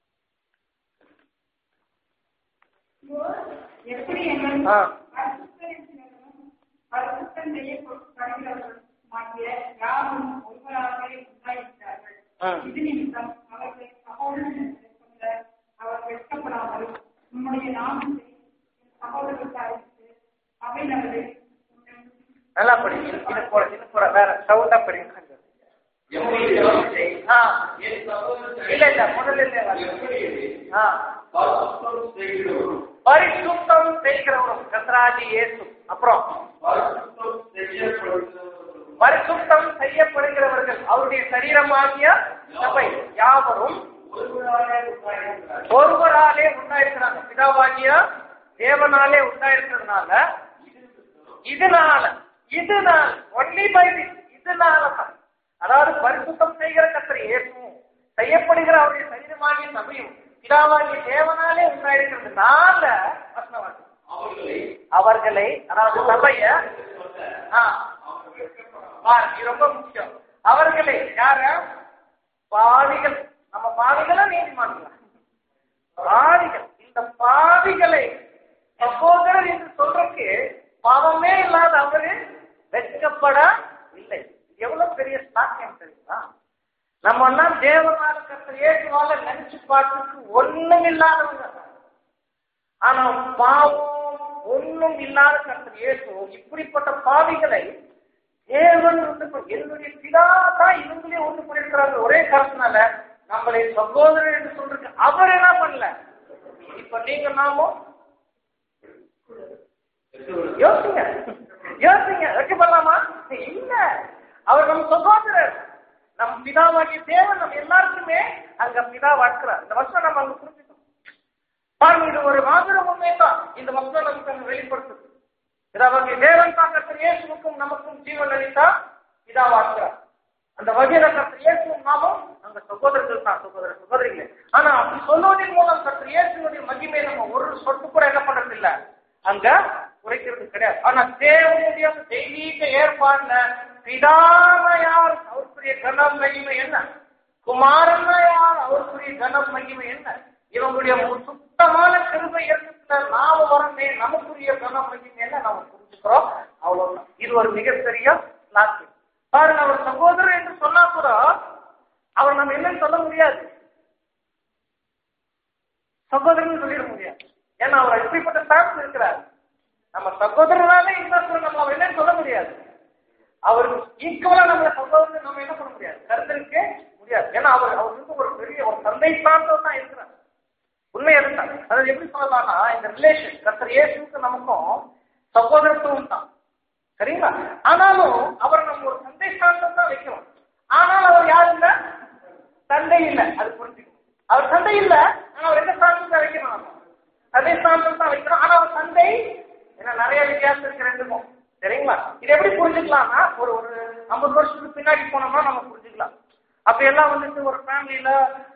எப்படி எங்கள் ஆ. பரிசுத்தரிக்கிறவரும் பரிசுத்தம் செய்யப்படுகிறவருமாகிய யாரும் ஒருவராகவே உண்டாயிருக்கிறார்கள். ஆ. இது நிமித்தம் அவர்கள் சகோதரன் என்று சொல்ல அவர் வெட்கப்படாமல் உம்முடைய நாமத்தை என் சகோதரருக்கு அறிவித்து அவைநவரை நல்லா படி இது- இது போல இது போல வேற சவுண்டா படிங்க எப்படி ஜெபத்தை ஆ என் சகோதரன் இல்ல இல்ல முதல்ல இல்ல எப்படி ஆ பரிசுத்தம் செய்கிறவரும் பரிசுத்தம் செய்கிறவரும் கத்ராஜி இயேசு அப்புறம் பரிசுத்தம் செய்யப்படுகிறவரும் பரிசுத்தம் செய்யப்படுகிறவர்கள் அவருடைய சரீரமாகிய சபை யாவரும் ஒருவராக உண்டாயிருக்கிறார் ஒருவராலே உண்டாயிருக்கிறாங்க பிதாவாகிய தேவனாலே உண்டாயிருக்கிறதுனால இதனால இதனால் ஒன்லி பை இதனால தான் அதாவது பரிசுத்தம் செய்கிற கத்தர் இயேசுவும் செய்யப்படுகிற அவருடைய சரீரமாகிய சபையும் பிதாவாகிய தேவனாலே உண்டாயிருக்கிறதுனால வசனவாசி அவர்களை அவர்களை அதாவது சபைய ஆ, பாருங்க, இது ரொம்ப முக்கியம் அவர்களை யார பாவிகள் நம்ம பாவிகளா நீதிமான்களா பாவிகள் இந்த பாவிகளை சகோதரர் என்று சொல்றதுக்கு பாவமே இல்லாத அவரு வெட்கப்படவில்லை இது எவ்வளவு பெரிய சாக்கியம் தெரியுமா நம்ம எல்லாம் தேவனால கத்தர் ஏற்றுவால நினைச்சு பார்த்துக்கு ஒண்ணும் இல்லாதவங்க ஆனா பாவம் ஒண்ணும் இல்லாத கர்த்தர் இயேசு இப்படிப்பட்ட பாவிகளை தேவன் வந்து இப்ப என்னுடைய பிதா தான் இவங்களே ஒன்று பண்ணிருக்கிறாங்க ஒரே காரணத்தினால நம்மளை சகோதரர் என்று சொல்றதுக்கு அவர் என்ன பண்ணல இப்ப நீங்க நாமும் யோசிங்க யோசிங்க வைக்கப்படலாமா இல்ல அவர் நம்ம சகோதரர் நம் பிதாவாகிய தேவன் நம்ம எல்லாருக்குமே அங்க பிதா வாழ்க்கிறார் இந்த வருஷம் நம்ம அங்க புரிஞ்சுக்கணும் பாருங்க இது ஒரு மாபெரும் உண்மை தான் இந்த மக்கள் நமக்கு அங்க வெளிப்படுத்துது பிதாவாகிய தேவன் தான் கர்த்தர் இயேசுவுக்கும் நமக்கும் ஜீவன் அளித்தா பிதா வாழ்க்கிறார் அந்த வகையில கர்த்தர் இயேசுவும் நாமும் அங்க சகோதரர்கள் தான் சகோதர சகோதரிகளே ஆனா அப்படி சொல்வதன் மூலம் கர்த்தர் இயேசுடைய மகிமை நம்ம ஒரு சொட்டு கூட என்ன பண்றது இல்ல அங்க குறைக்கிறது கிடையாது ஆனா தேவனுடைய அந்த தெய்வீக ஏற்பாடுல பிதாம யார் அவருக்குரிய கனம் மகிமை என்ன குமாரன் யார் அவருக்குரிய கனம் மகிமை என்ன இவங்களுடைய மு- சுத்தமான கிருபை இயக்கத்துல நாம வரமே நமக்குரிய கனம் மகிமை என்ன நாம புரிஞ்சுக்கிறோம் அவ்வளவுதான் இது ஒரு மிகப்பெரிய லாக்கு பாருங்க அவர் சகோதரர் என்று சொன்னா கூட அவர் நம்ம என்னன்னு சொல்ல முடியாது சகோதரன் சொல்லிட முடியாது ஏன்னா அவர் எப்படிப்பட்ட ஸ்டான்ஸ் இருக்கிறார் நம்ம சகோதரனாலே இன்னொருத்தர் நம்ம அவர் என்னன்னு சொல்ல முடியாது அவர் ஈக்குவலா நம்ம சகோதரன் நம்ம என்ன பண்ண முடியாது கருத்தரிக்க முடியாது ஏன்னா அவர் அவர் வந்து ஒரு பெரிய ஒரு தந்தை சார்ந்தவர் தான் இருக்கிறார் உண்மை அதுதான் அதாவது எப்படி சொல்லலாம்னா இந்த ரிலேஷன் கர்த்தர் இயேசுக்கு நமக்கும் சகோதரத்துவம் தான் சரிங்களா ஆனாலும் அவர் நம்ம ஒரு தந்தை சார்ந்தம் தான் வைக்கிறோம் ஆனால் அவர் யார் இல்ல தந்தை இல்ல அது புரிஞ்சுக்கணும் அவர் தந்தை இல்ல ஆனா அவர் எந்த சார்ந்தம் தான் வைக்கணும் நம்ம தந்தை சார்ந்தம் தான் வைக்கிறோம் ஆனா அவர் தந்தை ஏன்னா நிறைய வித்தியாசம் இருக்கு ரெண்டுக்கும் சரிங்களா இது எப்படி புரிஞ்சுக்கலாம்னா ஒரு ஒரு ஐம்பது வருஷத்துக்கு பின்னாடி போனோம்னா நம்ம புரிஞ்சுக்கலாம் அப்ப எல்லாம் வந்துட்டு ஒரு ஃபேமிலியில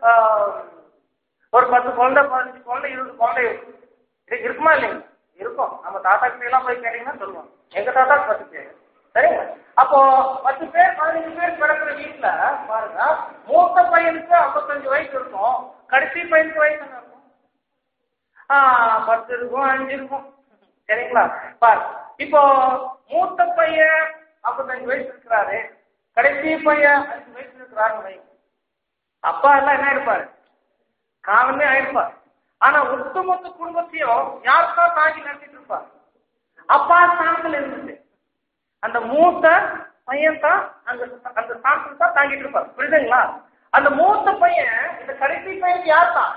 ஒரு பத்து குழந்தை பதினஞ்சு குழந்தை இருபது குழந்தை இருக்கும் இது இருக்குமா இல்லைங்க இருக்கும் நம்ம தாத்தா கிட்ட எல்லாம் போய் கேட்டீங்கன்னா சொல்லுவாங்க எங்க தாத்தா பத்து பேர் சரிங்க அப்போ பத்து பேர் பதினஞ்சு பேர் கிடக்குற வீட்டுல பாருங்க மூத்த பையனுக்கு ஐம்பத்தஞ்சு வயசு இருக்கும் கடைசி பையனுக்கு வயசு என்ன இருக்கும் ஆஹ் பத்து இருக்கும் அஞ்சு இருக்கும் சரிங்களா பாரு இப்போ மூத்த பையன் ஐம்பத்தஞ்சு வயசு இருக்கிறாரு கடைசி பையன் அஞ்சு வயசு இருக்கிறாரு வைங்க அப்பா எல்லாம் என்ன இருப்பாரு காலமே ஆயிருப்பார் ஆனா ஒட்டுமொத்த குடும்பத்தையும் யார் தான் தாங்கி நடத்திட்டு இருப்பார் அப்பா ஸ்தானத்துல இருந்துச்சு அந்த மூத்த பையன் தான் அந்த அந்த ஸ்தானத்துல தான் தாங்கிட்டு இருப்பார் புரியுதுங்களா அந்த மூத்த பையன் இந்த கடைசி பையன் யார் தான்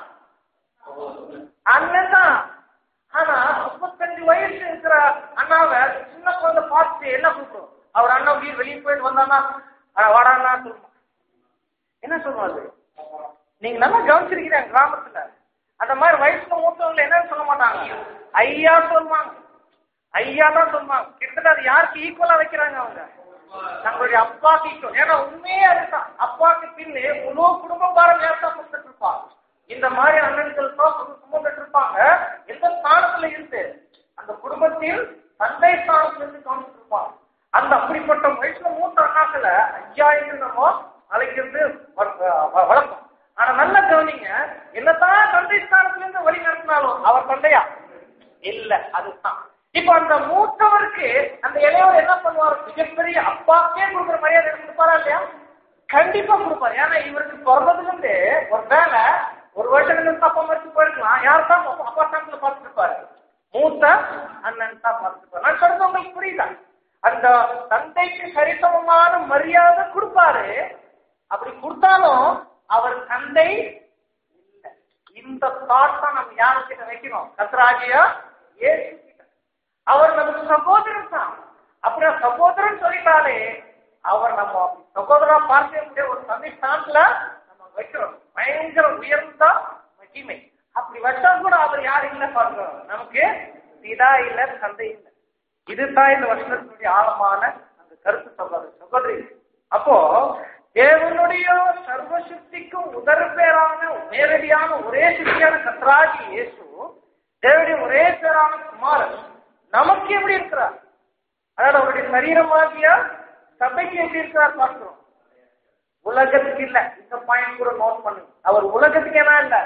அண்ணன் தான் ஆனா முப்பத்தஞ்சு வயசு இருக்கிற அண்ணாவை சின்ன குழந்தை பார்த்துட்டு என்ன கூப்பிடும் அவர் அண்ணன் வீடு வெளியே போயிட்டு வந்தானா "அட, வாடாண்ணா சொல்லுமா என்ன சொல்லுவாரு நீங்க நல்லா கவனிச்சிருக்கிறீங்க கிராமத்துல அந்த மாதிரி வயசுல மூத்தவங்க என்னன்னு சொல்ல மாட்டாங்க ஐயா சொல்லுவாங்க ஐயா தான் சொல்லுவாங்க கிட்டத்தட்ட அது யாருக்கு ஈக்குவலா வைக்கிறாங்க அவங்க தங்களுடைய அப்பாக்கு ஈக்குவல் ஏன்னா உண்மையே அதுதான் அப்பாக்கு பின்னே முழு குடும்ப பாரம் ஏற்ற கொடுத்துட்டு இருப்பாங்க இந்த மாதிரி அண்ணன்கள் தான் சுமந்துட்டு இருப்பாங்க எந்த ஸ்தானத்துல இருந்து அந்த குடும்பத்தில் தந்தை ஸ்தானத்துல இருந்து கவனிச்சுட்டு இருப்பாங்க அந்த அப்படிப்பட்ட வயசுல மூத்த அண்ணாக்களை ஐயா என்று நம்ம அழைக்கிறது வ- வ- வழக்கம் ஆனா நல்லா கவனிங்க என்னதான் தந்தை ஸ்தானத்துல இருந்து வழி நடத்தினாலும் அவர் தந்தையா இல்ல அதுதான் இப்ப அந்த மூத்தவருக்கு அந்த இளையவர் என்ன பண்ணுவார் மிகப்பெரிய அப்பாக்கே கொடுக்குற மரியாதை கொடுப்பாரா இல்லையா கண்டிப்பா கொடுப்பாரு ஏன்னா இவருக்கு பிறந்ததுல இருந்து ஒரு வேலை ஒரு வருஷம் இருந்து அப்பா மறுத்து போயிருக்கலாம் யார் தான் அப்பா அப்பா ஸ்தானத்துல பார்த்துட்டு இருப்பாரு மூத்த அண்ணன் தான் பார்த்துட்டு இருப்பாரு நான் சொல்றது உங்களுக்கு புரியுதா அந்த தந்தைக்கு சரிசமமான மரியாதை கொடுப்பாரு அப்படி கொடுத்தாலும் அவர் தந்தை இல்ல. இந்த தாட் தான் நம்ம யாருக்கிட்ட வைக்கணும் கத்ராகியா ஏசு கிட்ட. அவர் நமக்கு சகோதரன் தான் அப்புறம் சகோதரன் சொல்லிட்டாலே அவர் நம்ம சகோதரா பார்க்கக்கூடிய ஒரு தந்தை ஸ்தானத்துல நம்ம வைக்கிறோம் பயங்கர உயர்ந்த மகிமை அப்படி வச்சா கூட அவர் யார் இல்ல பார்க்கிறோம் நமக்கு பிதா இல்ல தந்தை இல்ல இதுதான் இந்த வசனத்தினுடைய ஆழமான அந்த கருத்து சகோதரி சகோதரி அப்போ தேவனுடைய சர்வசக்திக்கும் உதர பேரான நேரடியான ஒரே சக்தியான கத்ராகி இயேசு தேவனுடைய ஒரே பேரான குமாரன் நமக்கு எப்படி இருக்கிறார் அதாவது அவருடைய சரீரமாகிய சபைக்கு எப்படி இருக்கிறார் பார்க்கிறோம் உலகத்துக்கு இல்ல இந்த பாயிண்ட் கூட நோட் பண்ணுங்க அவர் உலகத்துக்கு என்ன இல்ல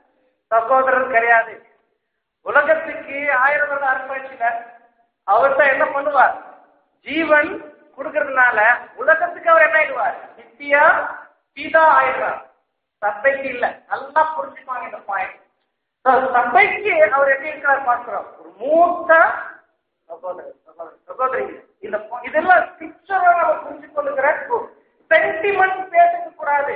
சகோதரர் கிடையாது உலகத்துக்கு ஆயிரம் வருடம் அர்ப்பணிச்சுல அவர் தான் என்ன பண்ணுவார் ஜீவன் கொடுக்கறதுனால உலகத்துக்கு அவர் என்ன ஆயிடுவார் நித்தியா பீதா ஆயிடுவார் சபைக்கு இல்ல நல்லா புரிஞ்சுப்பாங்க இந்த பாயிண்ட் சபைக்கு அவர் எப்படி இருக்கிறார் பார்க்கிறோம் ஒரு மூத்த சகோதரர் சகோதரர் சகோதரி இந்த ப- இதெல்லாம் பிக்சரா நம்ம புரிஞ்சு கொள்ளுகிற சென்டிமெண்ட் பேசக்க கூடாது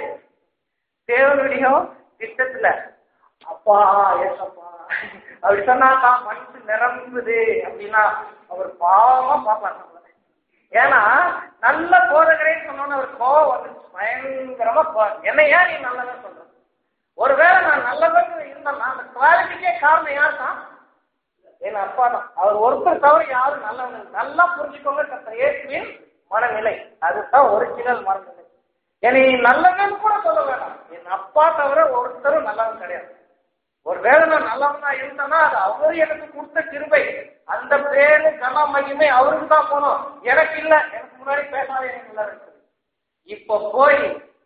தேவனுடைய திட்டத்துல அப்பா ஏசப்பா அப்படி சொன்னாக்கா மனசு நிரம்புது அப்படின்னா அவர் பாவமா பார்ப்பார் நம்மள. ஏன்னா நல்ல போதகரே சொன்னோன்னு அவர் கோவம் வந்து பயங்கரமா கோவம். என்ன ஏன் நீ நல்லவன் சொல்ற ஒருவேளை நான் நல்லவன் இருந்தேன்னா அந்த குவாலிட்டிக்கே காரணம் யார் தான் என் அப்பா தான் அவர் ஒருத்தர் தவிர யாரும் நல்லவங்க இல்லை. நல்லா புரிஞ்சுக்கோங்க கத்த இயேசுவின் மனநிலை அதுதான் ஒரிஜினல் மனநிலை என்னை நல்லவன் கூட சொல்ல வேண்டாம் என் அப்பா தவிர ஒருத்தரும் நல்லவன் கிடையாது ஒருவேளை நான் நல்லவனா இருந்தேன்னா அது அவரு எனக்கு கொடுத்த கிருபை அந்த பேரு கன மகிமை அவருக்கு தான் போனோம் எனக்கு இல்ல எனக்கு முன்னாடி பேசாத எனக்கு நல்லா இருக்குது இப்ப போய்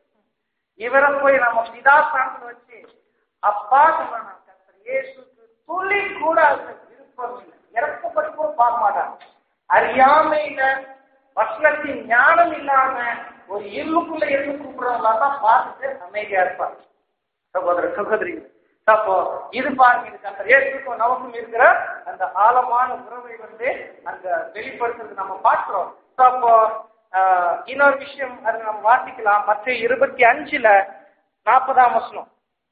இவரை போய் நம்ம பிதாஸ்தானத்துல வச்சு அப்பா சொல்றாங்க கர்த்தர் இயேசுக்கு துளி கூட அதுல விருப்பம் இல்லை இறக்கப்பட்டு கூட பார்க்க மாட்டாங்க அறியாமையில வசனத்தின் ஞானம் இல்லாம ஒரு இருளுக்குள்ள இருந்து கூப்பிடுறவங்களா தான் பார்த்துட்டு அமைதியா இருப்பாங்க சகோதர சகோதரி அப்போ இது பாருங்க இது கர்த்தர் இயேசுக்கும் நமக்கும் இருக்கிற அந்த ஆழமான உறவை வந்து அந்த வெளிப்படுத்துறது நம்ம பார்க்கிறோம் So, அப்போ ஆஹ், இன்னொரு விஷயம் அது நம்ம வாசிக்கலாம் மற்ற இருபத்தி அஞ்சுல நாற்பதாம் வசனம்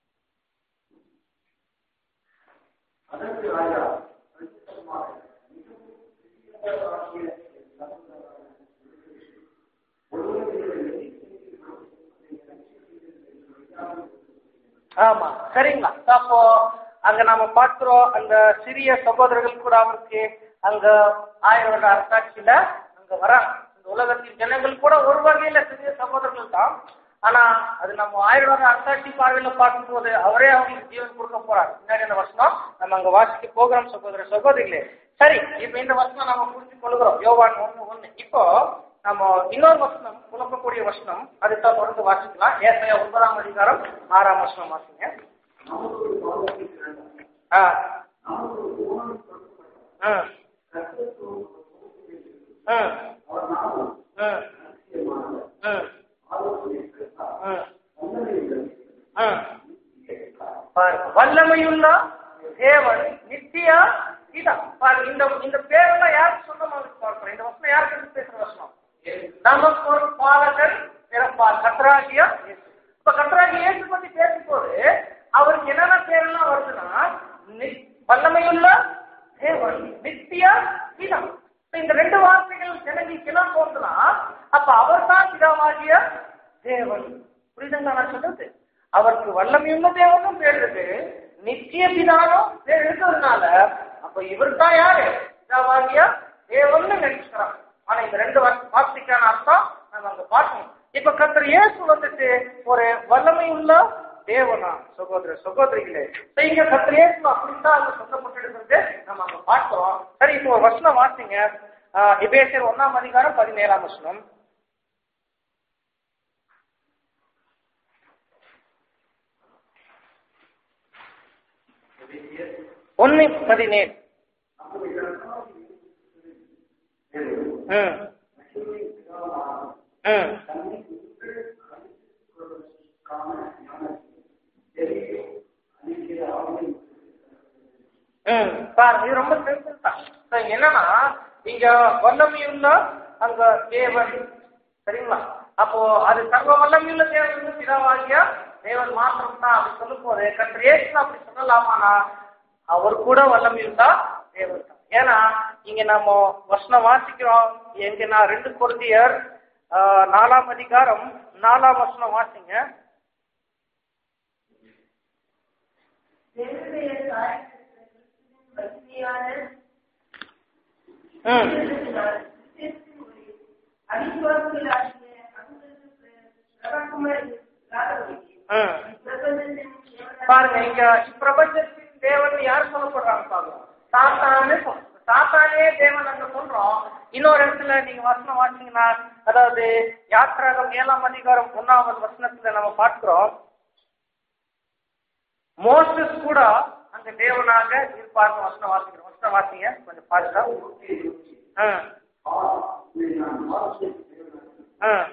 அதற்கு ராஜா பிரத்யட்சமாக மிகவும் சிறியவராகிய சகோதரரான ஒருவரை ஆமா சரிங்களா அப்போ அங்க நாம பார்க்கிறோம் அந்த சிறிய சகோதரர்கள் கூட அவருக்கு அங்க ஆயிரம் வருட அரசாட்சியில அங்க வராங்க இந்த உலகத்தின் ஜனங்கள் கூட ஒரு வகையில சிறிய சகோதரர்கள் தான் ஆனா அது நம்ம ஆயிரம் வருட அரசாட்சி பார்வையில பார்க்கும்போது அவரே அவங்களுக்கு ஜீவன் கொடுக்க போறார் பின்னாடி அந்த வருஷம் நம்ம அங்க வாசிக்க போகிறோம் சகோதர சகோதரிகளே சரி இப்ப இந்த வருஷம் நம்ம புரிஞ்சு கொள்கிறோம் யோவான் ஒண்ணு ஒண்ணு இப்போ நம்ம இன்னொரு வசனம் குழப்பக்கூடிய வசனம் அதுதான் தொடர்ந்து வாசிக்கலாம் ஏற்கனவே ஒன்பதாம் அதிகாரம் ஆறாம் வசனம் வாசிங்க நமக்கு பாவத்தை வேண்டாம் ஆ நமக்கு ஊனம் கொடுக்கப்பட்ட ம் கர்த்தத்துவம் ம் அவர் நாமம் ம் நிச்சயமானவர் ம் ஆலோசனை கேட்டார் ம் தண்டனை ம் பாருங்க வல்லமையுள்ள தேவன் நித்திய இதா பாருங்க இந்த இந்த பேரெல்லாம் யாருக்கு சொந்தமா இருக்கு பார்க்கிறோம் இந்த வசனம் யாருக்கு எடுத்து பேசுற வசனம் நமக்கு ஒரு பாலகர் பிறப்பார் கத்ராகிய இயேசு இப்ப கத்ராகிய இயேசு பத்தி பேசும்போது அவருக்கு என்னென்ன பேரெல்லாம் வருதுன்னா நி- வல்லமையுள்ள தேவன் நித்திய பிதம் இப்ப இந்த ரெண்டு வார்த்தைகள் ஜனங்களுக்கு என்ன தோன்றுனா அப்ப அவர் தான் பிதாவாகிய தேவன் புரியுதுங்களா நான் சொல்றது அவருக்கு வல்லமையுள்ள தேவனும் பேர் இருக்கு நித்திய பிதானும் பேர் இருக்கிறதுனால அப்ப இவர் தான் யாரு பிதாவாகிய தேவன் நினைச்சுக்கிறான் ஆனா இந்த ரெண்டு வார்த்தை- வார்த்தைக்கான அர்த்தம் நம்ம அங்க பார்க்கணும் இப்ப கர்த்தர் இயேசு வந்துட்டு ஒரு வல்லமை உள்ள தேவனா சகோதர சகோதரிகளே So, இங்க கர்த்தர் இயேசு அப்படித்தான் அங்க சொல்லப்பட்டிருக்கிறது நம்ம அங்க பார்க்கிறோம் சரி இப்போ ஒரு வசனம் வாசிங்க ஆஹ் எபேசியர் ஒண்ணாம் அதிகாரம் பதினேழாம் வசனம் ஒன்னு பதினேழு ம் ம் ம் பாருங்க இது ரொம்ப சிம்பிள் தான் So, என்னன்னா இங்க வல்லமையுள்ள அங்க தேவன் சரிங்களா அப்போ அது சர்வ வல்லமையுள்ள தேவன் வந்து பிதாவாகிய தேவன் மாத்திரம் தான் அப்படி சொல்லும் போது கத்திரேசன் அப்படி சொல்லலாமானா அவர் கூட வல்லமையுள்ள தேவன் தான் ஏன்னா இங்க நம்ம வசனம் வாசிக்கிறோம் எங்க நான் ரெண்டு குருந்தியர் ஆஹ், நாலாம் அதிகாரம் நாலாம் வசனம் வாசிங்க தேவனுடைய காரியத்திற்கு வசதியான ம் அவிசுவாசிகளாகிய அவர்களுக்கு பிரகாசமாய் இல்லாதபடிக்கு ம் பிரபஞ்சத்தின் தேவனாகிய பாருங்க இங்க பிரபஞ்சத்தின் தேவன் யார் சொல்லப்படுறாங்க பாருங்க சாத்தானே சொல்றோம். சாத்தானே தேவன் அங்க சொல்றோம் இன்னொரு இடத்துல நீங்க வசனம் வாசிங்கன்னா அதாவது யாத்திராகம் ஏழாம் அதிகாரம் ஒன்னாவது வசனத்துல நம்ம பார்க்கிறோம் மோசஸ் கூட அங்க தேவனாக இருப்பார்னு வசனம் வாசிக்கிறோம் வசனம் வாசிங்க கொஞ்சம் பாருங்க ம் ம்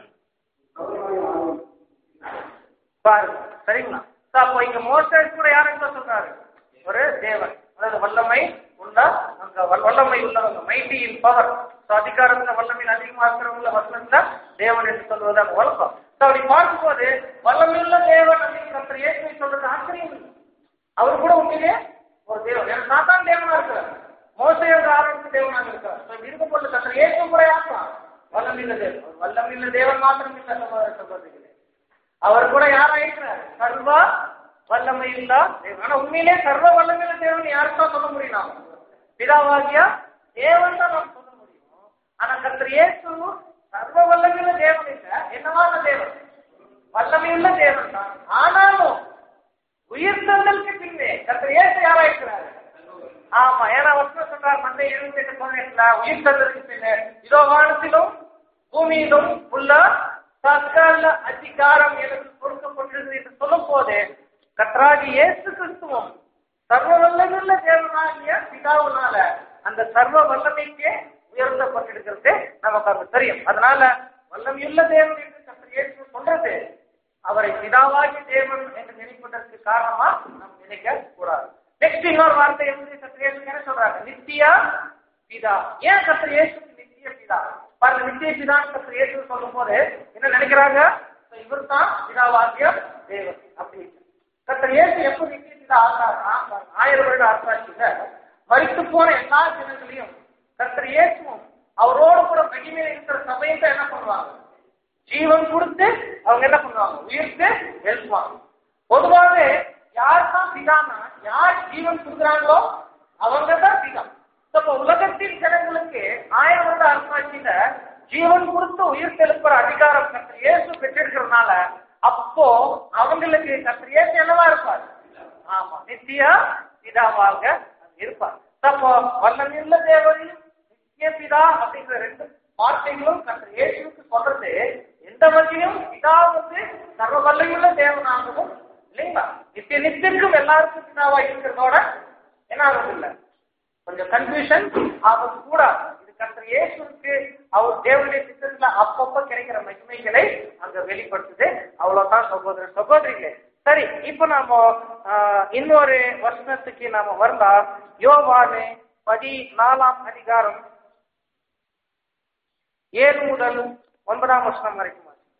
பாருங்க சரிங்களா So, அப்போ இங்க மோசஸ் கூட யாருன்னு சொல்றாரு ஒரு தேவன் அதாவது வல்லமை உள்ள அந்த வல்- வல்லமை உள்ளவங்க மைட்டி இன் பவர் அதிகாரத்துல வல்லமையில் அதிகமா இருக்கிறவங்கள வசனத்துல தேவன் என்று சொல்வது அங்க வழக்கம் So, அப்படி பார்க்கும்போது வல்லமையுள்ள தேவன் அப்படின்னு கர்த்தர் இயேசுவை சொல்றது ஆச்சரியம் இல்லை. அவர் கூட உண்மையிலே ஒரு தேவன் ஏன்னா சாத்தான் தேவனா இருக்கிறார் மோசையோட ஆரம்பித்து தேவனாக இருக்கிறார் So, இப்படி இருக்கும்போது கர்த்தர் இயேசு கூட யாருதான் வல்லமையுள்ள தேவன் வல்லமையுள்ள தேவன் மாத்திரம் இல்லை சகோதர சகோதரிகளே அவர் கூட யாராயிருக்கிறார் சர்வ வல்லமையுள்ள தேவன் ஆனா உண்மையிலே சர்வ வல்லமையுள்ள தேவன் யாருக்கும் சொல்ல முடியும் நாம பிதாவாகிய தேவன் தான் நாம் சொல்ல முடியும் ஆனா கர்த்தர் இயேசு சர்வ வல்லமையுள்ள தேவன் இல்ல என்னவான தேவன் வல்லமையுள்ள தேவன் தான் ஆனாலும் உயிர்த்தெழுதலுக்கு பின்னே கர்த்தர் இயேசு யாராயிருக்கிறார் ஆமா ஏன்னா வசனம் சொல்றார் மந்தை இருபத்தி எட்டு பதினெட்டுல உயிர்த்தெழுதலுக்கு பின்னே இதோ வானத்திலும் பூமியிலும் உள்ள சகல அதிகாரம் எனக்கு கொடுக்கப்பட்டிருக்கிறது என்று சொல்லும் போது கர்த்தராகி இயேசு கிறிஸ்துவும் சர்வ வல்லமையுள்ள தேவனாகிய பிதாவுனால அந்த சர்வ வல்லமைக்கே உயர்த்தப்பட்டிருக்கிறது நமக்கு அது தெரியும் அதனால வல்லமையுள்ள தேவன் என்று கர்த்தர் இயேசு சொல்றது அவரை பிதாவாகி தேவன் என்று நினைப்பதற்கு காரணமா நாம் நினைக்க கூடாது நெக்ஸ்ட் இன்னொரு வார்த்தை எப்படி கர்த்தர் இயேசு என்ன சொல்றாங்க நித்தியா பிதா ஏன் கர்த்தர் இயேசுக்கு நித்திய பிதா பாருங்க நித்திய பிதான் கர்த்தர் இயேசு சொல்லும் போது என்ன நினைக்கிறாங்க இவர் தான் பிதாவாகிய தேவன் அப்படி கர்த்தர் இயேசு எப்போ நித்திய பிதா ஆகிறார்னா பாருங்க, ஆயிரம் வருட அரசாட்சியில மறித்து போன எல்லா ஜனங்களையும் கர்த்தர் இயேசுவும் அவரோடு கூட மகிமையில இருக்கிற சபையை தான் என்ன பண்ணுவாங்க ஜீவன் கொடுத்து அவங்க என்ன பண்ணுவாங்க உயிர்த்து எழுப்புவாங்க பொதுவாகவே யார் தான் பிதானா யார் ஜீவன் கொடுக்குறாங்களோ அவங்க தான் பிதா அப்ப உலகத்தின் ஜனங்களுக்கு ஆயிரம் வருட அரசாட்சியில ஜீவன் கொடுத்து உயிர் எழுப்புற அதிகாரம் கர்த்தர் இயேசு பெற்றிருக்கிறதுனால அப்போ அவங்களுக்கு கர்த்தர் இயேசு என்னவா இருப்பார் ஆமா நித்திய பிதாவாக இருப்பார் அப்போ வல்லமையுள்ள தேவனையும் நித்திய பிதா அப்படிங்கிற ரெண்டு வார்த்தைகளும் கர்த்தர் இயேசுக்கு சொல்றது எந்த வகையும் பிதா வந்து சர்வ வல்லமையுள்ள தேவனாகவும் இல்லைங்களா நித்திய நித்தியக்கும் எல்லாருக்கும் பிதாவா இருக்கிறதோட என்ன ஆகுது இல்ல கொஞ்சம் கன்ஃபியூஷன் ஆகும் கூடாது இது கர்த்தர் இயேசுக்கு அவர் தேவனுடைய சித்தத்துல அப்பப்ப கிடைக்கிற மகிமைகளை அங்க வெளிப்படுத்துது அவ்வளவுதான் சகோதர சகோதரிகளே சரி இப்ப நாம ஆஹ், இன்னொரு வசனத்துக்கு நாம வந்தா யோவானு பதினாலாம் அதிகாரம் ஏழு முதல் ஒன்பதாம் வசனம் வரைக்கும்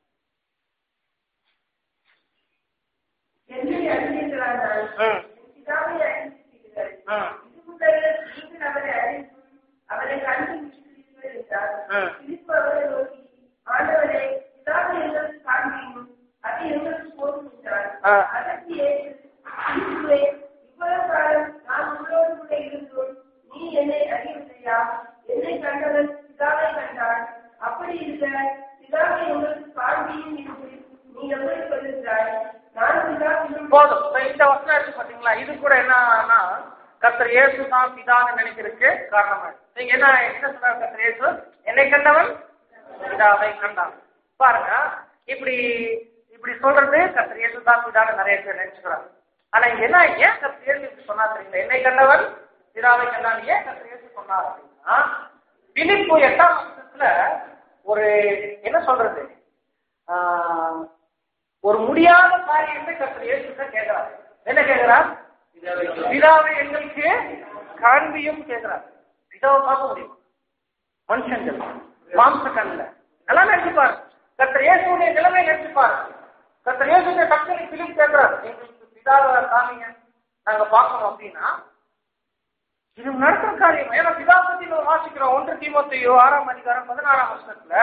என்னை அறிந்தீர்களானால் ம், என் பிதாவை அறிந்திருக்கிறீர்கள். ம், இது முதல் நீங்கள் அவரை அறிந்தும் அவரை கண்டு இருக்கிறீர்கள் என்றார். ம். பிலிப்பு அவரை நோக்கி, ஆண்டவரே, பிதாவை எங்களுக்கு காண்பியும், அது எங்களுக்கு போதும் என்றார். ஆ. அதற்கு இயேசு, பிலிப்புவே, இவ்வளவு காலம் நான் உங்களோடு கூட இருந்தும் நீ என்னை அறியவில்லையா? என்னை கண்டவன் பிதாவை கண்டான். அப்படி இருக்க பிதாவை எங்களுக்கு காண்பியும் என்று நீ எப்படி சொல்லுகிறாய் நான் பிதாவிலும் போதும் இப்ப இந்த வசனம் இருக்கு பாத்தீங்களா இது கூட என்னன்னா கர்த்தர் இயேசு தான் பிதான்னு நினைக்கிறதுக்கு காரணமா இருக்கு. நீங்க என்ன என்ன சொல்றாரு கர்த்தர் இயேசு என்னை கண்டவன் பிதாவை கண்டான் பாருங்க இப்படி இப்படி சொல்றது கர்த்தர் இயேசு தான் பிதான்னு நிறைய பேர் நினைச்சுக்கிறாங்க ஆனா இங்க என்ன ஏன் கர்த்தர் இயேசு இப்படி சொன்னா தெரியுங்களா என்னை கண்டவன் பிதாவை கண்டான் ஏன் கர்த்தர் இயேசு சொன்னார் அப்படின்னா பிலிப்பு எட்டாம் வருஷத்துல ஒரு என்ன சொல்றது ஆஹ், ஒரு முடியாத காரியத்தை கர்த்தர் இயேசுட்ட கேட்கிறார் என்ன கேட்கிறார் பிதாவை எங்களுக்கு காண்பியும் கேட்கிறார் பிதாவை பார்க்க முடியும் மனுஷங்கள் மாம்ச கண்ணில் எல்லாம் நினைச்சுப்பாரு கர்த்தர் இயேசுடைய நிலைமை நினைச்சுப்பாரு கர்த்தர் இயேசுடைய கட்டளை பிலிப் கேட்கிறார் எங்களுக்கு பிதாவை காமிங்க நாங்க பார்க்கணும் அப்படின்னா இது நடக்கிற காரியம் ஏன்னா பிதா பத்தி நம்ம வாசிக்கிறோம் ஒன்று தீமத்தையோ ஆறாம் அதிகாரம் பதினாறாம் வருஷத்துல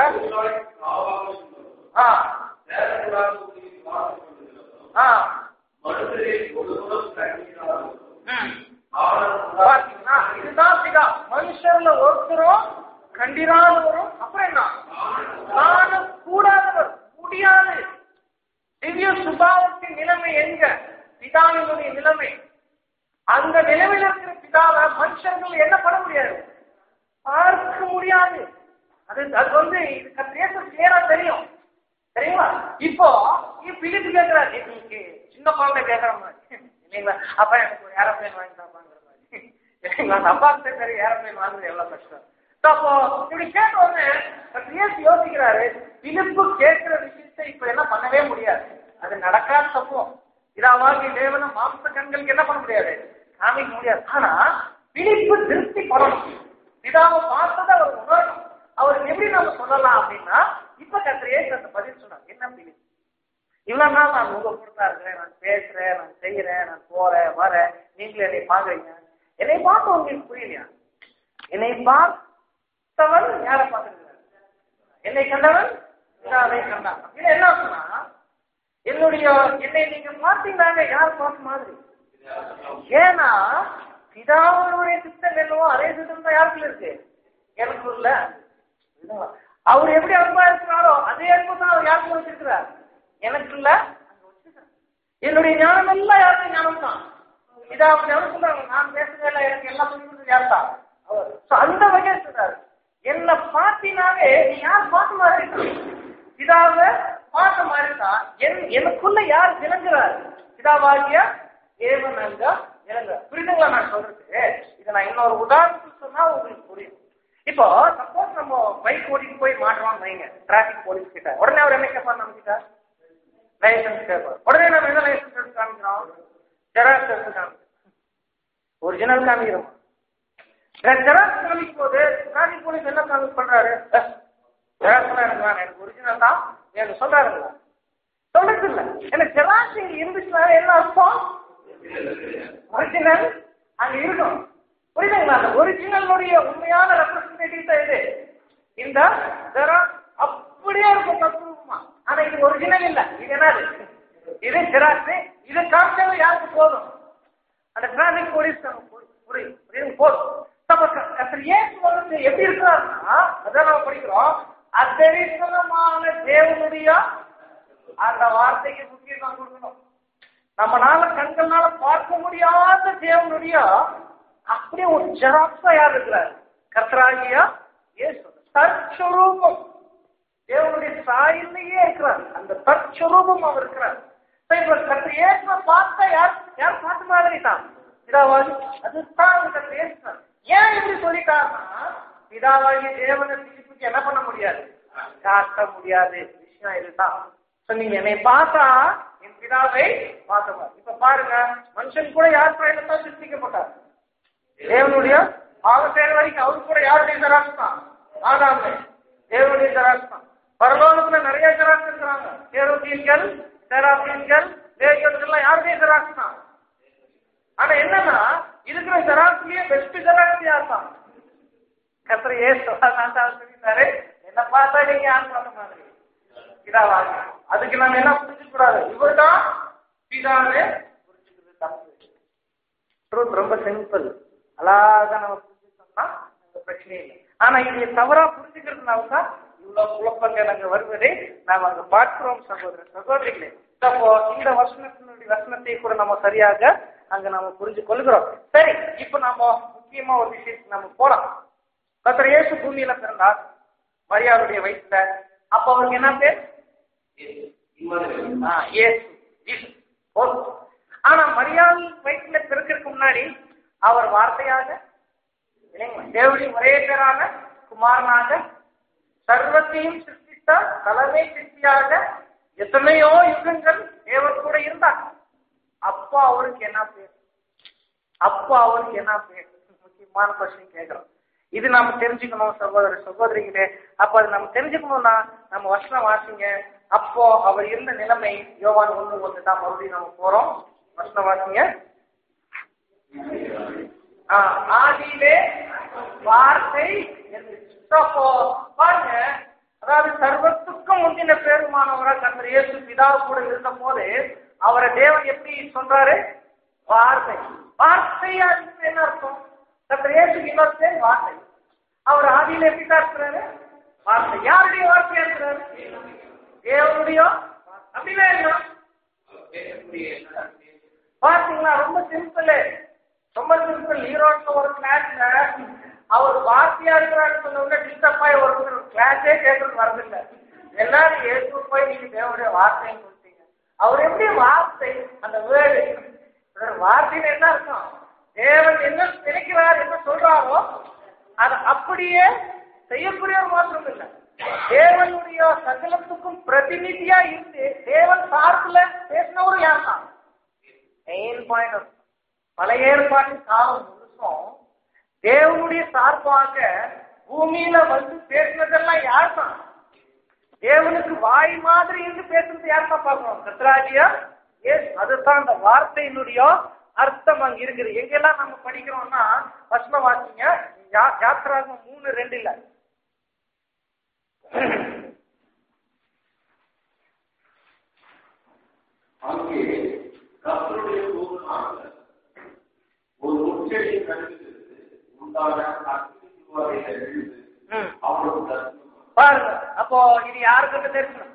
ஆ ஆ மனுஷரை ஒருவரும் கண்ணீராலும் ம் ஆனந்தம் பாத்தீங்கன்னா இதுதான் பிதா மனுஷர்ல ஒருத்தரும் கண்டிராதவரும் அப்புறம் என்ன காணக்கூடாதவர் முடியாது திவ்ய சுபாவத்தின் நிலைமை எங்க பிதாவினுடைய நிலைமை அந்த நிலைமையில் இருக்கிற பிதாவை மனுஷர்கள் என்ன பண்ண முடியாது பார்க்க முடியாது அது அது வந்து இது கத்திரேச கிளியரா தெரியும் தெரியுமா இப்போ பிலிப்பு கேட்கிறாரு எங்களுக்கு சின்ன குழந்தை கேட்கற மாதிரி இல்லைங்களா அப்பா எனக்கு ஒரு ஏரோப்ளேன் வாங்கி தாப்பாங்கிற மாதிரி இல்லைங்களா அந்த அப்பாவுக்கு சரி ஏரோப்ளேன் வாங்குறது எவ்வளவு கஷ்டம் So, அப்போ இப்படி கேட்ட உடனே கத்திரேசு யோசிக்கிறாரு பிலிப்பு கேட்கிற விஷயத்தை இப்ப என்ன பண்ணவே முடியாது அது நடக்காத தப்பும் இதாவாகி தேவன மாம்ச கண்களுக்கு என்ன பண்ண முடியாது காமிக்க முடியாது ஆனா பிலிப்பு திருப்தி பண்ணணும் பிதாவை பார்த்ததை அவர் உணரணும் அவருக்கு எப்படி நம்ம சொல்லலாம் அப்படின்னா இப்ப கத்திரையே அந்த பதில் சொன்னார் என்ன பிலிப்பு இவ்வளவு நாள் நான் உங்க பொறுத்தா இருக்கிறேன் நான் பேசுறேன் நான் செய்யறேன் நான் போறேன் வரேன் நீங்களும் என்னை பாக்குறீங்க என்னை பார்த்து உங்களுக்கு புரியலையா என்னை பார்த்தவன் யாரை பார்த்துருக்கிறார் என்னை கண்டவன் பிதாவை கண்டான் அப்படின்னு என்ன சொன்னா என்னுடைய என்னை நீங்க பார்த்தீங்கன்னாங்க யார் பார்த்த மாதிரி ஏன்னா பிதாவுடைய சித்தம் என்னவோ அதே சித்தம் தான் யாருக்குள்ள இருக்கு எனக்குள்ள அவர் எப்படி அன்பா இருக்கிறாரோ அதே அன்பு தான் அவர் யாருக்குள்ள வச்சிருக்கிறார் எனக்குள்ள அங்க வச்சிருக்கிறார். என்னுடைய ஞானம் எல்லாம் யாருக்கும் ஞானம் தான் இதா அப்படி அவர் சொல்றாங்க நான் பேசுறதே இல்லை எனக்கு எல்லாம் சொல்லி கொடுத்தது யார் தான் அவர் So, அந்த வகையில் சொல்றாரு என்ன பார்த்தினாவே நீ யார் பார்த்த மாதிரி இருக்க பிதாவை பார்த்த மாதிரி தான் என் எனக்குள்ள யார் விளங்குறாரு பிதாவாகிய தேவன் அங்க விளங்குறார் புரியுதுங்களா நான் சொல்றது இதை நான் இன்னொரு உதாரணத்துக்கு சொன்னா உங்களுக்கு புரியும் இப்போ சப்போஸ் நம்ம பைக் ஓட்டிட்டு போய் மாட்டுறோம் வைங்க டிராபிக் போலீஸ் கிட்ட உடனே அவர் என்ன கேட்பார் நம்ம கிட்ட லைசன்ஸ் கேட்பார் உடனே நம்ம என்ன லைசன்ஸ் எடுத்து காமிக்கிறோம் ஜெராக்ஸ் எடுத்து காமிக்கிறோம் ஒரிஜினல் காமிக்கிறோம் ஜெராக்ஸ் காமிக்கும் போது டிராபிக் போலீஸ் என்ன காமிக் பண்றாரு ஜெராக்ஸ் எனக்கு வேணாம் எனக்கு ஒரிஜினல் தான் எனக்கு சொல்றாருங்களா சொல்றது இல்ல எனக்கு ஜெராக்ஸ் இங்க இருந்துச்சுன்னா என்ன அர்த்தம் ஒரிஜினல் அங்க இருக்கும் புரியுதுங்களா அந்த ஒரிஜினலுடைய உண்மையான ரெப்ரஸன்டேட்டிவ் தான் இது இந்த ஜெராக்ஸ் அப்படியே இருக்கும் தத்ரூபமா ஆனா இது ஒரிஜினல் இல்ல இது என்னது இது ஜெராக்ஸ் இது காமிச்சது யாருக்கு போதும் அந்த டிராபிக் போலீஸ் புரியும் புரியுது போதும் அப்ப க- கர்த்தர் இயேசு வந்து எப்படி இருக்கிறாருன்னா அதான் நம்ம படிக்கிறோம் அதரிசனமான தேவனுடைய அந்த வார்த்தைக்கு முக்கியத்துவம் கொடுக்கணும் நம்மனால கண்கள்னால பார்க்க முடியாத தேவனுடைய அப்படியே ஒரு ஜெராக்ஸா யார் இருக்கிறார் கர்த்தராகிய இயேசு தற்சுரூபம் தேவனுடைய சாயிலேயே இருக்கிறார் அந்த தற்சுரூபம் அவர் இருக்கிறார் So, இப்ப கர்த்தர் இயேசுவை பார்த்தா யார் யார் பார்த்த மாதிரி தான் பிதாவாகி அதுதான் அந்த கர்த்தர் இயேசு தான். ஏன் இப்படி சொல்லிட்டாருன்னா பிதாவாகி தேவனை பிடிப்புக்கு என்ன பண்ண முடியாது காட்ட முடியாது விஷயம் இதுதான் So, So, நீங்க என்னை பார்த்தா என் பிதாவை பார்த்தவர் இப்ப பாருங்க மனுஷன் கூட யார் பிரயணத்தான் சிருஷ்டிக்கப்பட்டார் தேவனுடைய ஆக சேர வரைக்கும் அவரு கூட யாருடைய ஜெராக்ஸ் தான் ஆதாமே தேவனுடைய ஜெராக்ஸ் தான் பரலோகத்துல நிறைய ஜெராக்ஸ் இருக்கிறாங்க கேரோத்தீன்கள் சேராத்தீன்கள் லேகியன்கள் யாருடைய ஜெராக்ஸ் தான் ஆனா என்னன்னா இருக்கிற ஜெராக்ஸ்லயே பெஸ்ட் ஜெராக்ஸ் யார் தான் கத்திர ஏசு நான் தான் சொல்லியிருந்தாரு என்ன பார்த்தா நீங்க யார் பார்த்த மாதிரி பிதாவாக அதுக்கு நம்ம என்ன புரிஞ்சுக்க கூடாது இவர்தான் பிதாவே புரிஞ்சுக்கிறது தப்பு ட்ரூத் ரொம்ப சிம்பிள் அழகா நம்ம புரிஞ்சுட்டோம்னா அந்த பிரச்சனை இல்லை ஆனா இது தவறா புரிஞ்சுக்கிறதுனால தான் இவ்வளவு குழப்பங்கள் அங்க வருவதை நாம் அங்க பார்க்கிறோம் சகோதர சகோதரிகளே அப்போ இந்த வசனத்தினுடைய வசனத்தை கூட நம்ம சரியாக அங்க நாம புரிஞ்சு கொள்கிறோம் சரி இப்ப நாம முக்கியமா ஒரு விஷயத்துக்கு நம்ம போலாம் கத்தர் இயேசு பூமியில பிறந்தார் மரியாதைய வயிற்றுல அப்ப அவருக்கு என்ன பேர் இம்மானுவேல். ஆ, இயேசு ஜீசஸ். போதும். ஆனா மரியாதை வயிற்றுல பிறக்கிறதுக்கு முன்னாடி அவர் வார்த்தையாக இல்லைங்களா? தேவனுடைய ஒரே பேரான குமாரனாக சர்வத்தையும் சிருஷ்டித்த தலைமை சிருஷ்டியாக எத்தனையோ யுகங்கள் தேவர் கூட இருந்தார் அப்போ அவருக்கு என்ன பேர் அப்போ அவருக்கு என்ன பேர் முக்கியமான கொஸ்டின் கேட்கிறோம் இது நாம தெரிஞ்சுக்கணும் சகோதர சகோதரிகளே அப்ப அது நம்ம தெரிஞ்சுக்கணும்னா நம்ம வசனம் வாசிங்க அப்போ அவர் இருந்த நிலைமை யோவான் ஒண்ணு ஒன்று தான் மறுபடியும் நம்ம போறோம் வசனம் வாசிங்க ஆ, ஆதியிலே வார்த்தை இருந்துச்சு. So, அப்போ பாருங்க அதாவது சர்வத்துக்கும் முந்தின பேருமானவரா கர்த்தர் இயேசு பிதா கூட இருந்த போது அவரை தேவன் எப்படி சொல்றாரு வார்த்தை வார்த்தையா இருக்கு என்ன அர்த்தம் கர்த்தர் இயேசுக்கு இன்னொரு பேர் வார்த்தை அவர் ஆதியில எப்படி தான் இருக்கிறாரு வார்த்தை யாருடைய வார்த்தையா இருக்கிறாரு தேவனுடைய வார்த்தை. அப்படின்னா என்ன பாத்தீங்களா ரொம்ப சிம்பிள் ரொம்ப சிம்பிள் ஈரோட்ல ஒரு கிளாஸ்ல அவர் வார்த்தையா இருக்கிறாருன்னு சொன்ன உடனே டிஸ்டர்ப் ஆகி ஒரு கிளாஸே கேட்கறது வரதில்ல எல்லாரும் ஏற்று போய் நீங்க தேவனுடைய வார்த்தைன்னு சொல்லிட்டீங்க அவர் எப்படி வார்த்தை அந்த வேர்டு வார்த்தைன்னு என்ன அர்த்தம் தேவன் என்ன நினைக்கிறார் என்ன சொல்றாரோ அது அப்படியே செய்யக்கூடியவர் மாத்திரம் இல்லை தேவனுடைய சகலத்துக்கும் பிரதிநிதியா இருந்து தேவன் சார்புல பேசினவரும் யார் தான் மெயின் பாயிண்ட் பழைய ஏற்பாட்டின் காலம் முழுசும் தேவனுடைய சார்பாக பூமியில வந்து பேசினதெல்லாம் யார் தான் தேவனுக்கு வாய் மாதிரி இருந்து பேசுறது யார் தான் பார்க்கணும் கத்ராஜியா எஸ் அதுதான் அந்த வார்த்தையினுடைய அர்த்தம் அங்க இருக்குது எங்கெல்லாம் நம்ம படிக்கிறோம்னா வசனம் வாசிங்க யா- யாத்திராகமம் மூணு ரெண்டு இல்ல அங்கே கர்த்தருடைய தூதனாக ஒரு முச்செடி கண்டு உண்டான அக்னி ஜுவாலையில விழுந்து ம். அவனுக்கு தரிசனம் பாருங்க அப்போ இது யாருக்கு தெரியும்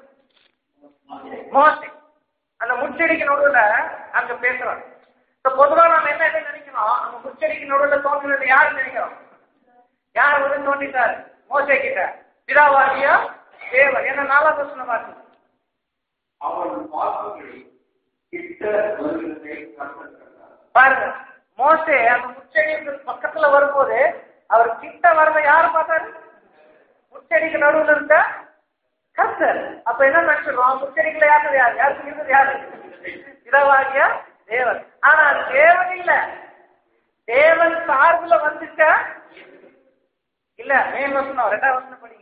மோசே அந்த முச்செடிக்கு நடுவுல அங்க பேசுறாங்க இப்ப பொதுவா நம்ம என்ன என்ன நினைக்கிறோம் அந்த முச்செடிக்கு நடுவுல தோன்றுறது யாரு நினைக்கிறோம் யார் வந்து தோண்டிட்டாரு மோசே கிட்ட பிதாவாகிய தேவன் என்ன நாலாம் வசனம் பாருங்க அவன் பார்ப்புகளை கிட்ட வருகிறதை கண்டிருக்கிறார் பாருங்க மோசே அந்த முச்செடிக்கு பக்கத்துல வரும்போது அவர் கிட்ட வரத யாரு பார்த்தாரு முச்செடிக்கு நடுவுல இருந்த கர்த்தர் அப்ப என்ன நினைச்சிடுறோம் முச்செடிக்குள்ள யாரு யார் யாருக்கு இருந்தது யாரு பிதாவாகிய தேவன் ஆனா அது தேவன் இல்ல தேவன் சார்புல வந்துட்ட இல்ல மேல் வசனம் ரெண்டாவது வசனம் படிங்க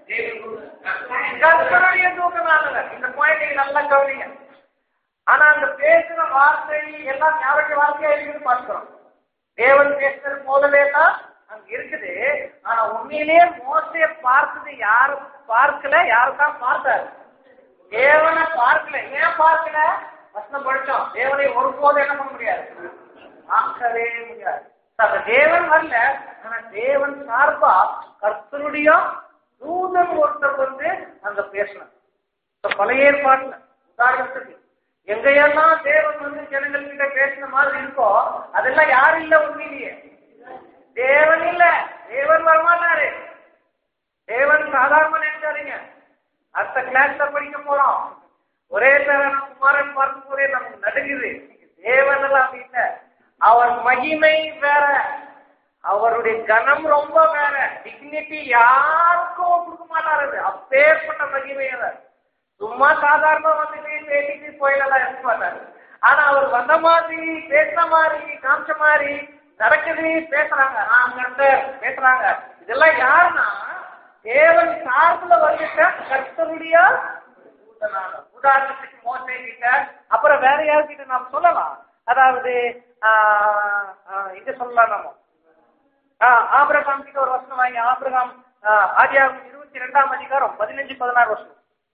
கர்த்தருடைய தூக்கமானவர் இந்த பாயிண்ட் நீங்க நல்லா கவனிங்க ஆனா அந்த பேசுற வார்த்தை எல்லாம் யாருடைய வார்த்தையா இருக்குன்னு பார்க்கிறோம் தேவன் பேசுறது போலவே தான் அங்க இருக்குது ஆனா உண்மையிலேயே மோசைய பார்த்தது யாரும் பார்க்கல யாரும் தான் பார்த்தாரு தேவனை பார்க்கல ஏன் பார்க்கல வசனம் படிச்சோம் தேவனை ஒருபோதும் என்ன பண்ண முடியாது பார்க்கவே முடியாது அந்த தேவன் வரல ஆனா தேவன் சார்பா கர்த்தருடைய தூதன் ஒருத்தர் வந்து அங்க பேசினார் இப்ப பழைய ஏற்பாட்டுல உதாரணத்துக்கு எங்கெல்லாம் தேவன் வந்து ஜனங்கள் கிட்ட பேசின மாதிரி இருக்கோ அதெல்லாம் யாரும் இல்ல உண்மையிலேயே தேவன் இல்ல தேவன் வரமாட்டாரு தேவன் சாதாரண நினைச்சாருங்க அடுத்த கிளாஸ்ல படிக்க போறோம் ஒரே பேரான குமாரன் பார்க்கும் போதே நமக்கு நடுங்குது தேவன் எல்லாம் அப்படி இல்ல அவர் மகிமை வேற அவருடைய கனம் ரொம்ப வேற டிக்னிட்டி யாருக்கும் கொடுக்க மாட்டாரு அது. அப்பேற்பட்ட மகிமை அவர் சும்மா சாதாரணமா வந்துட்டு பேசிட்டு போயிடலாம் இருக்க மாட்டாரு ஆனா அவர் வந்த மாதிரி பேசின மாதிரி காமிச்ச மாதிரி நடக்குது பேசுறாங்க ஆ, அங்க இருந்து பேசுறாங்க இதெல்லாம் யாருன்னா தேவன் சார்புல வந்துட்ட கர்த்தருடைய தூதனான. உதாரணத்துக்கு மோசே கிட்ட அப்புறம் வேற யார்கிட்ட நாம் சொல்லலாம் அதாவது ஆஹ், ஆஹ், இது சொல்லலாம் நம்ம ஆஹ், ஆபிரகாம் கிட்ட ஒரு வருஷம் வாங்கி ஆபிரகாம் ஆஹ், ஆதியாகமம் இருபத்தி ரெண்டாம் அதிகாரம் பதினஞ்சு பதினாறு வருஷம்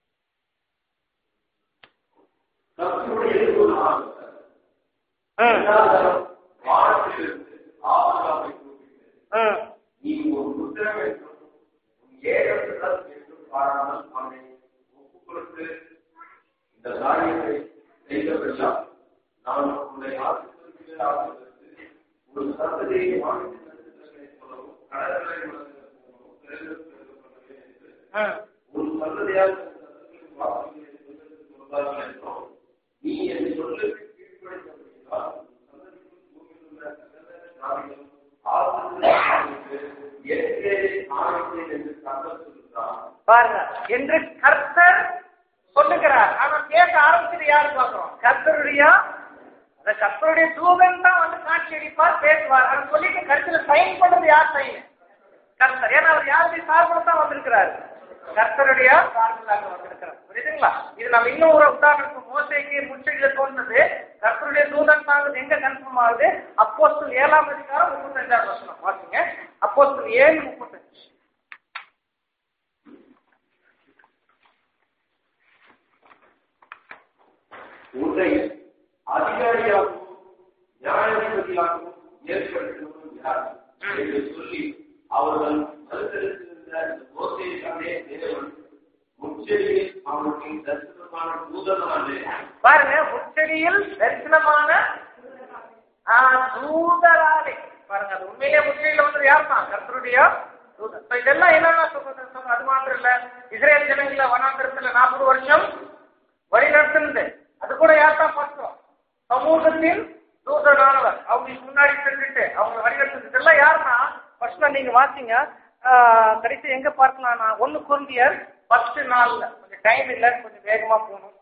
கர்த்தருடைய தூதனாக ம், வானத்திலிருந்து ஆபிரகாமை கூப்பிட்டு ம், நீ ஒரு புத்திரம் என்றும் உன் ஏகத்துடன் என்றும் பாராமல் அவனை ஒப்புக் கொடுத்து இந்த காரியத்தை செய்தபடியால் நான் உன்னை ஆசிர்வதிக்கிறேன் ஒரு சந்ததியை வானத்தின் நட்சத்திரங்களைப் போலவும் கடற்கரை மலர்களைப் போலவும் தேர்ந்தெடுக்கப்பட பண்ணுவேன் என்று ம். ஒரு சந்ததியால் உன் சந்ததியின் வாக்குகளை தேர்ந்தெடுத்துக் கொள்வார்கள் என்றும் நீ என் சொல்லுக்கு கீழ்ப்படிந்தபடியால் உன் சந்ததிக்கும் பூமியில் உள்ள சகல ஜாதிகளும் ஆசிரியர் ஏற்கே ஆணைத்தேன் என்று கர்த்தர் சொல்கிறார் பாருங்க என்று கர்த்தர் சொல்லுகிறார் ஆனா கேட்க ஆரம்பிச்சது யாரு பார்க்கிறோம் கர்த்தருடைய அந்த கர்த்தருடைய தூதன் தான் வந்து காட்சி அடிப்பார் பேசுவார் அதை சொல்லிட்டு கருத்துல சைன் பண்றது யார் சைன் கர்த்தர் ஏன்னா அவர் யாருடைய சார்பில் தான் வந்திருக்கிறார் கர்த்தருடைய சார்பிலாக வந்திருக்கிறார் புரியுதுங்களா இது நம்ம இன்னும் ஒரு உதாரணத்துக்கு மோசைக்கு முச்செடியில தோன்றது கர்த்தருடைய தூதன் தாங்க எங்க கன்ஃபார்ம் ஆகுது அப்போஸ்தல் ஏழாம் அதிகாரம் முப்பத்தஞ்சாவது வருஷம் வாசிங்க அப்போஸ்தல் ஏழு முப்பத்தஞ்சு உன்னை அதிகாரியாகவும் நியாயாதிபதியாகவும் ஏற்படுத்துவதும் யார் என்று சொல்லி அவர்கள் மறுதளித்திருந்த இந்த மோசேயானே தேவன் முச்செடியில் அவனுக்கு தரிசனமான தூதனாலே பாருங்க முச்செடியில் தரிசனமான ஆ, தூதராலே பாருங்க அது உண்மையிலே முச்செடியில வந்து யார் தான் கர்த்தருடைய தூதர் So இதெல்லாம் என்னன்னா சொல்றது சொல்றது, அது மாத்திரம் இல்ல இஸ்ரேல் ஜனங்கள வனாந்திரத்துல நாற்பது வருஷம் வழி நடத்துனது அது கூட யார் தான் பார்த்தோம் சமூகத்தின் தூதரானவர் அவங்களுக்கு முன்னாடி சென்றுட்டு அவங்க வழி நடத்துனது இதெல்லாம் யாருன்னா ஃபர்ஸ்ட் நீங்க வாசிங்க ஆ, கடைசி எங்க பார்க்கலாம்னா ஒன்னு குருந்தியர் ஃபர்ஸ்ட் நாள்ல கொஞ்சம் டைம் இல்ல கொஞ்சம் வேகமா போகணும்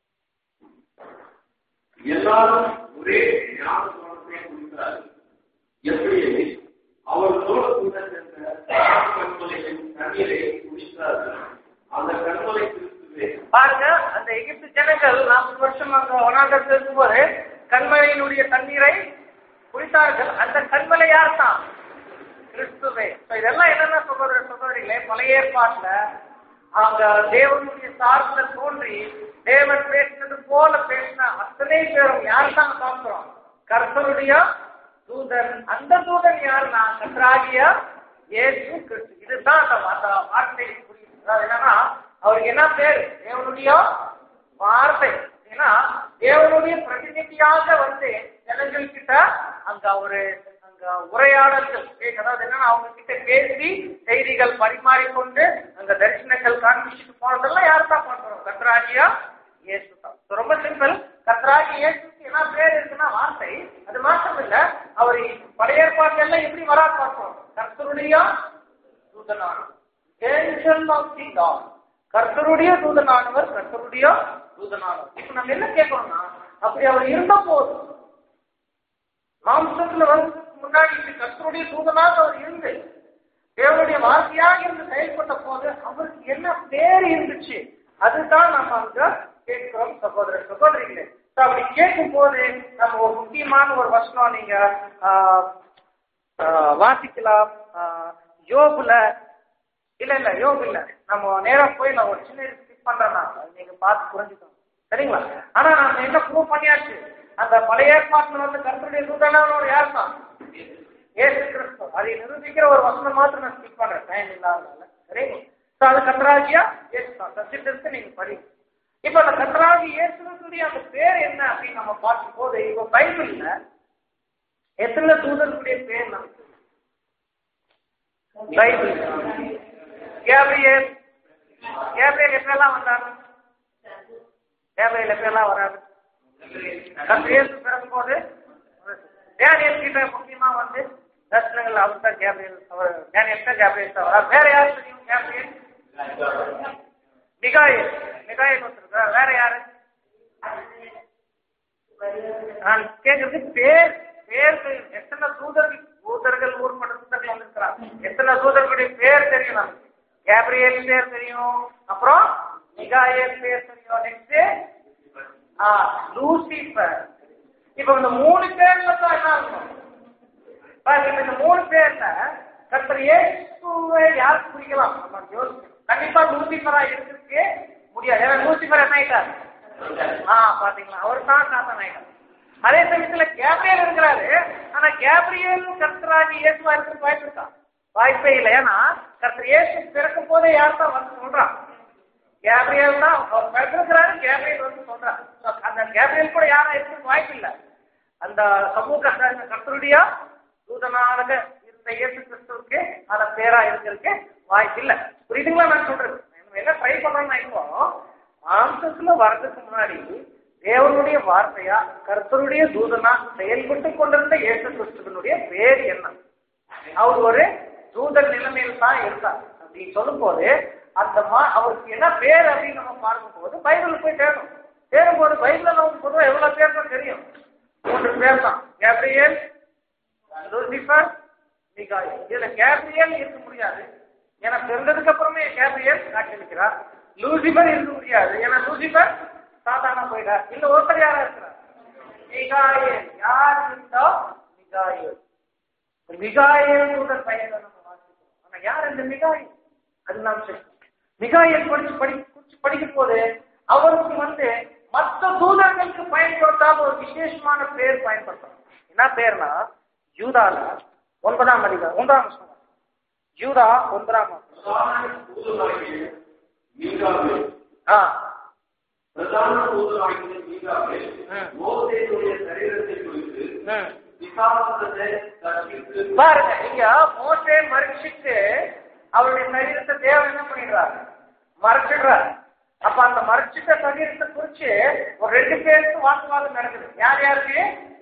எல்லாரும் ஒரே ஞானஸ்தானத்தை குடித்தார்கள் எப்படி எனில் அவர்களோடு கூட சென்ற கண்மலையின் தண்ணீரை குடித்தார்கள் அந்த கண்மலை கிறிஸ்துவே பாருங்க அந்த எகிப்து ஜனங்கள் நாற்பது வருஷம் அங்க வனாந்தரத்தில் இருக்கும்போது கண்மலையினுடைய தண்ணீரை குடித்தார்கள் அந்த கண்மலை யார் தான் கிறிஸ்துவே So இதெல்லாம் என்னென்ன சகோதர சகோதரிகளே பழைய ஏற்பாட்டுல அவங்க தேவனுடைய சார்பில தோன்றி தேவன் பேசினது போல பேசின அத்தனை பேரும் யார் தான் பார்க்கிறோம் கர்த்தருடைய தூதன் அந்த தூதன் யாருன்னா கர்த்தராகிய இயேசு கிறிஸ்து இதுதான் அந்த அந்த வார்த்தை புரியுது அதாவது என்னன்னா அவருக்கு என்ன பேரு தேவனுடைய வார்த்தை ஏன்னா தேவனுடைய பிரதிநிதியாக வந்து ஜனங்கள் கிட்ட அங்க ஒரு அங்க உரையாடல்கள் பேச- அதாவது என்னன்னா அவங்க கிட்ட பேசி செய்திகள் பரிமாறிக்கொண்டு அங்க தரிசனங்கள் காண்பிச்சுட்டு போனதெல்லாம் யார் தான் பண்றோம் கத்ராகியா இயேசு தான் So ரொம்ப சிம்பிள் கத்ராகி இயேசுக்கு என்ன பேர் இருக்குன்னா வார்த்தை அது மாத்திரம் இல்ல அவர் பழைய ஏற்பாடுகள்ல எப்படி வரா பார்க்கிறோம் கர்த்தருடைய தூதனானவர் ஏஞ்சல் ஆஃப் தி லார்ட் கர்த்தருடைய தூதனானவர் கர்த்தருடைய தூதனானவர் இப்ப நம்ம என்ன கேட்கணும்னா அப்படி அவர் இருந்த போது மாம்சத்துல வந்து முன்னாடி இப்படி கர்த்தருடைய தூதனாக அவர் இருந்து தேவனுடைய வார்த்தையாக இருந்து செயல்பட்ட போது அவருக்கு என்ன பேர் இருந்துச்சு அதுதான் நம்ம அங்க கேட்கிறோம் சகோதர சகோதரிகளே So அப்படி கேட்கும் போது நம்ம ஒரு முக்கியமான ஒரு வசனம் நீங்க ஆஹ், ஆஹ், வாசிக்கலாம் ஆஹ், யோபுல இல்ல இல்ல யோபு இல்ல நம்ம நேரா போய் நான் ஒரு சின்ன ஸ்கிப் பண்றேன்னா அது நீங்க பார்த்து புரிஞ்சுக்கணும் சரிங்களா ஆனா நம்ம என்ன ப்ரூவ் பண்ணியாச்சு அந்த பழைய ஏற்பாட்டுல வந்து கருத்துடைய தூதனானவர் யார் தான் ஏசு கிறிஸ்து அதை நிரூபிக்கிற ஒரு வசனம் மாத்திரம் நான் ஸ்கிப் பண்றேன் டைம் இல்லாதனால சரிங்களா So அது கத்தராகியா இயேசு தான் சப்ஜெக்ட் இருக்கு நீங்க படிங்க இப்ப அந்த கத்தராகி இயேசுடைய அந்த பேர் என்ன அப்படின்னு நம்ம பார்க்கும்போது இப்ப பைபிள்ல எத்தனை தூதர்களுடைய பேர் நமக்கு பைபிள் கேப்ரியல் கேப்ரியல் எப்பெல்லாம் வந்தாரு கேப்ரியல் எப்பெல்லாம் வராரு கத்திரியல் பிறக்கும் போது டேனியல் கிட்ட முக்கியமா வந்து தர்சனங்கள் அவர் தான் கேப்ரியல் அவர் டேனியல் தான் கேப்ரியல் தான் வரார் வேற யார் தெரியும் கேப்ரியல் மிகாயில் மிகாயில் ஒருத்தர் வேற யாரு நான் கேக்குறது பேர் பேர்கள் எத்தனை தூதர்கள் தூதர்கள் ஊர்பட்ட தூதர்கள் வந்திருக்கிறாங்க எத்தனை தூதர்களுடைய பேர் தெரியும் நமக்கு கேப்ரியல் பேர் தெரியும் அப்புறம் மிகாயல் பேர் தெரியும் நெக்ஸ்ட் லூசிபர் இப்ப இந்த மூணு பேர்ல தான் என்ன இருக்கும் பாருங்க, இப்ப இந்த மூணு பேர்ல கர்த்தர் இயேசுவை யாருக்கு குறிக்கலாம் நம்ம யோசிக்கணும் கண்டிப்பா லூசிபரா இருக்கிறதுக்கு முடியாது ஏன்னா லூசிபர் என்ன ஆயிட்டார் ஆ பாத்தீங்களா அவர் தான் சாத்தன் ஆயிட்டார் அதே சமயத்துல கேப்ரியல் இருக்கிறாரு ஆனா கேப்ரியல் கர்த்தராகி இயேசுவா இருக்கிறதுக்கு வாய்ப்பு இருக்கா வாய்ப்பே இல்லை ஏன்னா கர்த்தர் இயேசு பிறக்கும் போதே யார் தான் வந்து சொல்றான் கேப்ரியல் தான் அவர் பிறந்திருக்கிறாரு கேப்ரியல் வந்து சொல்றாரு So, அந்த கேப்ரியல் கூட யாரா இருக்கிறதுக்கு வாய்ப்பு இல்லை அந்த சமூக கர்த்தருடைய தூதனாக இருந்த இயேசு கிறிஸ்துவுக்கு அந்த பேரா இருக்கிறதுக்கு வாய்ப்பு இல்லை புரியுதுங்களா நான் சொல்றது நம்ம என்ன ட்ரை பண்றோம்னா இப்போ மாம்சத்துல வர்றதுக்கு முன்னாடி தேவனுடைய வார்த்தையா கர்த்தருடைய தூதனா செயல்பட்டு கொண்டிருந்த இயேசு கிறிஸ்துவனுடைய பேர் என்ன அவர் ஒரு தூதன் நிலைமையில் தான் இருந்தார் அப்படின்னு சொல்லும் போது அந்த மா அவருக்கு என்ன பேர் அப்படின்னு நம்ம பார்க்கும்போது பைபிள் போய் தேடணும் தேடும் போது பைபிள்ல நமக்கு பொதுவாக எவ்வளவு பேர் தான் தெரியும் மூன்று பேர் தான் கேப்ரியல் லூசிபர் மிகாயில் இதுல கேப்ரியல் இருக்க முடியாது ஏன்னா பிறந்ததுக்கு அப்புறமே கேப்ரியல் காட்டியிருக்கிறார் லூசிபர் இருக்க முடியாது ஏன்னா லூசிபர் சாதாரண போயிட்டார் இல்ல ஒருத்தர் யாரா இருக்கிறார் மிகாயில் யார் இருந்தோ மிகாயில் மிகாயில் தூதர் பெயரை நம்ம வாசிக்கிறோம் ஆனா யார் இந்த மிகாயில் அது நாம் சரி மிகாயில் படிச்சு படி குறிச்சு படிக்கும் போது அவருக்கு வந்து மற்ற தூதர்களுக்கு பயன்படுத்தாத ஒரு விசேஷமான பேர் பயன்படுத்தணும் என்ன பேர்னா யூதால ஒன்பதாம் அதிகாரம் ஒன்றாம் வசனம். யூதா ஒன்பதாம் வசனம். பிரதான தூதனாகிய மீகாவே ஆ பிரதான தூதனாகிய மீகாவே ம். மோசேயுடைய சரீரத்தை குறித்து ம். விசாரித்ததை தர்க்கித்து பாருங்க இங்க மோசே மறைச்சிட்டு அவருடைய சரீரத்தை தேவன் என்ன பண்ணிடுறாரு மறைச்சிடுறாரு அப்ப அந்த மறைச்சிட்ட சரீரத்தை குறிச்சு ஒரு ரெண்டு பேருக்கு வாக்குவாதம் நடக்குது யார் யாருக்கு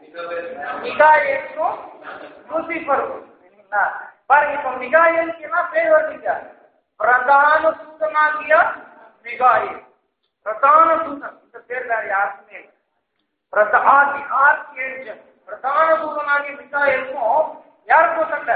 மிகாயலுக்கும் லூசிபருக்கும் சரிங்களா? பாருங்க இப்ப மிகாயலுக்கு என்ன பேர் வருதுங்க பிரதான தூதனாகிய மிகாயில் பிரதான தூதன் இந்த பேர் வேற யாருக்குமே இல்லை பிரதாதி ஆர்கேஞ்சல் பிரதான தூதனாகிய மிகாயலுக்கும் யாருக்கும் சண்டை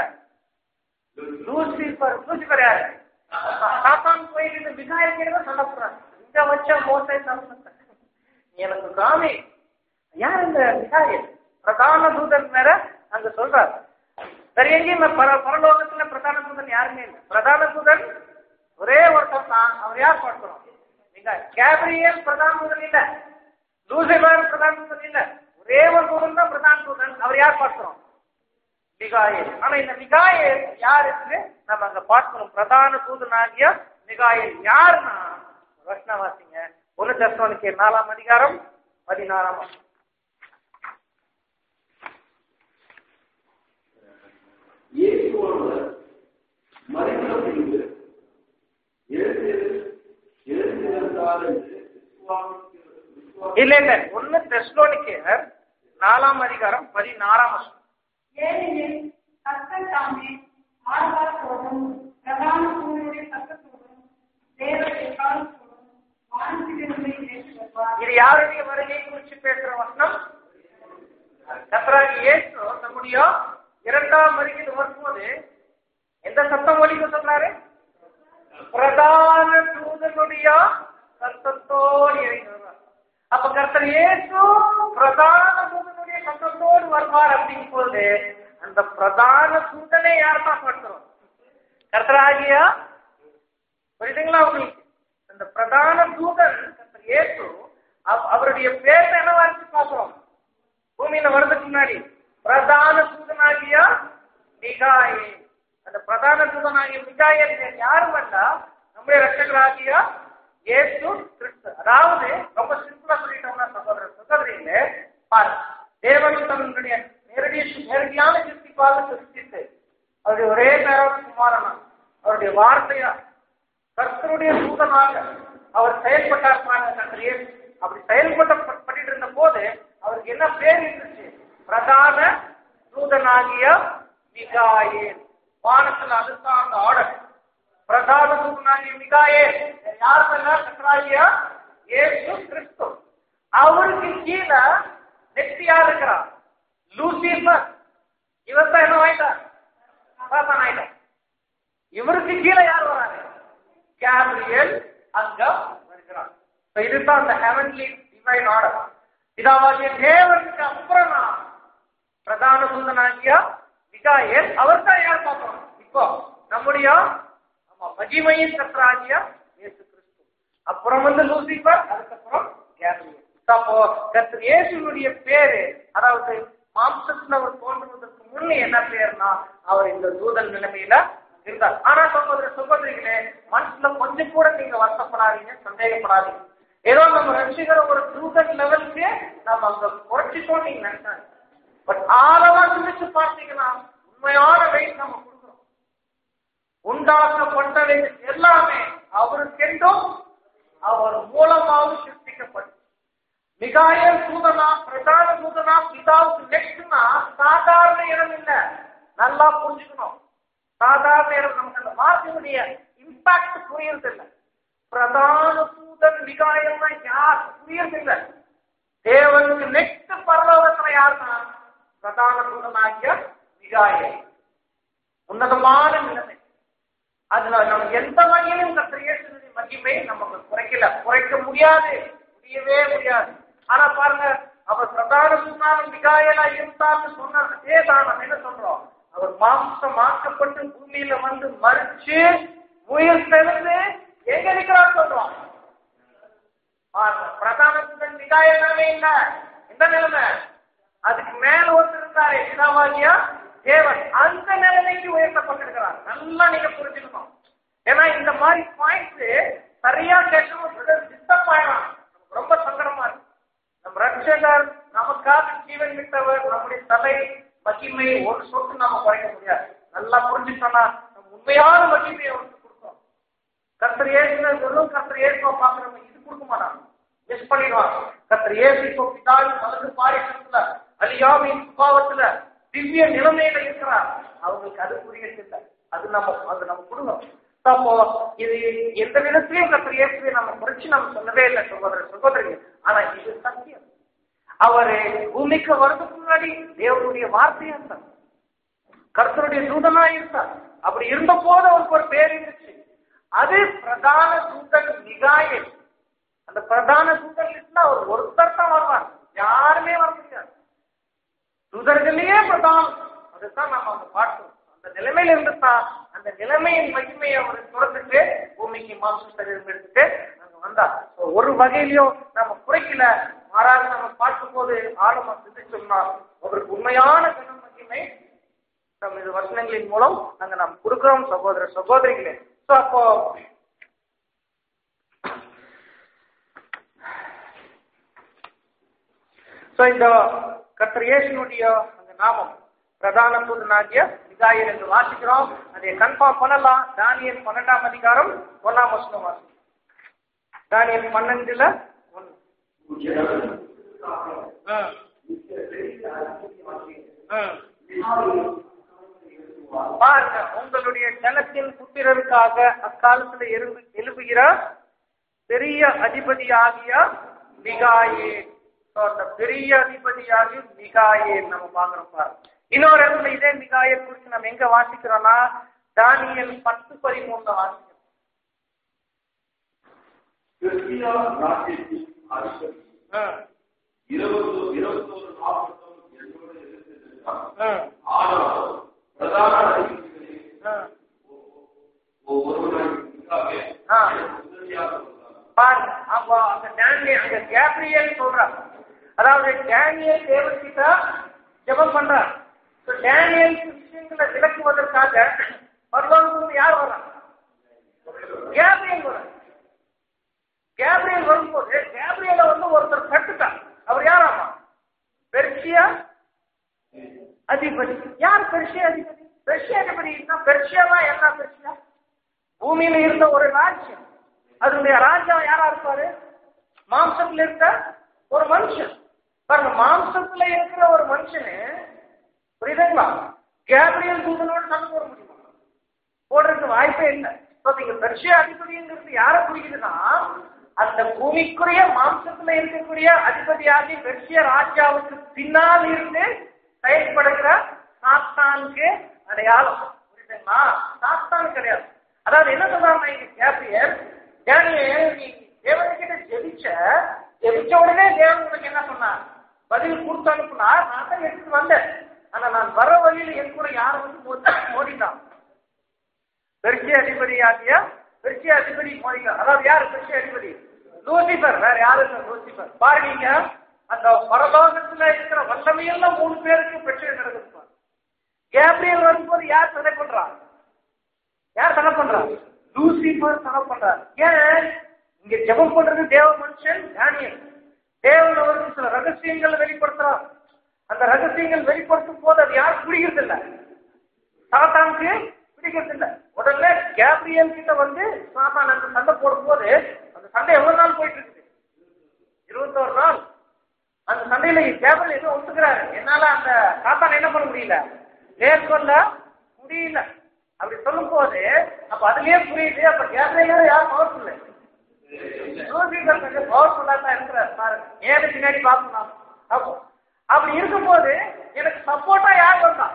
லூசிபர் லூசிபர் யாரு சாத்தான் போயிட்டு இந்த மிகாயல் கிட்ட சண்டை போடுறாங்க இங்க வச்ச மோசை சண்டை எனக்கு காமி யார் இந்த மிகாயல் பிரதான தூதன் வேற அங்க சொல்றாரு சரி எங்கேயும் பர பரலோகத்துல பிரதான தூதன் யாருமே இல்லை பிரதான தூதன் ஒரே ஒருத்தர் தான் அவர் யார் பார்க்கிறோம் நீங்க கேப்ரியல் பிரதான தூதன் இல்ல லூசிபர் பிரதான தூதன் இல்ல ஒரே ஒரு தூதன் தான் பிரதான தூதன் அவர் யார் பார்க்கிறோம் மிகாயில் ஆனா இந்த மிகாயில் யாருக்கு நம்ம அங்க பார்க்கணும் பிரதான தூதனாகிய மிகாயில் யாருன்னா வஷ்ணவாசிங்க ஒன்னு தஸ்வனுக்கு நாலாம் அதிகாரம் பதினாறாம் வசனம். இயேசுவானவர் மறித்த பின்பு எழுந்து எழுந்திருந்தார் என்று விசுவாசிக்கிற- விசுவாசி- இல்ல இல்ல ஒன்னு தெஸ்லோனிக்கேயர் நாலாம் அதிகாரம் பதினாறாம் வசனம் ஏனெனில் கர்த்தர் தாமே ஆர்வாரத்தோடும் பிரதான தூதருடைய சத்தத்தோடும் தேவ எக்காலத்தோடும் வானத்திலிருந்து இறங்கி வருவார் இது யாருடைய வருகை குறித்து பேசுற வசனம் கத்தராகி இயேசு நம்முடைய இரண்டாம் வருகையில் வரும்போது எந்த சத்தம் ஒலிக்க சொன்னாரு பிரதான தூதனுடைய சத்தத்தோடு இறங்கி வருவார் அப்ப கர்த்தர் இயேசு பிரதான தூதனுடைய சத்தத்தோடு வருவார் அப்படிங்கும் போது அந்த பிரதான தூதனை யார் தான் பார்க்கிறோம் கர்த்தராகிய புரியுதுங்களா உங்களுக்கு அந்த பிரதான தூதன் கர்த்தர் இயேசு அவ- அவருடைய பேர் என்னவா இருக்கு பார்க்கிறோம் பூமியில வர்றதுக்கு முன்னாடி பிரதான தூதனாகிய மிகாயே அந்த பிரதான தூதனாகிய மிகாயல் யாரும் அல்ல நம்முடைய ரட்சகராகிய இயேசு கிறிஸ்து அதாவது ரொம்ப சிம்பிளா சொல்லிட்டோம்னா சகோதர சகோதரிகளே பாரு தேவன் தன்னுடைய நேரடி நேரடியான சிருஷ்டிப்பாக சிருஷ்டித்து அவருடைய ஒரே பேரான குமாரனா அவருடைய வார்த்தையா கர்த்தருடைய தூதனாக அவர் செயல்பட்டார் பாருங்க கர்த்தர் இயேசு. அப்படி செயல்பட்ட பண்ணிட்டு இருந்த போது அவருக்கு என்ன பேர் இருந்துச்சு பிரதான தூதனாகிய மிகாயேல் வானத்துல அதுதான் அந்த ஆர்டர் பிரதான தூதனாகிய மிகாயே யார் மேல கத்தராகிய இயேசு கிறிஸ்து அவருக்கு கீழே நெக்ஸ்ட் யார் இருக்கிறா லூசிபர் இவர் தான் என்ன ஆயிட்டார் சாத்தான் ஆயிட்டார் இவருக்கு கீழே யார் வராங்க கேப்ரியல் அங்க வருகிறார் So இதுதான் அந்த ஹெவன்லி டிவைன் ஆர்டர் இதாவாகிய தேவனுக்கு அப்புறம் நான் பிரதான தூதனாகிய மிகாயேல் அவர் தான் யார் பார்க்கணும் இப்போ நம்முடைய ஆமா மகிமையின் கத்தராகிய இயேசு கிறிஸ்து அப்புறம் வந்து லூசிபர் அதுக்கப்புறம் கேப்ரியல் அப்போ கர்த்தர் இயேசுனுடைய பேரு அதாவது மாம்சத்துல அவர் தோன்றுவதற்கு முன்னே என்ன பேர்னா அவர் இந்த தூதன் நிலைமையில இருந்தார் ஆனா சகோதர சகோதரிகளே மனசுல கொஞ்சம் கூட நீங்க வருத்தப்படாதீங்க சந்தேகப்படாதீங்க ஏதோ நம்ம ரசிக்கிற ஒரு தூதன் லெவலுக்கு நம்ம அங்க குறைச்சிட்டோம் நீங்க நினைச்சாங்க பட் ஆழவா சிந்திச்சு பார்த்தீங்கன்னா உண்மையான வெயிட் நம்ம கொடுக்குறோம் உண்டாக்கப்பட்டவை எல்லாமே அவருக்கென்றும் அவர் மூலமாக சிருஷ்டிக்கப்படும் மிகாயல் தூதனா பிரதான தூதனா பிதாவுக்கு நெக்ஸ்ட்னா சாதாரண இடம் இல்ல நல்லா புரிஞ்சுக்கணும் சாதாரண இடம் நமக்கு அந்த வார்த்தையுடைய இம்பாக்ட் புரியறது இல்ல பிரதான தூதன் மிகாயல்னா யார் புரியறது இல்ல தேவனுக்கு நெக்ஸ்ட் பரலோகத்துல யாருன்னா பிரதான தூதனாகிய மிகாயல் உன்னதமான நிலைமை அதுல நம்ம எந்த வகையிலும் கத்திர இயேசுவின் மகிமை நமக்கு குறைக்கல குறைக்க முடியாது முடியவே முடியாது ஆனா பாருங்க அவர் பிரதான சுண்ணாலும் மிகாயலா இருந்தார்னு சொன்ன அதே தான் நம்ம என்ன சொல்றோம் அவர் மாம்சம் மாக்கப்பட்டு பூமியில வந்து மறிச்சு உயிர் தெளிந்து எங்க இருக்கிறார் சொல்றோம் பாருங்க, பிரதான சுண்ணன் மிகாயலாவே இல்ல எந்த நிலைமை அதுக்கு மேல ஒருத்தர் இருந்தாரு பிதாவாகியா தேவன் அந்த நிலைமைக்கு உயர்த்தப்பட்டிருக்கிறார் நல்லா நீங்க புரிஞ்சுக்கணும் ஏன்னா இந்த மாதிரி பாயிண்ட்ஸ் சரியா கேட்கணும் டிஸ்டர்ப் ஆயிடும் ரொம்ப சங்கடமா இருக்கு நம்ம ரட்சகர் நமக்காக ஜீவன் விட்டவர் நம்முடைய தலை மகிமை ஒரு சொட்டு நாம குறைக்க முடியாது நல்லா புரிஞ்சுட்டோம்னா நம்ம உண்மையான மகிமையை அவருக்கு கொடுக்கும் கர்த்தர் ஏசுன வெறும் கர்த்தர் ஏசுவ பாக்குறவங்க இது கொடுக்க மாட்டாங்க மிஸ் பண்ணிடுவாங்க கர்த்தர் ஏசு இப்போ பிதாவின் வலது பாரிசத்துல அழியாமையின் சுபாவத்துல திவ்ய நிலைமையில இருக்கிறார் அவங்களுக்கு அது புரியல அது நம்ம அது நம்ம கொடுக்கணும் அப்போ இது எந்த விதத்திலையும் கர்த்தர் இயேசுவை நம்ம குறைச்சு நம்ம சொல்லவே இல்லை சகோதர சகோதரிகள் ஆனா இது சத்தியம் அவரு பூமிக்கு வர்றதுக்கு முன்னாடி தேவனுடைய வார்த்தையா இருந்தார் கர்த்தருடைய தூதனா இருந்தார் அப்படி இருந்த போது அவருக்கு ஒரு பேர் இருந்துச்சு அது பிரதான தூதன் மிகாயல் அந்த பிரதான தூதன் லிஸ்ட்ல அவர் ஒருத்தர் தான் வருவார் யாருமே வர முடியாது தூதர்களையே பிரதானம் அதுதான் நம்ம அங்க பார்க்கிறோம் அந்த நிலைமையில இருந்துதான் அந்த நிலைமையின் மகிமையை அவர் துறந்துட்டு பூமிக்கு மாம்சம் சரீரம் எடுத்துட்டு அங்க வந்தார் So, ஒரு வகையிலையும் நம்ம குறைக்கல மாறாக நம்ம பார்க்கும்போது ஆழமா சிந்திச்சோம்னா அவருக்கு உண்மையான கன மகிமை நம்ம இது வசனங்களின் மூலம் அங்க நாம் கொடுக்கிறோம் சகோதர சகோதரிகளே சோ அப்போ சோ இந்த கர்த்தர் இயேசுனுடைய அந்த நாமம் பிரதான தூதனாகிய மிகாயில் என்று வாசிக்கிறோம் அதை கன்ஃபார்ம் பண்ணலாம் தானியல் பன்னெண்டாம் அதிகாரம் ஒன்னாம் வசனம் வாசி தானியல் பன்னெண்டுல ஒன்னு ம். ம். பாருங்க உங்களுடைய ஜனத்தின் புத்திரருக்காக அக்காலத்துல எழும்பு எழுப்புகிற பெரிய அதிபதியாகிய மிகாயே So, அந்த பெரிய அதிபதியாகிய மிகாயே நம்ம பாக்குறோம் பாருங்க இன்னொரு இடத்துல இதே மிகாயை குறித்து நம்ம எங்க வாசிக்கிறோம்னா தானியல் பத்து பதிமூணுல வாசிக்கிறோம் கிறிஸ்தியா நாட்டிற்கு அதிபதி ம், இருபது இருபத்தோரு நாற்பத்தொன்று என்னோடு இருந்திருந்தார் ம், ஆனால் பிரதான அதிபதிகளில் ம். ஒருவனாய் மிகாவே ஆ. உதவியாக இருந்தார் பாருங்க அப்போ அந்த டேனியல் அங்க கேப்ரியல் சொல்றார் அதாவது டேனியல் தேவன்கிட்ட ஜெபம் பண்றார் So, டேனியல் விஷயங்களை விளக்குவதற்காக பரலோகத்துல யார் வர்றா கேப்ரியல் வர்றார் கேப்ரியல் வரும்போது கேப்ரியலை வந்து ஒருத்தர் கட்டுட்டார் அவர் யாராமா பெர்ஷியா அதிபதி யார் பெர்ஷியா அதிபதி பெர்ஷியா அதிபதினா பெர்ஷியாவா என்ன பெர்ஷியா பூமியில இருந்த ஒரு ராஜ்யம் அதனுடைய ராஜா யாரா இருப்பாரு மாம்சத்துல இருக்க ஒரு மனுஷன் பாருங்க மாம்சத்துல இருக்கிற ஒரு மனுஷனு புரியுதுங்களா கேப்ரியல் தூதனோட சண்டை போட முடியுமா போடுறதுக்கு வாய்ப்பே இல்லை So, நீங்க பெர்ஷிய அதிபதிங்கிறது யாரை குறிக்குதுன்னா அந்த பூமிக்குரிய மாம்சத்துல இருக்கக்கூடிய அதிபதியாகி பெர்ஷிய ராஜாவுக்கு பின்னால் இருந்து செயல்படுகிற சாத்தானுக்கு அடையாளம் புரியுதுங்களா சாத்தான் கிடையாது அதாவது என்ன சொல்றாங்க இங்க கேப்ரியல் டேனியல் நீ தேவன்கிட்ட ஜெபிச்ச ஜெபிச்ச உடனே தேவன் உனக்கு என்ன சொன்னார் பதில் கொடுத்து அனுப்புனார் நான் தான் எடுத்துட்டு வந்தேன் ஆனா நான் வர வழியில என் கூட யாரை வந்து மோதி- மோதிட்டான் பெர்ஷிய அதிபதியாகிய பெர்ஷிய அதிபதி மோதிட்டார் அதாவது யார் பெர்ஷிய அதிபதி லூசிபர் வேற யாரும் இல்ல லூசிபர் பாருங்க அந்த பரலோகத்துல இருக்கிற வல்லமையெல்லாம் மூணு பேருக்கு பெற்று நடக்குது பாரு. கேப்ரியல் வரும்போது யார் தடை பண்றான் யார் தடை பண்றா லூசிபர் தடை பண்றார் ஏன் இங்க ஜெபம் பண்றது தேவ மனுஷன் தானியல் தேவன் அவருக்கு சில ரகசியங்களை வெளிப்படுத்துறார் அந்த ரகசியங்கள் வெளிப்படுத்தும் போது அது யாரும் பிடிக்கிறது இல்ல சாத்தானுக்கு பிடிக்கிறது இல்ல உடனே கேப்ரியல் கிட்ட வந்து சாத்தான் அந்த சண்டை போடும் போது அந்த சண்டை எவ்வளவு நாள் போயிட்டு இருக்குது இருபத்தோரு நாள் அந்த சண்டையில கேபிள் எதுவும் ஒத்துக்கிறாரு என்னால அந்த சாத்தான் என்ன பண்ண முடியல மேற்கொள்ள முடியல அப்படி சொல்லும் போது அப்ப அதுலயே புரியுது அப்ப கேபிள் யார் பவர்ஃபுல் லூசிபர் கொஞ்சம் பவர்ஃபுல்லா தான் இருக்கிறார் பாருங்க ஏன்னு பின்னாடி பார்க்கணும் நாம. அப்போ அப்படி இருக்கும்போது எனக்கு சப்போர்ட்டா யார் வந்தா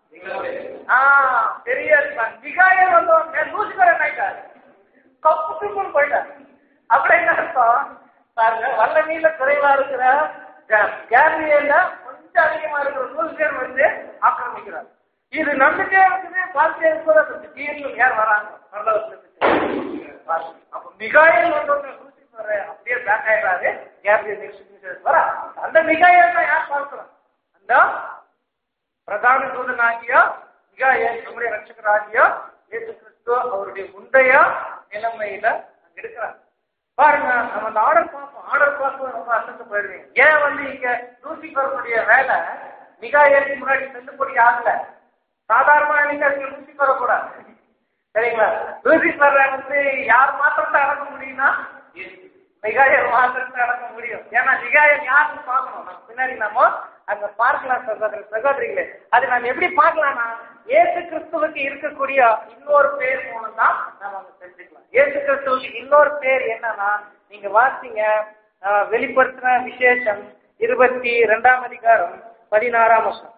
ஆ பெரிய மிகாயல் வந்தவங்க லூசிபர் என்ன ஆயிட்டாரு கப்புக்குன்னு போயிட்டார் அப்படி என்ன அர்த்தம் பாருங்க வல்லமையில குறைவா இருக்கிற கேரியல்ல கொஞ்சம் அதிகமா இருக்கிற லூசிபர் வந்து ஆக்கிரமிக்கிறார் இது நம்பிக்கையா இருக்குது பார்த்துட்டே இருக்கும்போது அந்த திடீர்னு யார் வராங்க பரலோகத்துல இருந்து. பாருங்க. அப்ப மிகாயல் வந்தவங்க லூசிபர் அப்படியே பேக் ஆயிடுறாரு கேரியல் நெக்ஸ்ட் வர அந்த மிகாயல் தான் யார் பார்க்கிறோம் அந்த பிரதான தூதனாகிய மிகாயல் நம்முடைய ரட்சகராகிய இயேசு கிறிஸ்து அவருடைய முந்தைய நிலைமையில அங்க இருக்கிறார் பாருங்க நம்ம அந்த ஆர்டர் பார்ப்போம் ஆர்டர் பார்ப்போம் ரொம்ப அசந்து போயிடுவீங்க ஏன் வந்து இங்க லூசிபருடைய வேலை மிகாயலுக்கு முன்னாடி செல்லுபடி ஆகல சாதாரணமா நீங்க அதுக்கு லூசிபரை கூடாது சரிங்களா லூசிபர் வந்து யார் மாத்திரம் தான் அடக்க முடியும்னா மிகாயல் மாத்திரம் தான் அடக்க முடியும் ஏன்னா மிகாயல் யாருன்னு பார்க்கணும் நம்ம பின்னாடி நம்ம அங்க பார்க்கலாம் சகோதர சகோதரிகளே அது நம்ம எப்படி பார்க்கலாம்னா இயேசு கிறிஸ்துவுக்கு இருக்கக்கூடிய இன்னொரு பேர் மூலம் தான் நம்ம அங்க தெரிஞ்சுக்கலாம் இயேசு கிறிஸ்துவுக்கு இன்னொரு பேர் என்னன்னா நீங்க வாசிங்க ஆஹ், வெளிப்படுத்தின விசேஷம் இருபத்தி ரெண்டாம் அதிகாரம் பதினாறாம் வருஷம்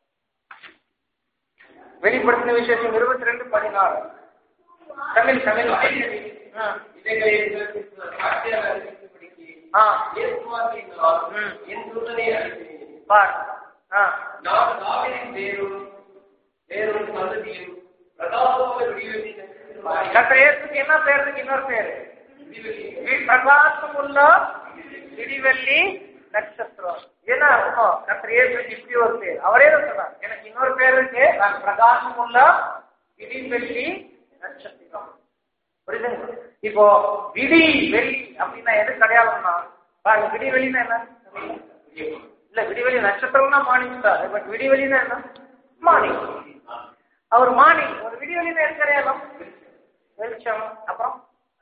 வெளிப்படுத்தின விசேஷம் இருபத்தி ரெண்டு பதினாறு தமிழ் தமிழ் ஆ. இவைகளை உங்களுக்கு சாட்சியாக அறிவிக்கும்படிக்கு ஆ இயேசுவாகினால் ம். என் தூதனை அனுப்பினேன். பார் ஆ நான் தாவீதின் வேரும் வேரும் சந்ததியும் பிரகாசமாக விடிவெள்ளி நட்சத்திரமாய் டாக்டர் இயேசுக்கு என்ன பேருக்கு இன்னொரு பேரு விடிவெள்ளி பிரகாசம் உள்ள விடிவெள்ளி நட்சத்திரம் என்ன அர்த்தம் டாக்டர் இயேசுக்கு இப்படி ஒரு பேர் அவரே தான் சொன்னார் எனக்கு இன்னொரு பேர் இருக்கு நான் பிரகாசம் உள்ள விடிவெள்ளி நட்சத்திரம் புரியுதுங்களா இப்போ விடி வெள்ளி அப்படின்னா எது கிடையாதுன்னா பாருங்க விடிவெளின்னா என்ன இல்ல விடிவெளி நட்சத்திரம்னா மார்னிங் ஸ்டார் பட் விடிவெளின்னா என்ன மார்னிங் அவர் மார்னிங் ஒரு விடிவெளின்னா எது கிடையாது வெளிச்சம் அப்புறம்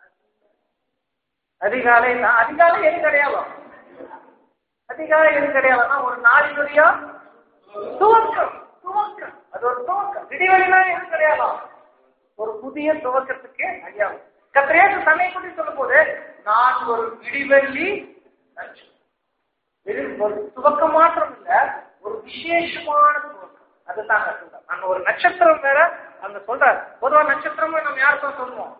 அதிகாலை நான் அதிகாலை எது கிடையாது அதிகாலை எது கிடையாதுன்னா ஒரு நாளினுடைய துவக்கம் துவக்கம் அது ஒரு துவக்கம் விடிவெளினா எது கிடையாது ஒரு புதிய துவக்கத்துக்கு அடியாகும் கத்திரேசு தன்னை பற்றி சொல்லும் போது நான் ஒரு விடிவெள்ளி நட்சத்திரம். வெறும் ஒரு துவக்கம் மாத்திரம் இல்ல ஒரு விசேஷமான துவக்கம் அதுதான் அங்க சொல்றார் அங்க ஒரு நட்சத்திரம் வேற அங்க சொல்றாரு பொதுவா நட்சத்திரம் நம்ம யாருக்கும் சொல்லுவோம்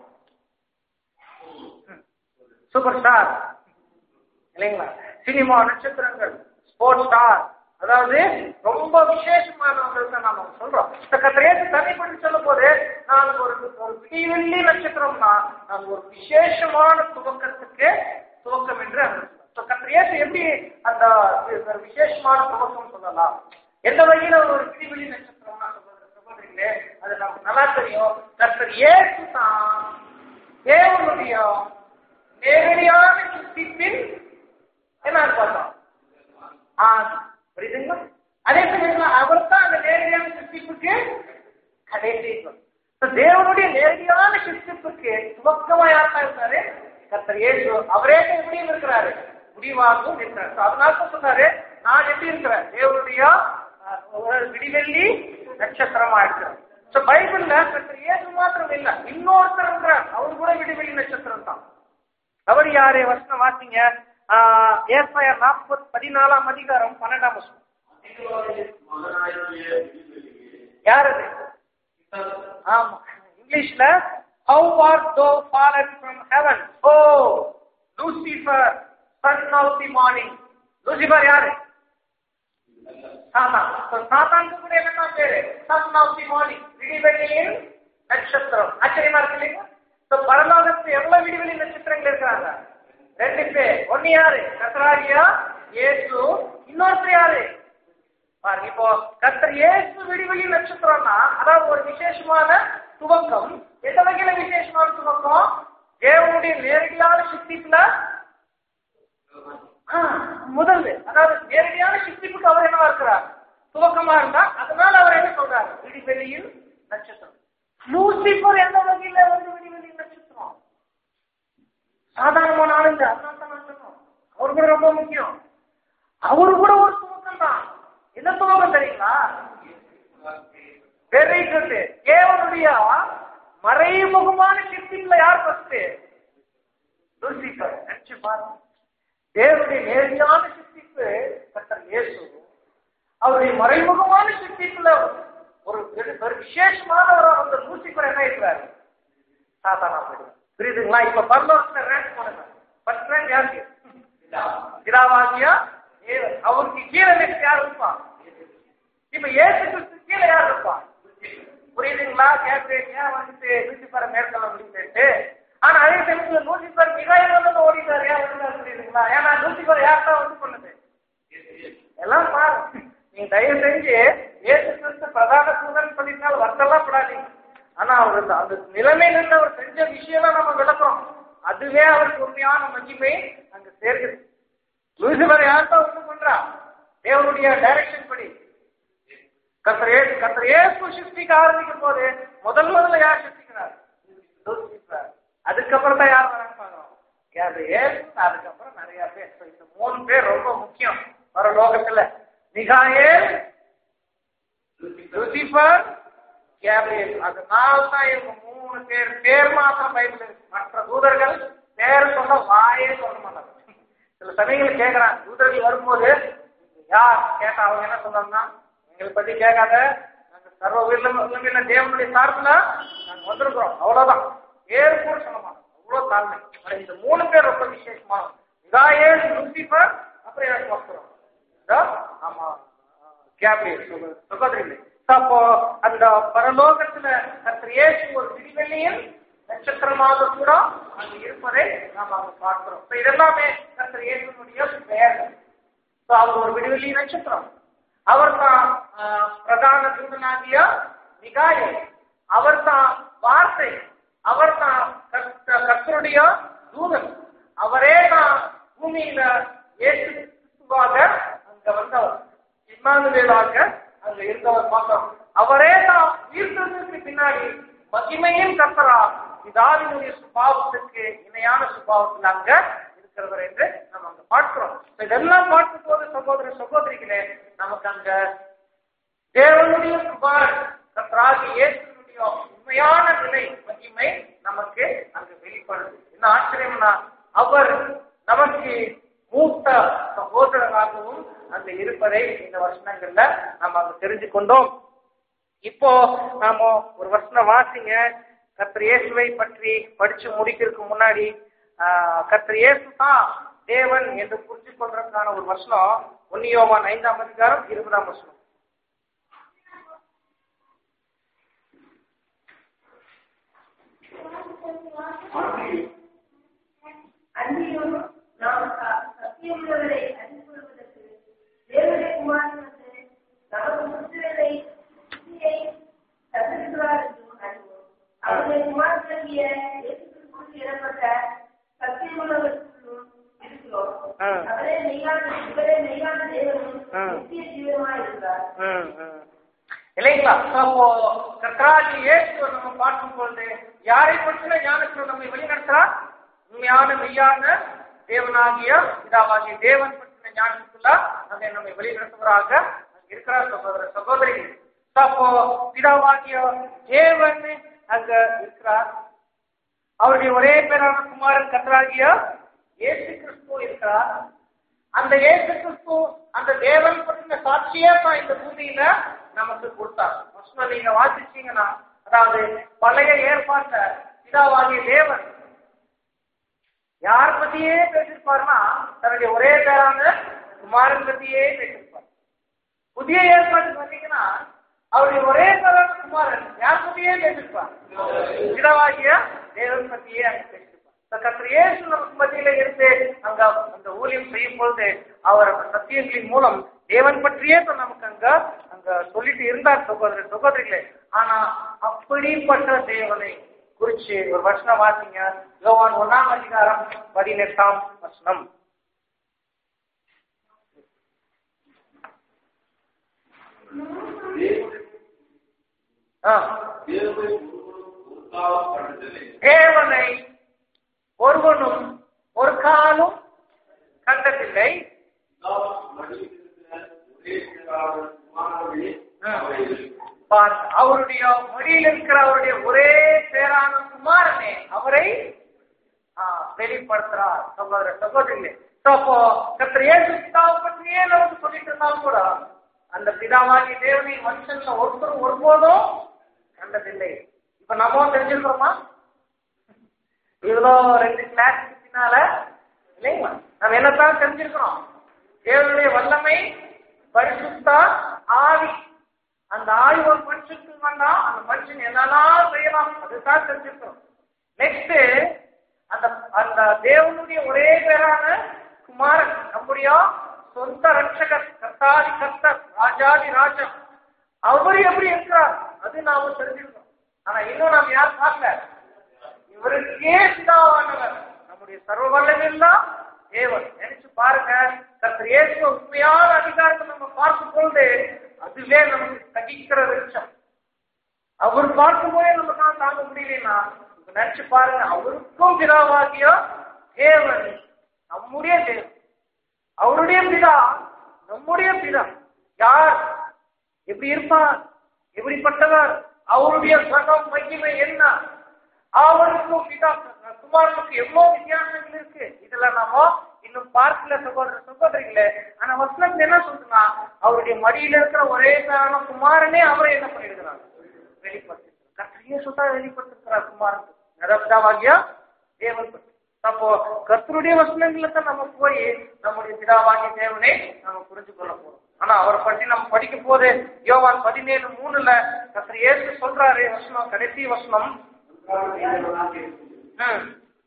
சூப்பர் ஸ்டார் இல்லைங்களா சினிமா நட்சத்திரங்கள் ஸ்போர்ட்ஸ் ஸ்டார் அதாவது ரொம்ப விசேஷமானவங்களுக்கு தான் நாம சொல்றோம் இந்த கத்திரேசு தனிப்படி சொல்லும் போது நான் ஒரு ஒரு விடிவெள்ளி நட்சத்திரம்னா நான் ஒரு விசேஷமான துவக்கத்துக்கு துவக்கம் என்று அங்க சொல்றோம் கத்திரேசு எப்படி அந்த ஒரு விசேஷமான துவக்கம் சொல்லலாம் எந்த வகையில ஒரு விடிவெளி நட்சத்திரம்னா சொல்றது சகோதரிகளே அது நமக்கு நல்லா தெரியும் கர்த்தர் இயேசு தான் தேவனுடைய நேரடியான சித்திப்பின் என்ன பார்த்தோம் ஆ, புரியுதுங்களா அதே சமயத்துல அவர் தான் அந்த நேரடியான சிருஷ்டிப்புக்கு கடைசி சொல். இப்ப தேவனுடைய நேரடியான சிருஷ்டிப்புக்கு துவக்கமா யார் தான் இருந்தாரு கர்த்தர் இயேசு அவரே தான் எப்படியும் இருக்கிறாரு முடிவாகவும் இருக்கிறார் So, அதனால தான் சொன்னாரு நான் எப்படி இருக்கிறேன் தேவனுடைய ஆ, ஒரு விடிவெள்ளி நட்சத்திரமா இருக்கிறேன் So, பைபிள்ல கர்த்தர் இயேசு மாத்திரம் இல்ல இன்னொருத்தர் அவர் கூட விடுவெளி நட்சத்திரம் தான் அவர் யாரு வசனம் வாசிங்க ஏற்பாய நாற்பது பதினாலாம் அதிகாரம் பன்னெண்டாம் வசனம் மகனாகிய விதிவெளியே, யார் அது ஆமா இங்கிலீஷ்ல how art thou fallen from heaven O Lucifer son of the morning Lucifer யாரு சாத்தான் So, சாத்தானுக்கு கூட என்ன பேரு son of the morning விடிவெளியின் நட்சத்திரம் ஆச்சரியமா இருக்கு இல்லைங்க So, பரலோகத்துல எவ்வளவு விடிவெளி நட்சத்திரங்கள் இருக்கிறாங்க ரெண்டு பேர் ஒன்னு யாரு கத்தராகியா இயேசு இன்னொருத்தர் யாரு பாருங்க இப்போ கர்த்தர் இயேசு விடிவெளி நட்சத்திரம்னா அதாவது ஒரு விசேஷமான துவக்கம் எந்த வகையில விசேஷமான துவக்கம் தேவனுடைய நேரடியான சித்திப்புல ஆ, முதல் அதாவது நேரடியான சித்திப்புக்கு அவர் என்னவா இருக்கிறார் துவக்கமா இருந்தா அதனால அவர் என்ன சொல்றாரு விடிவெளியில் நட்சத்திரம் லூசிபர் எந்த வகையில வந்து விடிவெளி நட்சத்திரம் சாதாரணமான ஆள் இல்ல அதனால தான் நான் சொன்னோம் அவர் கூட ரொம்ப முக்கியம் அவரு கூட ஒரு துவக்கம் தான் என்ன துவக்கம் தெரியுங்களா வெரி குட் தேவனுடைய மறைமுகமான சித்தில யார் ஃபர்ஸ்ட் லூசிபர் நினைச்சு பாருங்க தேவனுடைய நேரடியான சித்திப்பு கர்த்தர் இயேசு அவருடைய மறைமுகமான சித்திப்புல ஒரு ஒரு விசேஷமானவரா வந்த லூசிபர் என்ன இருக்கிறாரு சாத்தானா போயிடுவார் புரியுதுங்களா இப்ப பரலோகத்துல ரேங்க் பண்ணுங்க ஃபர்ஸ்ட் ரேங்க் யாருக்கு பிதாவாகியா தேவன் அவருக்கு கீழே நெக்ஸ்ட் யார் இருப்பான் இப்ப ஏசு கிறிஸ்து கீழே யார் இருப்பான் புரியுதுங்களா கேட்கிறேன் ஏன் வந்துட்டு லூசிபரை மேற்கொள்ள முடியுது ஆனா அதே சமயத்துல லூசிபர் மிகாயில் வந்து ஓடிட்டாரு ஏன் வந்து புரியுதுங்களா ஏன்னா லூசிபர் யார்தான் வந்து பண்ணுது எல்லாம் பாருங்க நீங்க தயவு செஞ்சு ஏசு கிறிஸ்து பிரதான தூதன் சொல்லிருந்தாலும் வருத்தம்லாம் படாதீங்க ஆனா அவர் அந்த- அந்த நிலைமையில இருந்து அவர் செஞ்ச விஷயம் நம்ம விளக்குறோம் அதுவே அவருக்கு உண்மையான மகிமை அங்க சேர்க்குது லூசிபர் யார்தான் ஒண்ணு பண்றா தேவனுடைய டைரக்ஷன் படி கத்தர் ஏசு கத்தர் ஏசு சிருஷ்டிக்க ஆரம்பிக்கும் போது முதல் முதல்ல யார் சிருஷ்டிக்கிறார் லூசிபர் அதுக்கப்புறம் தான் யார் வராங்க பாருங்க அது ஏசு அதுக்கப்புறம் நிறைய பேர் So, இந்த மூணு பேர் ரொம்ப முக்கியம் வர லோகத்துல மிகாயேல் லூசிபர் கேப்ரியல் அதனால தான் இவங்க மூணு பேர் பேர் மாத்திரம் பைபிள் இருக்கு மற்ற தூதர்கள் பேர் சொல்ல வாயே சொல்ல மாட்டாங்க சில சமயங்கள் கேட்கறாங்க தூதர்கள் வரும்போது யார் கேட்டா அவங்க என்ன சொல்றாங்கன்னா எங்களை பத்தி கேட்காத நாங்க சர்வ உயிரில தேவனுடைய சார்பில் நாங்க வந்திருக்கிறோம் அவ்வளவுதான் பேர் கூட சொல்ல மாட்டோம் அவ்வளவு தாழ்மை ஆனா இந்த மூணு பேர் ரொம்ப விசேஷமான மிகாயேல் லூசிபர் அப்புறம் எனக்கு வஸ்திரம் இதோ, ஆமா கேப்ரியல் சகோதரிகளே So, அப்போ அந்த பரலோகத்துல கர்த்தர் இயேசு ஒரு விடிவெள்ளியில் நட்சத்திரமாக கூட அங்கு இருப்பதை நாம் அங்கு பார்க்கிறோம் So, இதெல்லாமே கர்த்தர் இயேசுனுடைய பெயர்கள் So, அவர் ஒரு விடுவெளி நட்சத்திரம் அவர் தான் பிரதான தூதனாகிய மிகாயல் அவர் தான் வார்த்தை அவர் தான் கர்த்தருடைய தூதன் அவரே தான் பூமியில இயேசு கிறிஸ்துவாக அங்க வந்தவர் இம்மானுவேலாக அங்க இருந்தவர் பார்த்தோம் அவரே தான் உயிர்த்ததற்கு பின்னாடி மகிமையின் கர்த்தரா பிதாவினுடைய சுபாவத்துக்கு இணையான சுபாவத்தில் அங்க இருக்கிறவர் என்று நம்ம அங்க பார்க்கிறோம் So, இதெல்லாம் பார்க்கும் போது சகோதர சகோதரிகளே நமக்கு அங்க தேவனுடைய குமார் கர்த்தராகி இயேசுனுடைய உண்மையான நிலை மகிமை நமக்கு அங்கு வெளிப்படுது என்ன ஆச்சரியம்னா அவர் நமக்கு மூத்த சகோதரராகவும் அங்க இருப்பதை இந்த வசனங்கள்ல நம்ம அங்க தெரிஞ்சு கொண்டோம் இப்போ நாம ஒரு வசனம் வாசிங்க கர்த்தர் இயேசுவை பற்றி படிச்சு முடிக்கிறதுக்கு முன்னாடி ஆஹ், கர்த்தர் இயேசு தான் தேவன் என்று புரிஞ்சு கொள்றதுக்கான ஒரு வசனம் ஒன்னியோவான் ஐந்தாம் அதிகாரம் இருபதாம் வசனம் அன்றியும் நாம் ச- சத்தியமுள்ளவரை அறிந்து கொள்வதற்கு தேவனுடைய குமாரன் வந்து நமக்கு புத்திரரை புத்தியை தந்திருக்கிறார் என்றும் அறிவோம் அவருடைய குமாரனாகிய இயேசு கிறிஸ்துவுக்கு இடப்பட்ட சத்தியமுள்ளவருக்குள்ளும் இருக்கிறோம் ஆ. அவரே மெய்யான இவரே மெய்யான தேவனும் ஆ. நித்திய ஜீவனுமாய் இருக்கிறார் ம், ம். இல்லைங்களா அப்போ கர்த்தராகி இயேசுவை நம்ம பார்க்கும் பொழுது யாரை பற்றின ஞானத்தில் நம்மை வழிநடத்துறார் உண்மையான மெய்யான தேவனாகிய பிதாவாகிய தேவன் பற்றின ஞானத்துக்குள்ள அதை நம்மை வழிநடத்துவராக அங்க இருக்கிறார் சகோதர சகோதரிகள் So, அப்போ அப்போ பிதாவாகிய தேவன் அங்க இருக்கிறார் அவருடைய ஒரே பேரான குமாரன் கத்தராகிய இயேசு கிறிஸ்து இருக்கிறார் அந்த இயேசு கிறிஸ்து அந்த தேவன் பற்றின சாட்சியே தான் இந்த பூமியில நமக்கு கொடுத்தார் வசனம் நீங்க வாசிச்சீங்கன்னா அதாவது பழைய ஏற்பாட்ட பிதாவாகிய தேவன் யார் பத்தியே பேசியிருப்பாருன்னா தன்னுடைய ஒரே பேரான குமாரன் பத்தியே பேசியிருப்பார் புதிய ஏற்பாடு பார்த்தீங்கன்னா அவருடைய ஒரே பேரான குமாரன் யார் பத்தியே பேசியிருப்பார் பிதாவாகிய தேவன் பத்தியே அங்க பேசியிருப்பார் கத்திர இயேசு நமக்கு மத்தியில இருந்து அங்க அந்த ஊழியம் செய்யும் பொழுது அவர் அந்த சத்தியங்களின் மூலம் தேவன் பற்றியே தான் நமக்கு அங்க அங்க சொல்லிட்டு இருந்தார் சகோதரர் சகோதரிகளே ஆனா அப்படிப்பட்ட தேவனை குறிச்சு ஒரு வசனம் வாசிங்க யோவான் ஒன்னாம் அதிகாரம் பதினெட்டாம் வசனம் ஆ. தேவனை ஒருவரும் ஒரு காலம் கண்டதில்லை தேவனை ஒருவனும் ஒரு காலும் கண்டதில்லை பிதாவின் மடியில் இருக்கிற ஒரே பேரான குமாரனே அவரை பார், அவருடைய மடியில் இருக்கிற அவருடைய ஒரே பேரான குமாரனே அவரை ஆ, வெளிப்படுத்துறார் சகோதர சகோதரிகளே So, அப்போ கர்த்தர் இயேசு பிதாவை பற்றியே நமக்கு சொல்லிட்டு இருந்தாலும் கூட அந்த பிதாவாகிய தேவனை மனுஷன்ல ஒருத்தரும் ஒருபோதும் கண்டதில்லை இப்ப நம்ம தெரிஞ்சிருக்கிறோமா இவ்வளோ ரெண்டு கிளாஸ் பின்னால இல்லைங்களா நம்ம என்னத்தான் தெரிஞ்சிருக்கிறோம் தேவனுடைய வல்லமை பரிசுத்த ஆவி அந்த ஆவி ஒரு மனுஷனுக்கு வந்தா அந்த மனுஷன் என்னெல்லாம் செய்யலாம் அதுதான் தெரிஞ்சிருக்கிறோம் நெக்ஸ்ட் அந்த அந்த தேவனுடைய ஒரே பேரான குமாரன் நம்முடைய சொந்த ரட்சகர் கர்த்தாதி கர்த்தர் ராஜாதி ராஜா அவர் எப்படி இருக்கிறார் அது நாம தெரிஞ்சிருக்கோம் ஆனா இன்னும் நாம் யார் பார்க்கல இவருக்கே பிதாவானவர் நம்முடைய சர்வ வல்லமெல்லாம் தேவன் நினைச்சு பாருங்க கர்த்தர் இயேசு உண்மையான அதிகாரத்தை நம்ம பார்க்கும் பொழுது அதுவே நமக்கு தகிக்கிற வெளிச்சம் அவர் பார்க்கும்போதே நமக்கு தாங்க முடியலன்னா இப்ப நினைச்சு பாருங்க அவருக்கும் பிதாவாகிய தேவன் நம்முடைய தேவன் அவருடைய பிதா நம்முடைய பிதா யார் எப்படி இருப்பார் எப்படிப்பட்டவர் அவருடைய சகம் மகிமை என்ன அவருக்கும் பிதா குமாரனுக்கு எவ்வளவு வித்தியாசங்கள் இருக்கு இதுல நாம இன்னும் பார்க்கல சகோதர சகோதரிகளே ஆனா வசனம் என்ன சொல்றா அவருடைய மடியில இருக்கிற ஒரே பேரான குமாரனே அவரை என்ன பண்ணிருக்கிறாங்க வெளிப்படுத்திருக்கிறார் கர்த்தர் இயேசு தான் வெளிப்படுத்திருக்கிறார் குமாரன் நிரப்தாவாகிய தேவன் பற்றி அப்போ கர்த்தருடைய வசனங்களை தான் நம்ம போய் நம்முடைய பிதாவாகிய தேவனை நம்ம புரிஞ்சு கொள்ள போறோம் ஆனா அவரை பற்றி நம்ம படிக்கும் போது யோவான் பதினேழு மூணுல கர்த்தர் இயேசு சொல்றாரு வசனம் கடைசி வசனம் ம்.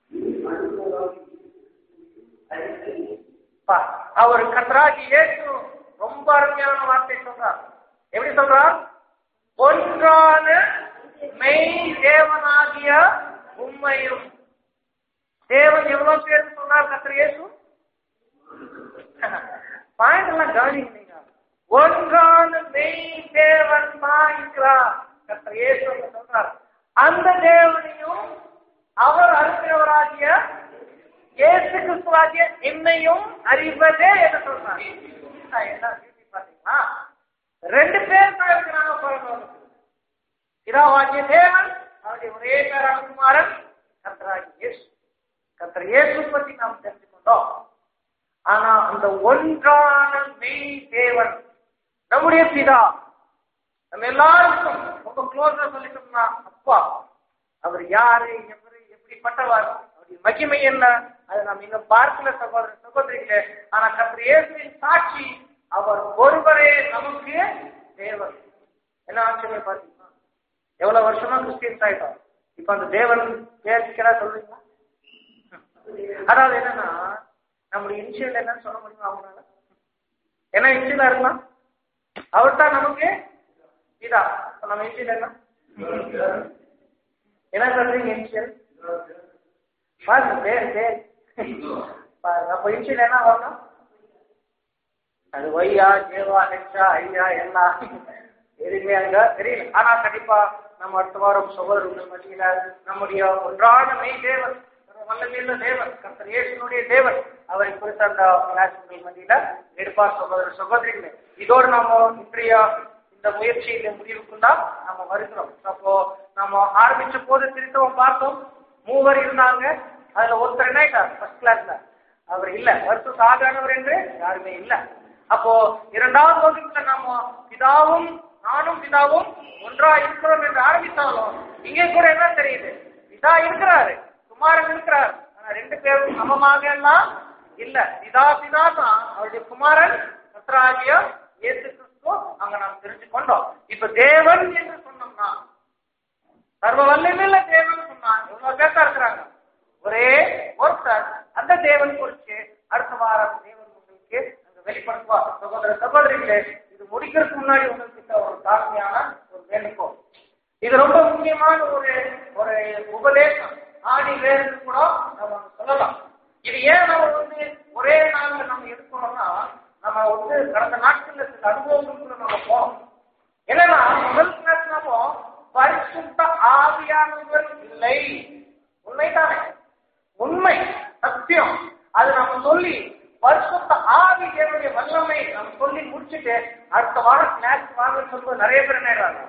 பா, அவர் கர்த்தராகி இயேசு ரொம்ப அருமையான வார்த்தை சொல்றார் எப்படி சொல்றார் ஒன்றான மெய் தேவனாகிய உண்மையும் தேவன் எவ்வளவு பேர் சொன்னார் கர்த்தர் இயேசு பாயிண்ட் எல்லாம் கவனிங்க நீங்க ஒன்றான மெய் தேவன் தான் இருக்கிறார் கர்த்தர் இயேசு அங்க சொல்றார் அந்த தேவனையும் அவர் அறிந்தவராகிய இயேசு கிறிஸ்துவாகிய என்னையும் அறிவதே என்ன சொல்றாங்க என்ன beauty பாத்தீங்களா ரெண்டு பேர் தான் இருக்கிறாங்க பரலோகத்துல. பிதாவாகிய தேவன் அவருடைய ஒரே பேரான குமாரன் கர்த்தராகிய இயேசு கர்த்தர் இயேசு பத்தி நாம் தெரிஞ்சுக்கொண்டோம் ஆனா அந்த ஒன்றான மெய் தேவன் நம்முடைய பிதா நம்ம எல்லாருக்கும் ரொம்ப க்ளோஸா சொல்லிட்டோம்னா அப்பா அவர் யாரு எவரு எப்படிப்பட்டவர் அவருடைய மகிமை என்ன அதை நாம் இன்னும் பார்க்கல சகோதர சகோதரிகளே ஆனா கர்த்தர் இயேசுவின் சாட்சி அவர் ஒருவரே நமக்கு தேவன் என்ன ஆச்சரியம் பாத்தீங்கன்னா எவ்வளவு வருஷமா கிறிஸ்டியன்ஸ் ஆயிட்டோம் இப்ப அந்த தேவன் பேசிக்கிறா சொல்றீங்களா அதாவது என்னன்னா நம்முடைய இனிஷியல் என்னன்னு சொல்ல முடியுமா அவங்களால என்ன இனிஷியலா இருக்கலாம் அவர் தான் நமக்கு இதா அப்ப நம்ம இனிஷியல் என்ன என்ன சொல்றீங்க இனிஷியல் பாருங்க பேர் பேர் பாருங்க அப்ப இனிஷியல் என்ன வரணும் அது ஒய்யா ஜேவா ஹெச்சா ஐயா எல்லாம் எதுவுமே அங்க தெரியல ஆனா கண்டிப்பா நம்ம அடுத்த வாரம் சகோதரர்கள் மத்தியில நம்முடைய ஒன்றான மெய் தேவன் வல்லமையுள்ள தேவன் கர்த்தர் இயேசுனுடைய தேவன் அவரை குறித்த அந்த கிளாஸ்கள் மத்தியில எடுப்பார் சகோதர சகோதரிகளே இதோடு நாம இன்றைய இந்த முயற்சியில முடிவுக்கும் தான் நம்ம வருகிறோம் அப்போ நம்ம ஆரம்பிச்ச போது திருத்தவம் பார்த்தோம் மூவர் இருந்தாங்க அதுல ஒருத்தர் என்ன ஆயிட்டார் ஃபர்ஸ்ட் கிளாஸ்ல அவர் இல்ல வருஷம் சாதாரணவர் என்று யாருமே இல்ல அப்போ இரண்டாவது வகுப்புல நம்ம பிதாவும் நானும் பிதாவும் ஒன்றா இருக்கிறோம் என்று ஆரம்பித்தாலும் இங்கே கூட என்ன தெரியுது பிதா இருக்கிறாரு குமாரன் இருக்கிறார் ஆனா ரெண்டு பேரும் சமமாக எல்லாம் இல்ல பிதா பிதா தான் அவருடைய குமாரன் கத்ராகிய இயேசு கிறிஸ்து அங்க நாம் தெரிஞ்சு கொண்டோம் இப்ப தேவன் என்று சொன்னோம்னா சர்வ வல்லமையுள்ள தேவன் சொன்னா இவ்வளவு பேசா இருக்கிறாங்க ஒரே ஒருத்தர் அந்த தேவன் குறிச்சு அடுத்த வாரம் தேவன் உங்களுக்கு அங்க வெளிப்படுத்துவார் சகோதர சகோதரிகளே இது முடிக்கிறதுக்கு முன்னாடி உங்ககிட்ட ஒரு தாழ்மையான ஒரு வேண்டுகோள் இது ரொம்ப முக்கியமான ஒரு ஒரு உபதேசம் ஆடி வேறு கூட நம்ம சொல்லலாம் இது ஏன் நம்ம வந்து ஒரே நாள்ல நம்ம எடுக்கணும்னா நம்ம வந்து கடந்த நாட்கள்ல சில அனுபவங்களுக்குள்ள நம்ம போறோம் என்னன்னா முதல் கிளாஸ் நாம பரிசுத்த ஆவியானவர் இல்லை உண்மைதானே உண்மை சத்தியம் அது நம்ம சொல்லி பரிசுத்த ஆவி என்னுடைய வல்லமை நம்ம சொல்லி முடிச்சுட்டு அடுத்த வாரம் கிளாஸ் வாங்க சொல்லும்போது நிறைய பேர் என்ன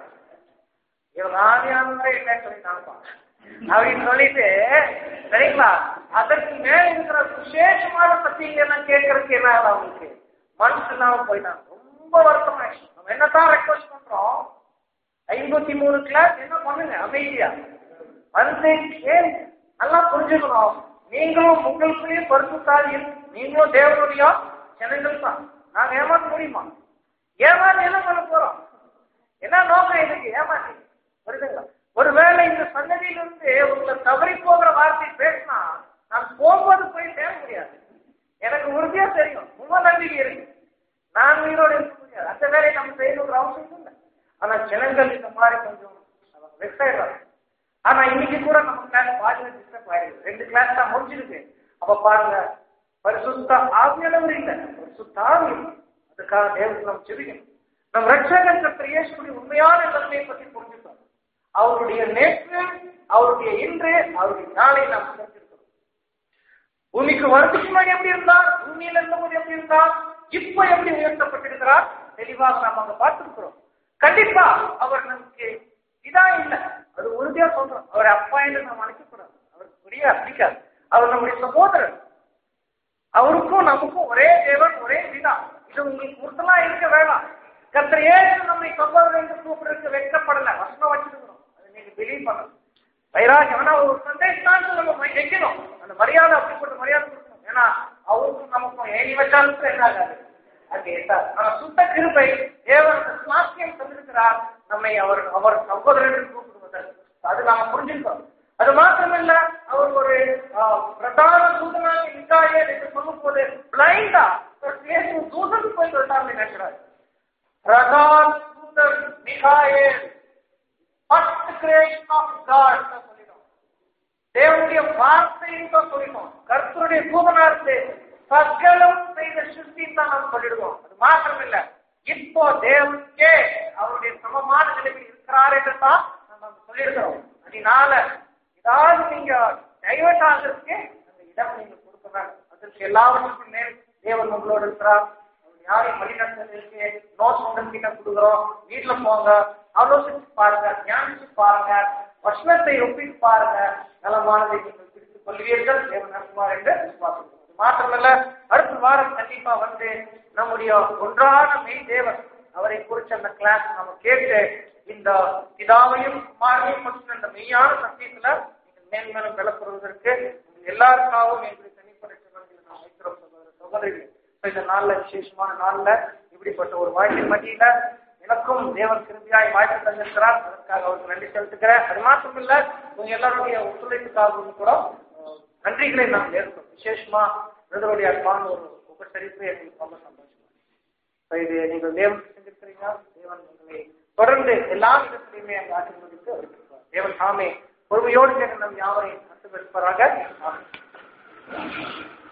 இவங்க ஆவியானவரே இல்லைன்னு சொல்லிட்டாங்கப்பா அப்படின்னு சொல்லிட்டு சரிங்களா அதற்கு மேல இருக்கிற விசேஷமான சத்தியங்கள் எல்லாம் கேட்கறதுக்கு என்ன ஆகுது அவங்களுக்கு மனசு இல்லாம போயிட்டாங்க ரொம்ப வருத்தமாயிடுச்சு நம்ம என்னதான் ரெக்வஸ்ட் பண்றோம் ஐம்பத்தி மூணு கிளாஸ் என்ன பண்ணுங்க அமைதியா வந்து ஏன் நல்லா புரிஞ்சுக்கணும் நீங்களும் உங்களுக்குள்ளேயே பரிசுத்தாதி நீங்களும் தேவனுடைய ஜனங்கள் தான் நாங்க ஏமாற்ற முடியுமா ஏமாந்து என்ன பண்ண போறோம் என்ன நோக்கம் இதுக்கு ஏமாத்தி புரியுதுங்களா ஒருவேளை இந்த சன்னதியிலிருந்து உங்களை தவறி போகிற வார்த்தை பேசினா நான் போகும்போது போய் சேர முடியாது எனக்கு உறுதியா தெரியும் உண்மை நம்பிக்கை இருக்கு நான் உயிரோடு இருக்க முடியாது அந்த வேலையை நம்ம செய்யணுங்கிற அவசியம் இல்லை ஆனா ஜனங்கள் இந்த மாதிரி கொஞ்சம் வெக்ஸ் ஆயிடுறாங்க ஆனா இன்னைக்கு கூட நம்ம கிளாஸ் பாதியில டிஸ்டர்ப் ஆயிடுது ரெண்டு கிளாஸ் தான் முடிஞ்சிருக்கு அப்ப பாருங்க பரிசுத்த ஆவியானவர் இல்லை பரிசுத்த ஆவி அதுக்காக தேவனுக்கு நம்ம ஜெபிக்கணும் நம் ரட்சகன் கர்த்தர் இயேசுடைய உண்மையான நன்மையை பற்றி புரிஞ்சுக்கணும் அவருடைய நேற்று அவருடைய இன்று அவருடைய நாளை நாம் தெரிஞ்சிருக்கிறோம் பூமிக்கு வரதுக்கு முன்னாடி எப்படி இருந்தார் பூமியில இருந்தபோது எப்படி இருந்தார் இப்ப எப்படி உயர்த்தப்பட்டிருக்கிறார் தெளிவாக நாம் அங்க பார்த்திருக்கிறோம் கண்டிப்பா அவர் நமக்கு இதா இல்லை அது உறுதியா சொல்றோம் அவர் அப்பா என்று நாம் அழைக்கக்கூடாது அவருக்கு புரிய பிடிக்காது அவர் நம்முடைய சகோதரர் அவருக்கும் நமக்கும் ஒரே தேவன் ஒரே பிதா இது உங்களுக்கு முறுத்தலா இருக்க வேணாம் கர்த்தர் ஏசு நம்மை சகோதரர் என்று கூப்பிடுறதுக்கு வெட்கப்படல வசனம் வச்சிருக்கிறோம் அதை நீங்க பிலீவ் பண்ணணும் வைராகியம் ஆனா ஒரு சந்தேகத்தான்னு நம்ம வைக்கணும் அந்த மரியாதை அப்படிப்பட்ட மரியாதை கொடுக்கணும் ஏன்னா அவருக்கும் நமக்கும் ஏனி வச்சாலும் என்ன ஆகாது அது எட்டாது ஆனா சுத்த கிருபை தேவன் அந்த சாத்தியம் தந்திருக்கிறார் நம்மை அவர் அவர் சகோதரர் என்று கூப்பிடுவதற்கு அது நாம புரிஞ்சுக்கிறோம் அது மாத்திரமல்ல அவர் ஒரு ஆஹ், பிரதான தூதனாக நிக்காயே என்று சொல்லும் போது பிளைண்டா தூதன் போய் சொல்லிட்டாங்க நினைக்கிறார் பிரதான தூதன் மிகாயே ஃபர்ஸ்ட் கிரியேஷன் ஆஃப் காட் சொல்லிடும் தேவனுடைய வார்த்தைன்னு தான் சொல்லிட்டோம் கர்த்தருடைய தூதனார்த்து சகலம் செய்த சிருஷ்டி தான் நாம் சொல்லிடுவோம் அது மாத்திரம் இல்ல இப்போ தேவனுக்கே அவருடைய சமமான நிலையில் இருக்கிறார் என்று தான் நம்ம சொல்லியிருக்கிறோம் அதனால ஏதாவது நீங்க டைவர்ட் ஆகிறதுக்கு அந்த இடம் நீங்க கொடுக்க வேண்டாம் அதற்கு எல்லாவற்றுக்கும் மேல் தேவன் உங்களோடு இருக்கிறார் அவர் யாரையும் வழிநடத்துறதுக்கு நோட்ஸ் உங்ககிட்ட கொடுக்குறோம் வீட்டுல போங்க ஆலோசிச்சு பாருங்க ஞானிச்சு பாருங்க வசனத்தை ஒப்பிட்டு பாருங்க நலமானதை நீங்கள் பிடித்துக் கொள்வீர்கள் தேவன் நடத்துவார் என்று விசுவாசிக்கிறோம் இது மாத்திரமல்ல அடுத்த வாரம் கண்டிப்பா வந்து நம்முடைய ஒன்றான மெய் தேவன் அவரை குறிச்ச அந்த கிளாஸ் நம்ம கேட்டு இந்த பிதாவையும் குமாரையும் மற்றும் இந்த மெய்யான சத்தியத்துல நீங்கள் மேன்மேலும் பலப்படுவதற்கு உங்கள் எல்லாருக்காகவும் எங்களுடைய தனிப்பட்ட ஜெபங்களை நாம் வைக்கிறோம் சகோதர சகோதரிகளே So, இந்த நாள்ல விசேஷமான நாள்ல இப்படிப்பட்ட ஒரு வாழ்க்கை மத்தியில எனக்கும் தேவன் கிருபியாய் வாழ்க்கை தந்திருக்கிறார் அதற்காக அவருக்கு நன்றி செலுத்துகிறேன் அது மாத்திரம் இல்ல உங்க எல்லாருடைய ஒத்துழைப்புக்காகவும் கூட அஹ், நன்றிகளை நாம் ஏற்கிறோம் விசேஷமா விருதுடைய அன்பான ஒரு உபசரிப்பு எங்களுக்கு ரொம்ப சந்தோஷம் So, இது நீங்கள் தேவனுக்கு செஞ்சிருக்கிறீங்க தேவன் உங்களை தொடர்ந்து எல்லா விதத்திலையுமே அந்த ஆசீர்வதித்து வருகிறார் தேவன் தாமே பொறுமையோடு கேட்டு நம் யாவரையும் கட்டுப்படுத்துவாராக ஆமென்.